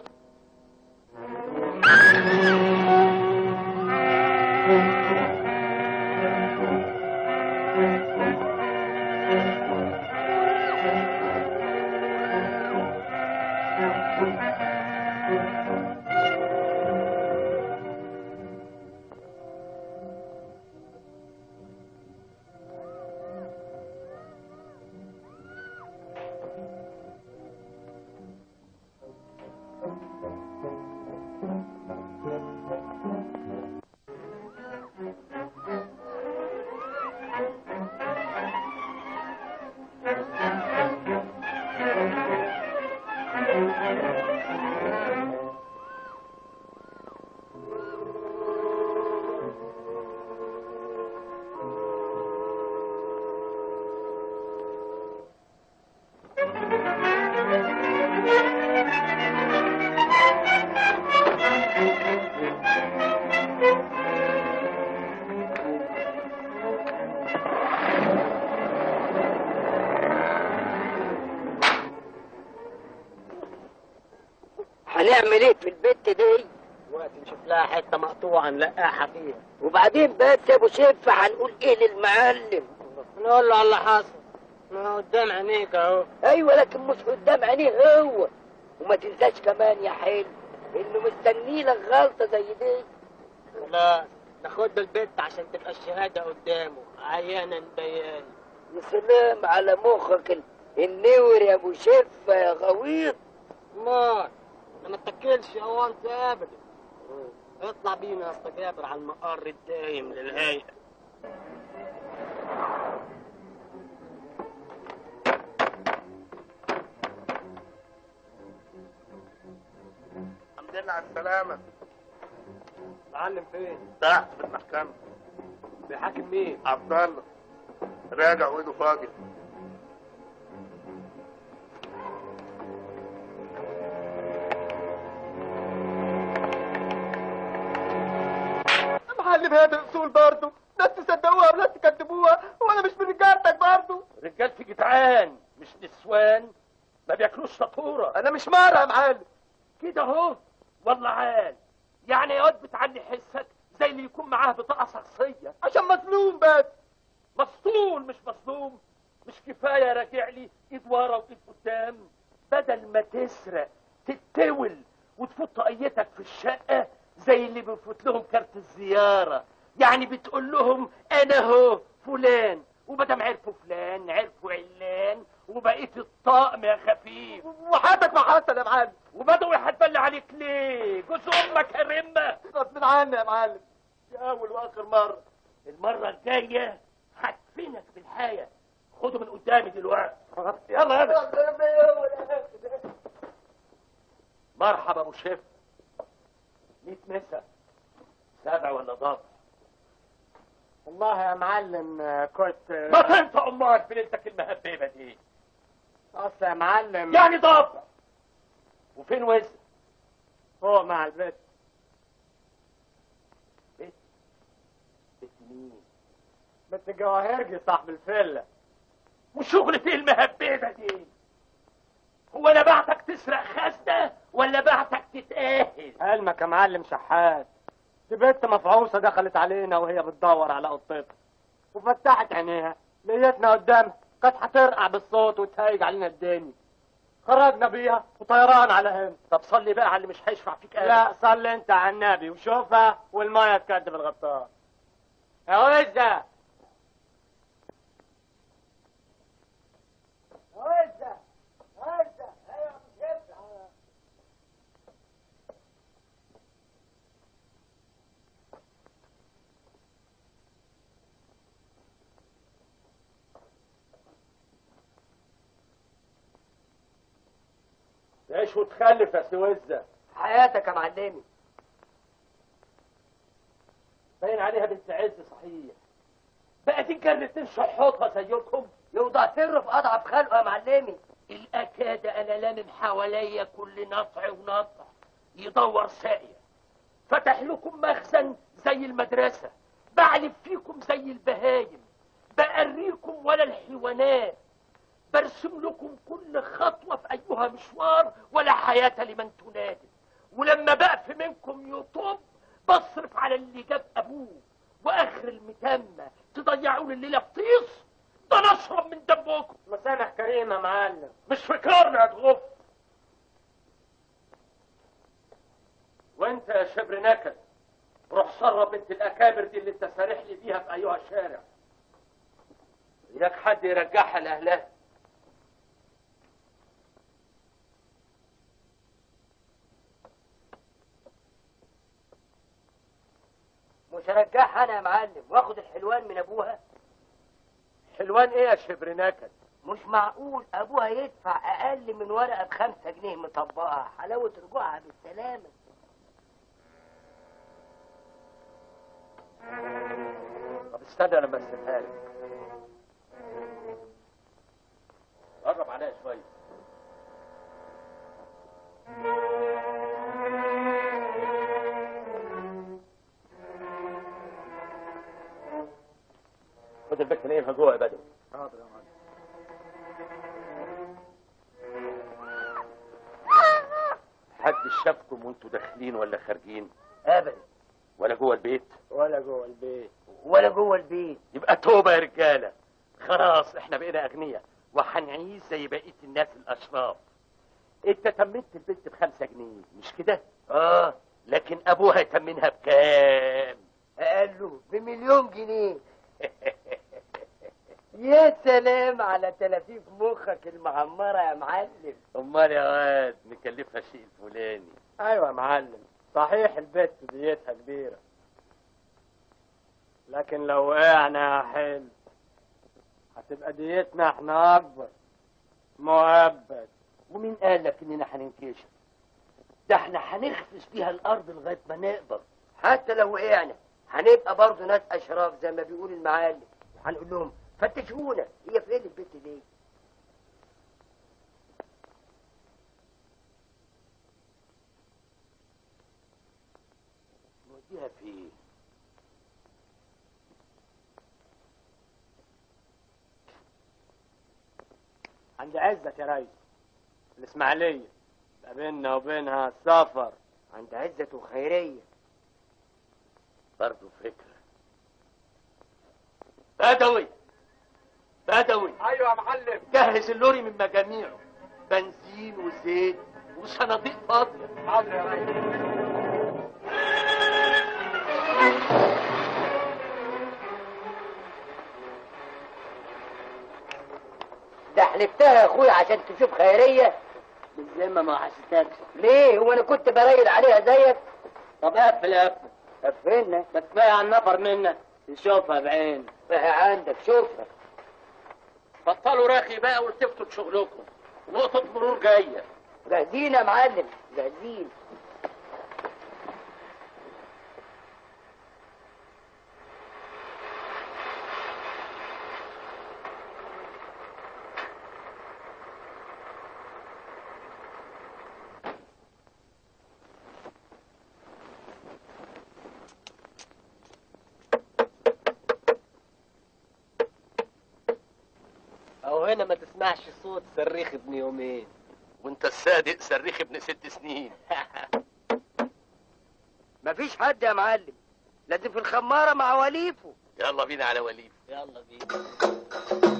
هنعمل ايه في البت دي دلوقتي نشوف لها حته مقطوعه نلقاها فيها وبعدين بس يا ابو شفة هنقول ايه للمعلم نقول له على اللي حصل ما هو قدام عينيك اهو ايوه لكن مش قدام عينيه هو وما تنساش كمان يا حلو انه مستني لك غلطه زي دي خلاص ناخد البت عشان تبقى الشهاده قدامه عيانا بيان يا سلام على مخك ال- النور يا ابو شفة يا غويط مار انا ما اتكلش هو انت ابدا اطلع بينا يا اسطى جابر على المقر الدايم للهيئه الحمد لله على السلامة معلم فين؟ تحت في المحكمة بيحاكم مين؟ عبد الله راجع وايده فاضية معلم هذه الاصول برضه ناس تصدقوها وناس تكذبوها وانا مش من رجالتك برضه رجالتي جدعان مش نسوان ما بياكلوش سطوره انا مش مارة يا معلم كده اهو والله عال يعني يا واد بتعلي حسك زي اللي يكون معاه بطاقه شخصيه عشان مظلوم بس مسطول مش مظلوم مش كفايه راجع لي ايد ورا وايد قدام بدل ما تسرق تتول وتفوت طاقيتك في الشقه زي اللي بيفوت لهم كارت الزياره يعني بتقول لهم انا هو فلان ومادام عرفوا فلان عرفوا علان وبقيت الطقم يا خفيف وحياتك ما حصل يا معلم وبدوي هتبلي عليك ليه جوز امك يا رمه غصب عني يا معلم دي اول واخر مره المره الجايه هدفنك بالحياه خده من قدامي دلوقتي يلا يلا مرحبا ابو شيف 100 مسا سبع ولا ضبع والله يا معلم آه، كنت آه، ما تنطق امك بليلتك المهببه دي اصل يا معلم يعني ضبع وفين وزن فوق مع البيت بيت بيت مين بس بنت الجواهرجي صاحب الفيلا وشغلة ايه المهببة دي هو انا بعتك تسرق خزنة ولا بعتك تتأهل علمك يا معلم شحات دي بنت مفعوصة دخلت علينا وهي بتدور على قطتها وفتحت عينيها لقيتنا قدامها كانت هترقع بالصوت وتهيج علينا الدنيا خرجنا بيها وطيران على هنا طب صلي بقى على اللي مش هيشفع فيك أبدا. لا صلي انت على النبي وشوفها والمية تكدب الغطاس يا وزة يا وزة وزة ايوه مش هينفع. تعيش وتخلف يا سوزة حياتك يا معلمي باين عليها بنت عز صحيح بقى دي كانت شحوطها زيكم يوضع سر في اضعف خلقه يا معلمي الأكاد أنا لامم حواليا كل نطع ونطع يدور ساقية فتح لكم مخزن زي المدرسة بعلف فيكم زي البهايم بأريكم ولا الحيوانات برسم لكم كل خطوة في أيها مشوار ولا حياة لمن تنادي ولما بقف منكم يطب بصرف على اللي جاب أبوه وآخر المتمة تضيعوا لي الليلة في طيس ده أنا أشرب من دمكم مسامح كريم يا معلم مش فكرني هتغف وانت يا شبر نكد روح سرب بنت الاكابر دي اللي انت سارح لي بيها في ايها الشارع اياك حد يرجعها لاهلها مش هرجعها انا يا معلم واخد الحلوان من ابوها حلوان ايه يا شبر نكد مش معقول ابوها يدفع اقل من ورقه بخمسة جنيه مطبقه حلاوه رجوعها بالسلامه طب استنى لما اسيبها لك قرب عليها شويه خد البت نايمها جوه يا بدوي حاضر يا معلم حد شافكم وانتوا داخلين ولا خارجين ابدا ولا جوه البيت ولا جوه البيت ولا جوه البيت يبقى توبه يا رجاله خلاص احنا بقينا اغنياء وهنعيش زي بقيه الناس الاشراف انت تمنت البنت بخمسة جنيه مش كده اه لكن ابوها يتمنها بكام قال له بمليون جنيه يا سلام على تلافيف مخك المعمره يا معلم امال يا واد نكلفها شيء الفلاني ايوه يا معلم صحيح البت ديتها كبيرة لكن لو وقعنا يا حلو هتبقى ديتنا احنا اكبر مؤبد ومين قال لك اننا هننكشف ده احنا هنخفش بيها الارض لغايه ما نقبض حتى لو وقعنا هنبقى برضه ناس اشراف زي ما بيقول المعلم هنقول لهم فتشونا هي فين البت دي نوديها فين عند عزت يا ريس الاسماعيلية بقى بيننا وبينها سفر عند عزت وخيريه برضه فكرة بدوي بدوي ايوه يا معلم جهز اللوري من مجاميعه بنزين وزيت وصناديق فاضية حاضر يا ريس ده حلفتها يا اخويا عشان تشوف خيريه بالذمة ما حسيتكش ليه هو انا كنت برايل عليها زيك طب قفل قفل قفلنا ده كفاية على النفر منا نشوفها بعين فهي عندك شوفها بطلوا راخي بقى والتفتوا لشغلكم نقطة مرور جاية جاهزين يا معلم جاهزين الامانه ما تسمعش صوت صريخ ابن يومين وانت الصادق صريخ ابن ست سنين مفيش حد يا معلم لازم في الخمارة مع وليفه يلا بينا على وليف يلا بينا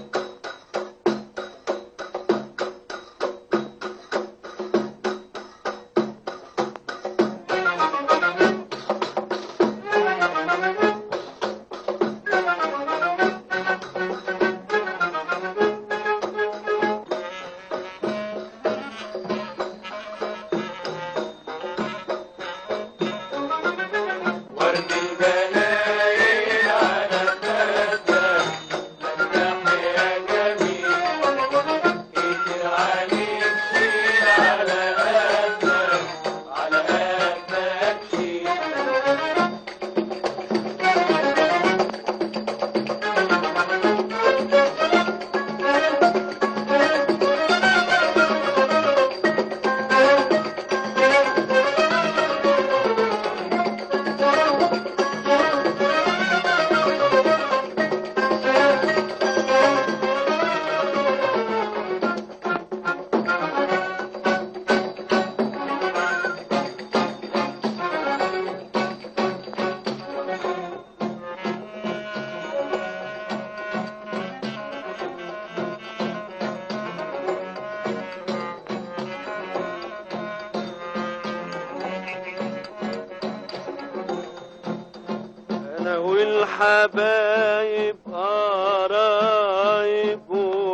ورد البلايين على خدك فتح يا جميل كتير عليك شيل على قدك على قدك شيل انا والحبايب قرايب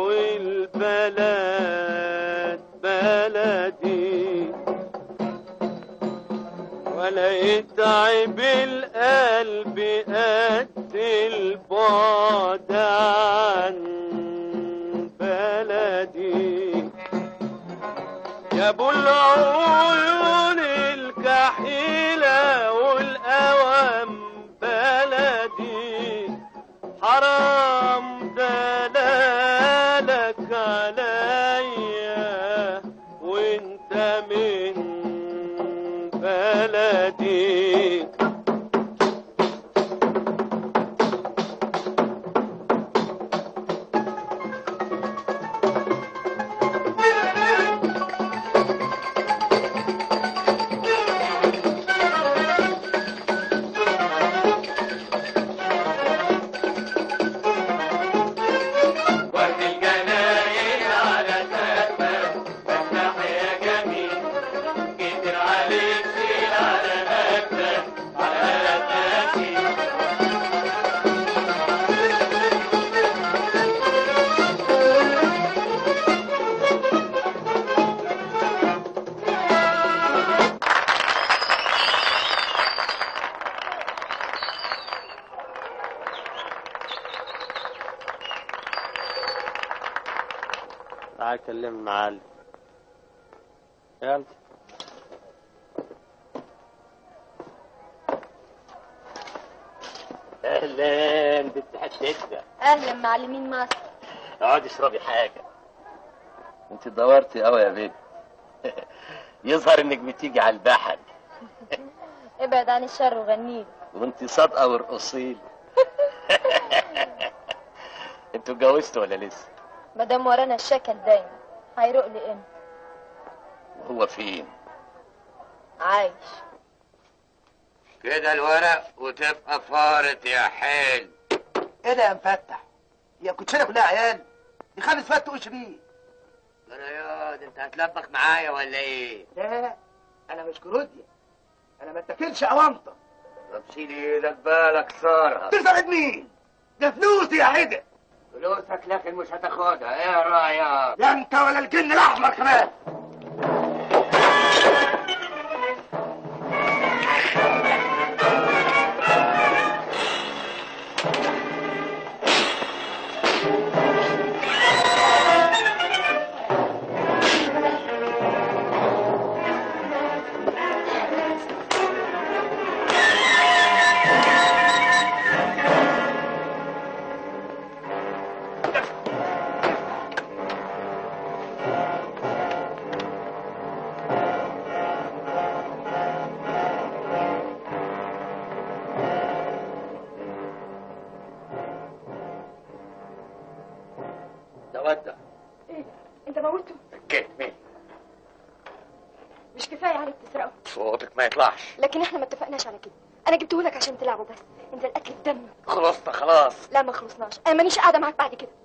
والبلد بلدي ولا يتعب القلب قد البعد عن بلدي يا ابو العيون الكحيلة والأوام بلدي حرام دلالك عليا وانت من بلدي ورد الجناين على خدك فتح يا جميل كتير عليك شيل على قدك على قدك شيل تعال كلمني معلم يلا اهلا بنت حتتنا اهلا معلمين مصر اقعدي اشربي حاجه انت دورتي قوي يا بنت يظهر انك بتيجي على البحر ابعد عن الشر وغنيلي وانت صادقه ورقصيلي انتوا اتجوزتوا ولا لسه مادام ورانا الشكل دايما هيروق لي امتى وهو فين عايش كده الورق وتبقى فارت يا حيل ايه ده يا مفتح هي الكوتشينه كلها عيال دي خمس فات تقولش بيه ياض انت هتلبخ معايا ولا ايه لا انا مش كروديا انا ما اتاكلش اوانطه طب شيل ايدك بالك صارها تساعد مين ده فلوسي يا عدة فلوسك لكن مش هتاخدها ايه رايك لا انت ولا الجن الاحمر كمان مش كفايه عليك تسرقه صوتك ما يطلعش لكن احنا ما اتفقناش على كده انا جبته لك عشان تلعبه بس انت الاكل في دم خلصنا خلاص لا ما خلصناش انا مانيش قاعده معاك بعد كده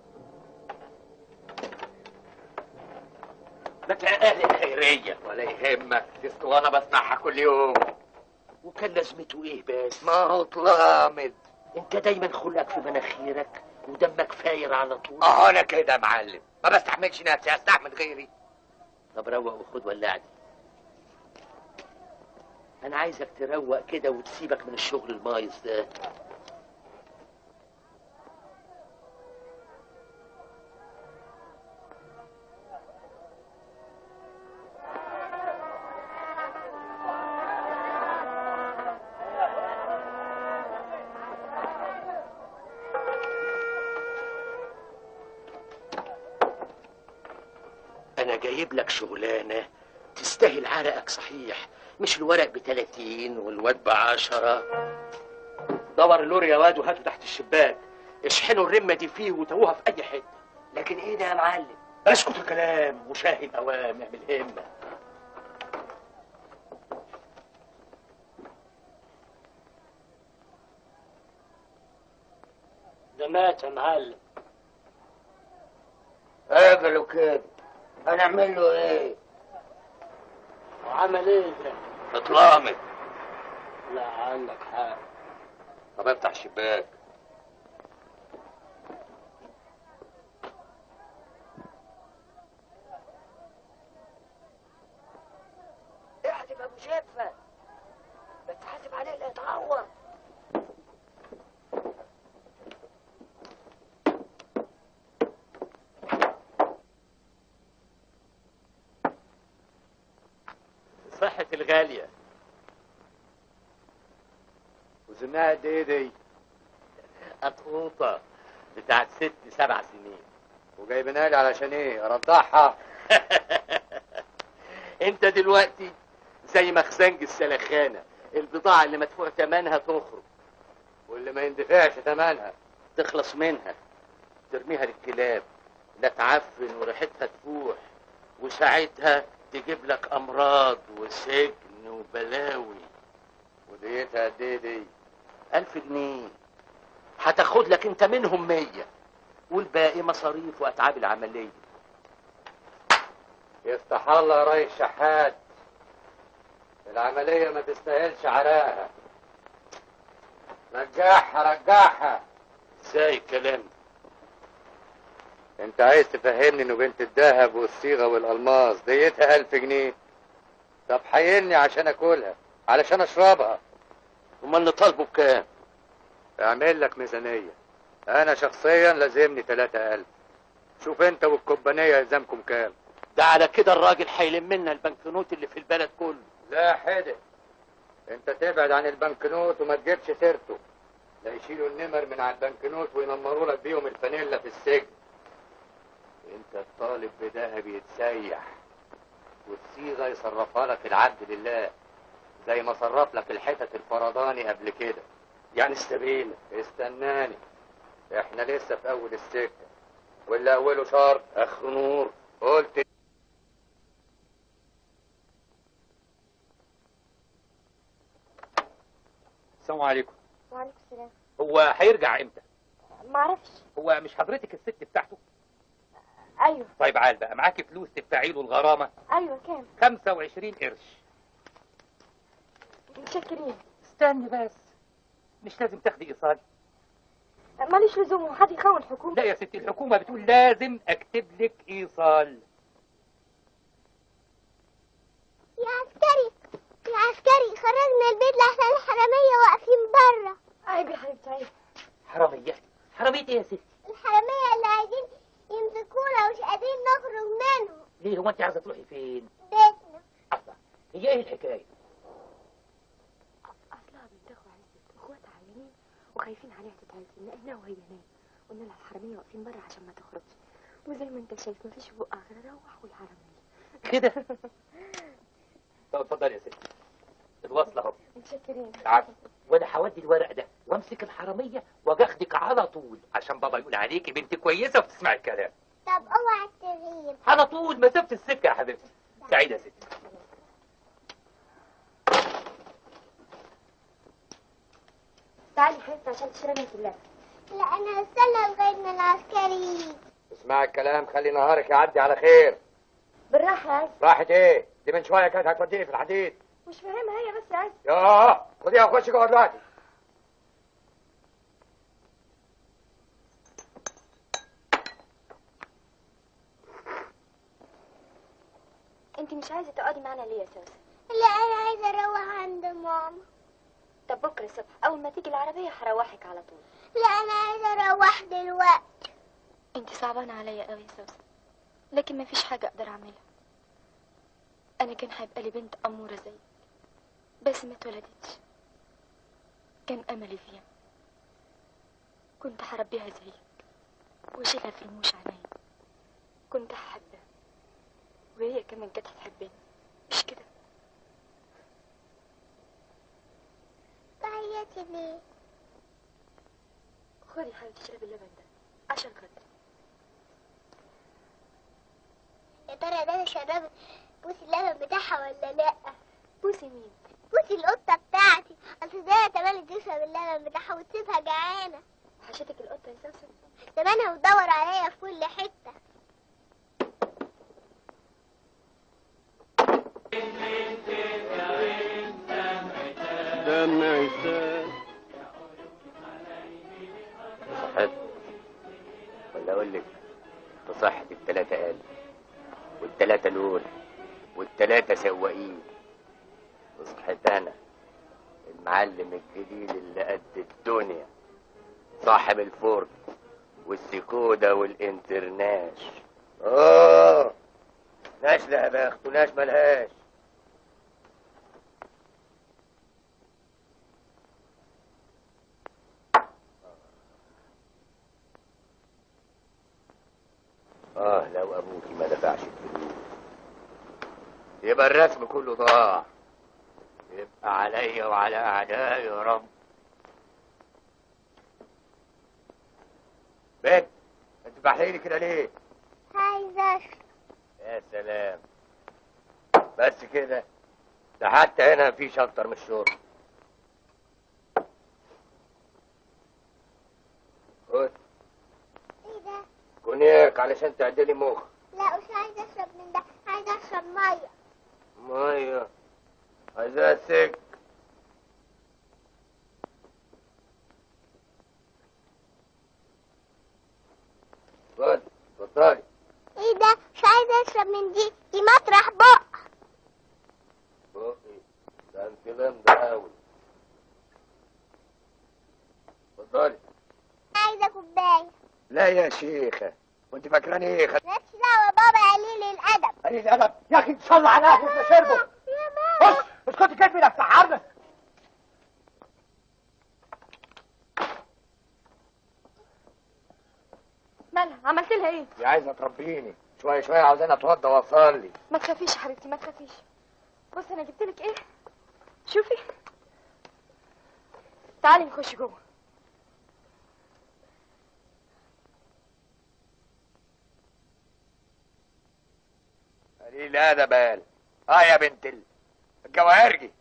ده اهل خيريه ولا يهمك دي اسطوانه بسمعها كل يوم وكان لازمته ايه بس ما هو طلامد انت دايما خلقك في مناخيرك ودمك فاير على طول اه انا كده يا معلم ما بستحملش نفسي استحمل غيري طب روق وخد ولعني انا عايزك تروق كده وتسيبك من الشغل المايز ده انا جايب لك شغلانه تستاهل عرقك صحيح مش الورق بتلاتين والواد بعشرة دور اللوري يا واد وهاته تحت الشباك اشحنوا الرمة دي فيه وتوها في أي حتة لكن ايه ده يا معلم اسكت الكلام وشاهد أوام اعمل همة ده مات يا معلم اقبلوا كده هنعمل له ايه وعمل ايه ده اطلامد لا عندك حق طب افتح الشباك احسب ابو شفه بس حاسب عليه لا يتعور صحة الغالية وزنها قد ايه دي قطقوطة بتاعت ست سبع سنين وجايبينها لي علشان ايه ارضعها انت دلوقتي زي مخزنج السلخانة البضاعة اللي مدفوع ثمنها تخرج واللي ما يندفعش ثمنها تخلص منها ترميها للكلاب لا تعفن وريحتها تفوح وساعتها تجيب لك امراض وسجن وبلاوي وديتها قد ايه دي ألف جنيه هتاخد لك انت منهم مية والباقي مصاريف وأتعاب العملية يفتح الله يا ريس شحات العملية ما تستاهلش عراها رجعها رجعها ازاي الكلام انت عايز تفهمني انه بنت الذهب والصيغة والالماس ديتها الف جنيه طب حيلني عشان اكلها علشان اشربها امال نطالبه بكام اعمل لك ميزانية انا شخصيا لازمني تلاتة الف شوف انت والكوبانية يلزمكم كام ده على كده الراجل هيلم لنا البنكنوت اللي في البلد كله لا حدث انت تبعد عن البنكنوت وما تجيبش سيرته لا يشيلوا النمر من على البنكنوت وينمروا لك بيهم الفانيلا في السجن انت الطالب بذهب يتسيح والصيغه يصرفها لك العبد لله زي ما صرف لك الحتت الفرضاني قبل كده يعني استبينا استناني احنا لسه في اول السكه واللي اوله شرط اخر نور قلت السلام عليكم وعليكم السلام هو هيرجع امتى معرفش هو مش حضرتك الست بتاعته ايوه طيب عال بقى معاكي فلوس تدفعي له الغرامه ايوه كام 25 قرش متشكرين استني بس مش لازم تاخدي ايصال ماليش لزوم وحد يخون الحكومه لا يا ستي الحكومه بتقول لازم اكتب لك ايصال يا عسكري يا عسكري خرجنا البيت لحسن الحرامية واقفين بره عيب يا حبيبتي عيب حرامية حرامية ايه يا ستي الحرامية اللي عايزين يمسكونا ومش قادرين نخرج منهم ليه هو انت عايزة تروحي فين بيتنا هي ايه الحكاية اصلها بنت اخو عزت اخواتها عيانين وخايفين عليها تتعزل نقلناها وهي نايمه قلنا لها الحراميه واقفين بره عشان ما تخرجش وزي ما انت شايف مفيش بقى غير روح والحراميه كده طب اتفضلي يا ستي الوصل اهو متشكرين عفوا وانا هودي الورق ده وامسك الحرامية واجاخدك على طول عشان بابا يقول عليكي بنت كويسه وبتسمعي الكلام طب اوعى تغيب على طول مسافه السكه يا حبيبتي سعيده يا ستي تعالي حبيبتي عشان تشربي انت اللبن لا انا هستنى لغايه ما العسكري يجي اسمع الكلام خلي نهارك يعدي على خير بالراحه يا عز راحت ايه دي من شويه كانت هتوديني في الحديد مش فاهمها هي بس يا عز ياه خديها وخش جوه دلوقتي انت مش عايزه تقعدي معانا ليه يا سوسن لا انا عايزه اروح عند ماما طب بكره الصبح اول ما تيجي العربيه هروحك على طول لا انا عايزه اروح دلوقتي انت صعبانه عليا قوي يا سوسن لكن ما فيش حاجه اقدر اعملها انا كان هيبقى لي بنت اموره زيك بس ما اتولدتش كان املي فيها كنت هربيها زيك واشيلها في رموش عينيا كنت هحبها وهي كمان كانت هتحبني مش كده تعيطي ليه خدي حبيبتي اشربي اللبن ده عشان خاطري يا ترى ده انا شربت بوسي اللبن بتاعها ولا لا بوسي مين بوسي القطه بتاعتي اصل زي تملي تشرب اللبن بتاعها وتسيبها جعانه وحشتك القطه يا سوسن زمانها بتدور عليا في كل حته دمع سال صحت ولا اقول لك تصحت التلاتة قال والتلاتة لول والتلاتة سواقين وصحت انا المعلم الجديد اللي قد الدنيا صاحب الفرن والسكودة والانترناش اه ناش لا يا بخت وناش ملهاش اه لو ابوكي ما دفعش الفلوس يبقى الرسم كله ضاع يبقى عليا وعلى اعدائي يا رب بنت انت بحليلي كده ليه عايزه اشرب يا سلام بس كده ده حتى هنا مفيش اكتر من الشرب خد ايه ده كونياك علشان تعدلي مخ لا مش عايزه اشرب من ده عايزه اشرب ميه ميه عايزاها سك خد اتفضلي ايه ده مش عايزه اشرب من دي دي مطرح بق بقي ده انت لمده قوي اتفضلي عايزه كوبايه لا يا شيخه وانت فاكراني ايه خ... مالكش دعوه بابا قليل الادب قليل الادب يا اخي ان شاء الله على اهله ما شربوا يا ماما بص اسكتي كده لا تسعرنا مالها عملت لها ايه دي عايزه تربيني شويه شويه عاوزاني اتوضى واصلي ما تخافيش يا حبيبتي ما تخافيش بص انا جبت لك ايه شوفي تعالي نخش جوه قليل الادب قال اه يا بنت ال- الجواهرجي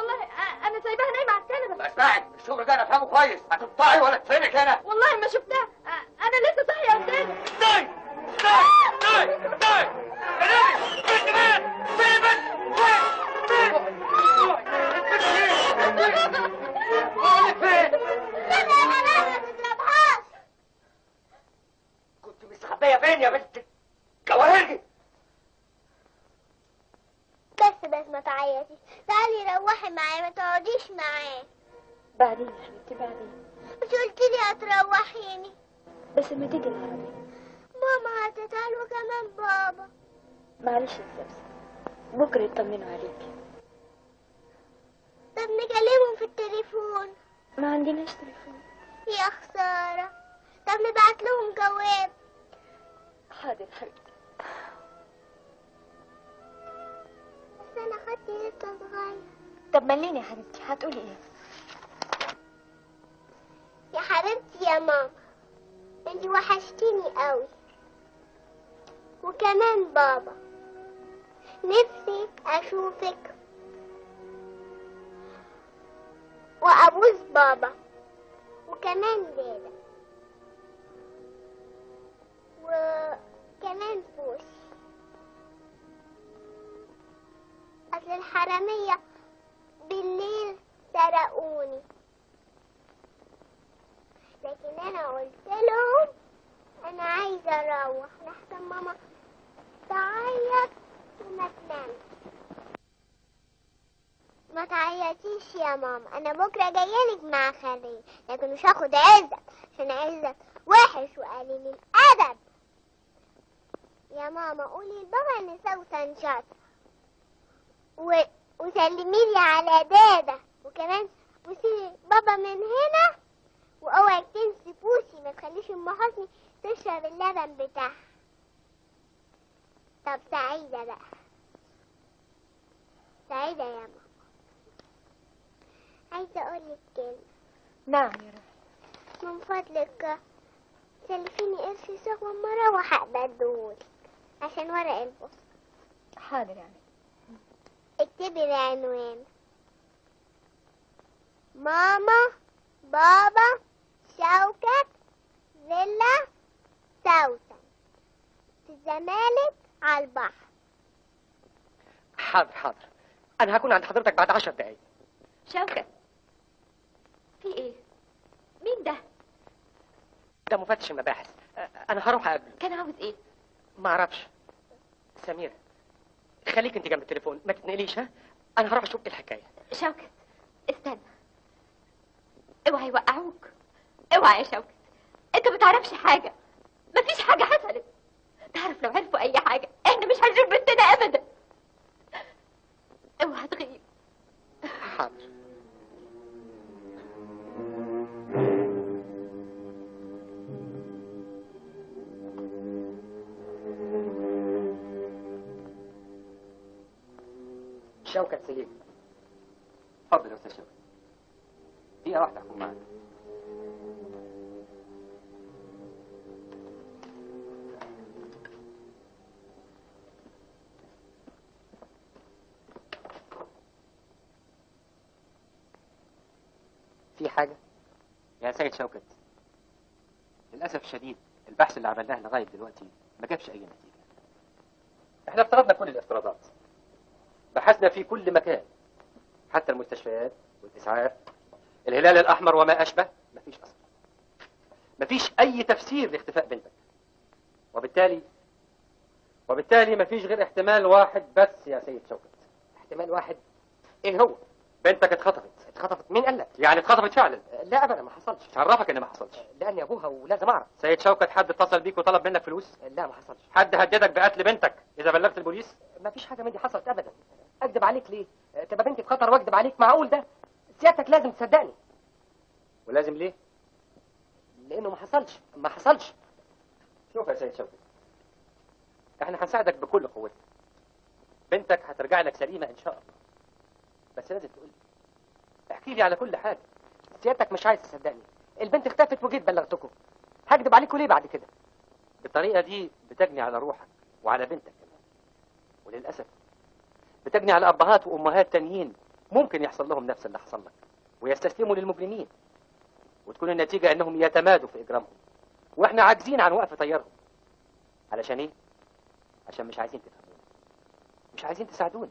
والله أ- انا سايباها نايمه على الكنبه اسمعك الشغل ده انا فاهمه كويس هتقطعي ولا تفينك هنا والله ما شفتها أ- انا لسه صاحيه قدامي طيب طيب طيب كنت مستخبيه فين يا بنت الجواهرجي بس بس ما تعيطيش تعالي روحي معايا ما تقعديش معاه بعدين يا حبيبتي بعدين مش قلت لي هتروحيني بس ما تيجي العربية ماما هتتعال وكمان بابا معلش يا سوسن بكرة يطمنوا عليكي طب نكلمهم في التليفون ما عندناش تليفون يا خسارة طب نبعت لهم جواب حاضر حبيبتي بس انا خدتي لسه صغير طب مليني يا حبيبتي هتقولي ايه يا حبيبتي يا ماما انتي وحشتيني قوي وكمان بابا نفسي اشوفك وابوس بابا وكمان ليلى وكمان بوسي اصل الحرامية بالليل سرقوني لكن انا قلت لهم انا عايزه اروح لحسن ماما تعيط وما تنامش ما تعيطيش يا ماما انا بكره جايلك مع خالي لكن مش هاخد عزت عشان عزت وحش وقليل الادب يا ماما قولي لبابا ان سوسن شاطره و... وسلمي لي على دادا وكمان بوسي بابا من هنا واوعي تنسي بوسي ما تخليش ام حسني تشرب اللبن بتاعها طب سعيدة بقى سعيدة يا ماما عايزة اقولك كلمة نعم يا روحي من فضلك سلفيني قرش سوا اما اروح اقبل اديهولك عشان ورق البوست حاضر يعني اكتبي العنوان ماما بابا شوكت فيلا سوسن في الزمالك على البحر حاضر حاضر انا هكون عند حضرتك بعد عشر دقايق شوكت في ايه مين ده ده مفتش المباحث أ- انا هروح اقابله كان عاوز ايه ما اعرفش سمير خليك انت جنب التليفون ما تتنقليش ها انا هروح اشوف ايه الحكايه شوكت استنى اوعى يوقعوك اوعى يا شوكت انت ما تعرفش حاجه مفيش حاجه حصلت تعرف لو عرفوا اي حاجه احنا مش هنشوف بنتنا ابدا اوعى تغيب حاضر شوكت سليم اتفضل يا استاذ شوقي دقيقة واحدة هكون معاك في حاجه يا سيد شوكت للأسف الشديد البحث اللي عملناه لغاية دلوقتي ما جابش أي نتيجة احنا افترضنا كل الافتراضات بحثنا في كل مكان حتى المستشفيات والإسعاف الهلال الأحمر وما أشبه مفيش أصلا مفيش أي تفسير لاختفاء بنتك وبالتالي وبالتالي مفيش غير احتمال واحد بس يا سيد شوكت احتمال واحد ايه هو بنتك اتخطفت اتخطفت مين قال لك يعني اتخطفت فعلا لا ابدا ما حصلش عرفك ان ما حصلش لاني ابوها ولازم اعرف سيد شوكت حد اتصل بيك وطلب منك فلوس لا ما حصلش حد هددك بقتل بنتك اذا بلغت البوليس ما فيش حاجه من دي حصلت ابدا اكذب عليك ليه تبقى بنتي في خطر واكذب عليك معقول ده سيادتك لازم تصدقني ولازم ليه لانه ما حصلش ما حصلش شوف يا سيد شوكت احنا هنساعدك بكل قوتنا بنتك هترجع لك سليمه ان شاء الله بس لازم تقول لي احكي لي على كل حاجه سيادتك مش عايز تصدقني البنت اختفت وجيت بلغتكم هكذب عليكم ليه بعد كده بالطريقه دي بتجني على روحك وعلى بنتك كمان وللاسف بتجني على ابهات وامهات تانيين ممكن يحصل لهم نفس اللي حصل لك ويستسلموا للمجرمين وتكون النتيجة انهم يتمادوا في اجرامهم واحنا عاجزين عن وقف طيارهم علشان ايه عشان مش عايزين تفهمونا مش عايزين تساعدونا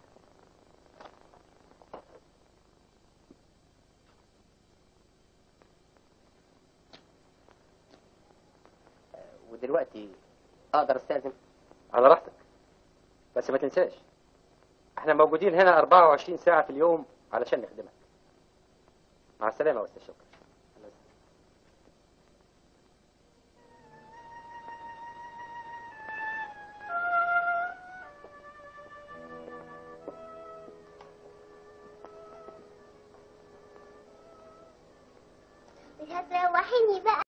ودلوقتي اقدر استاذن على راحتك بس ما تنساش احنا موجودين هنا 24 ساعة في اليوم علشان نخدمك مع السلامة يا استاذ شكري مش هتروحيني بقى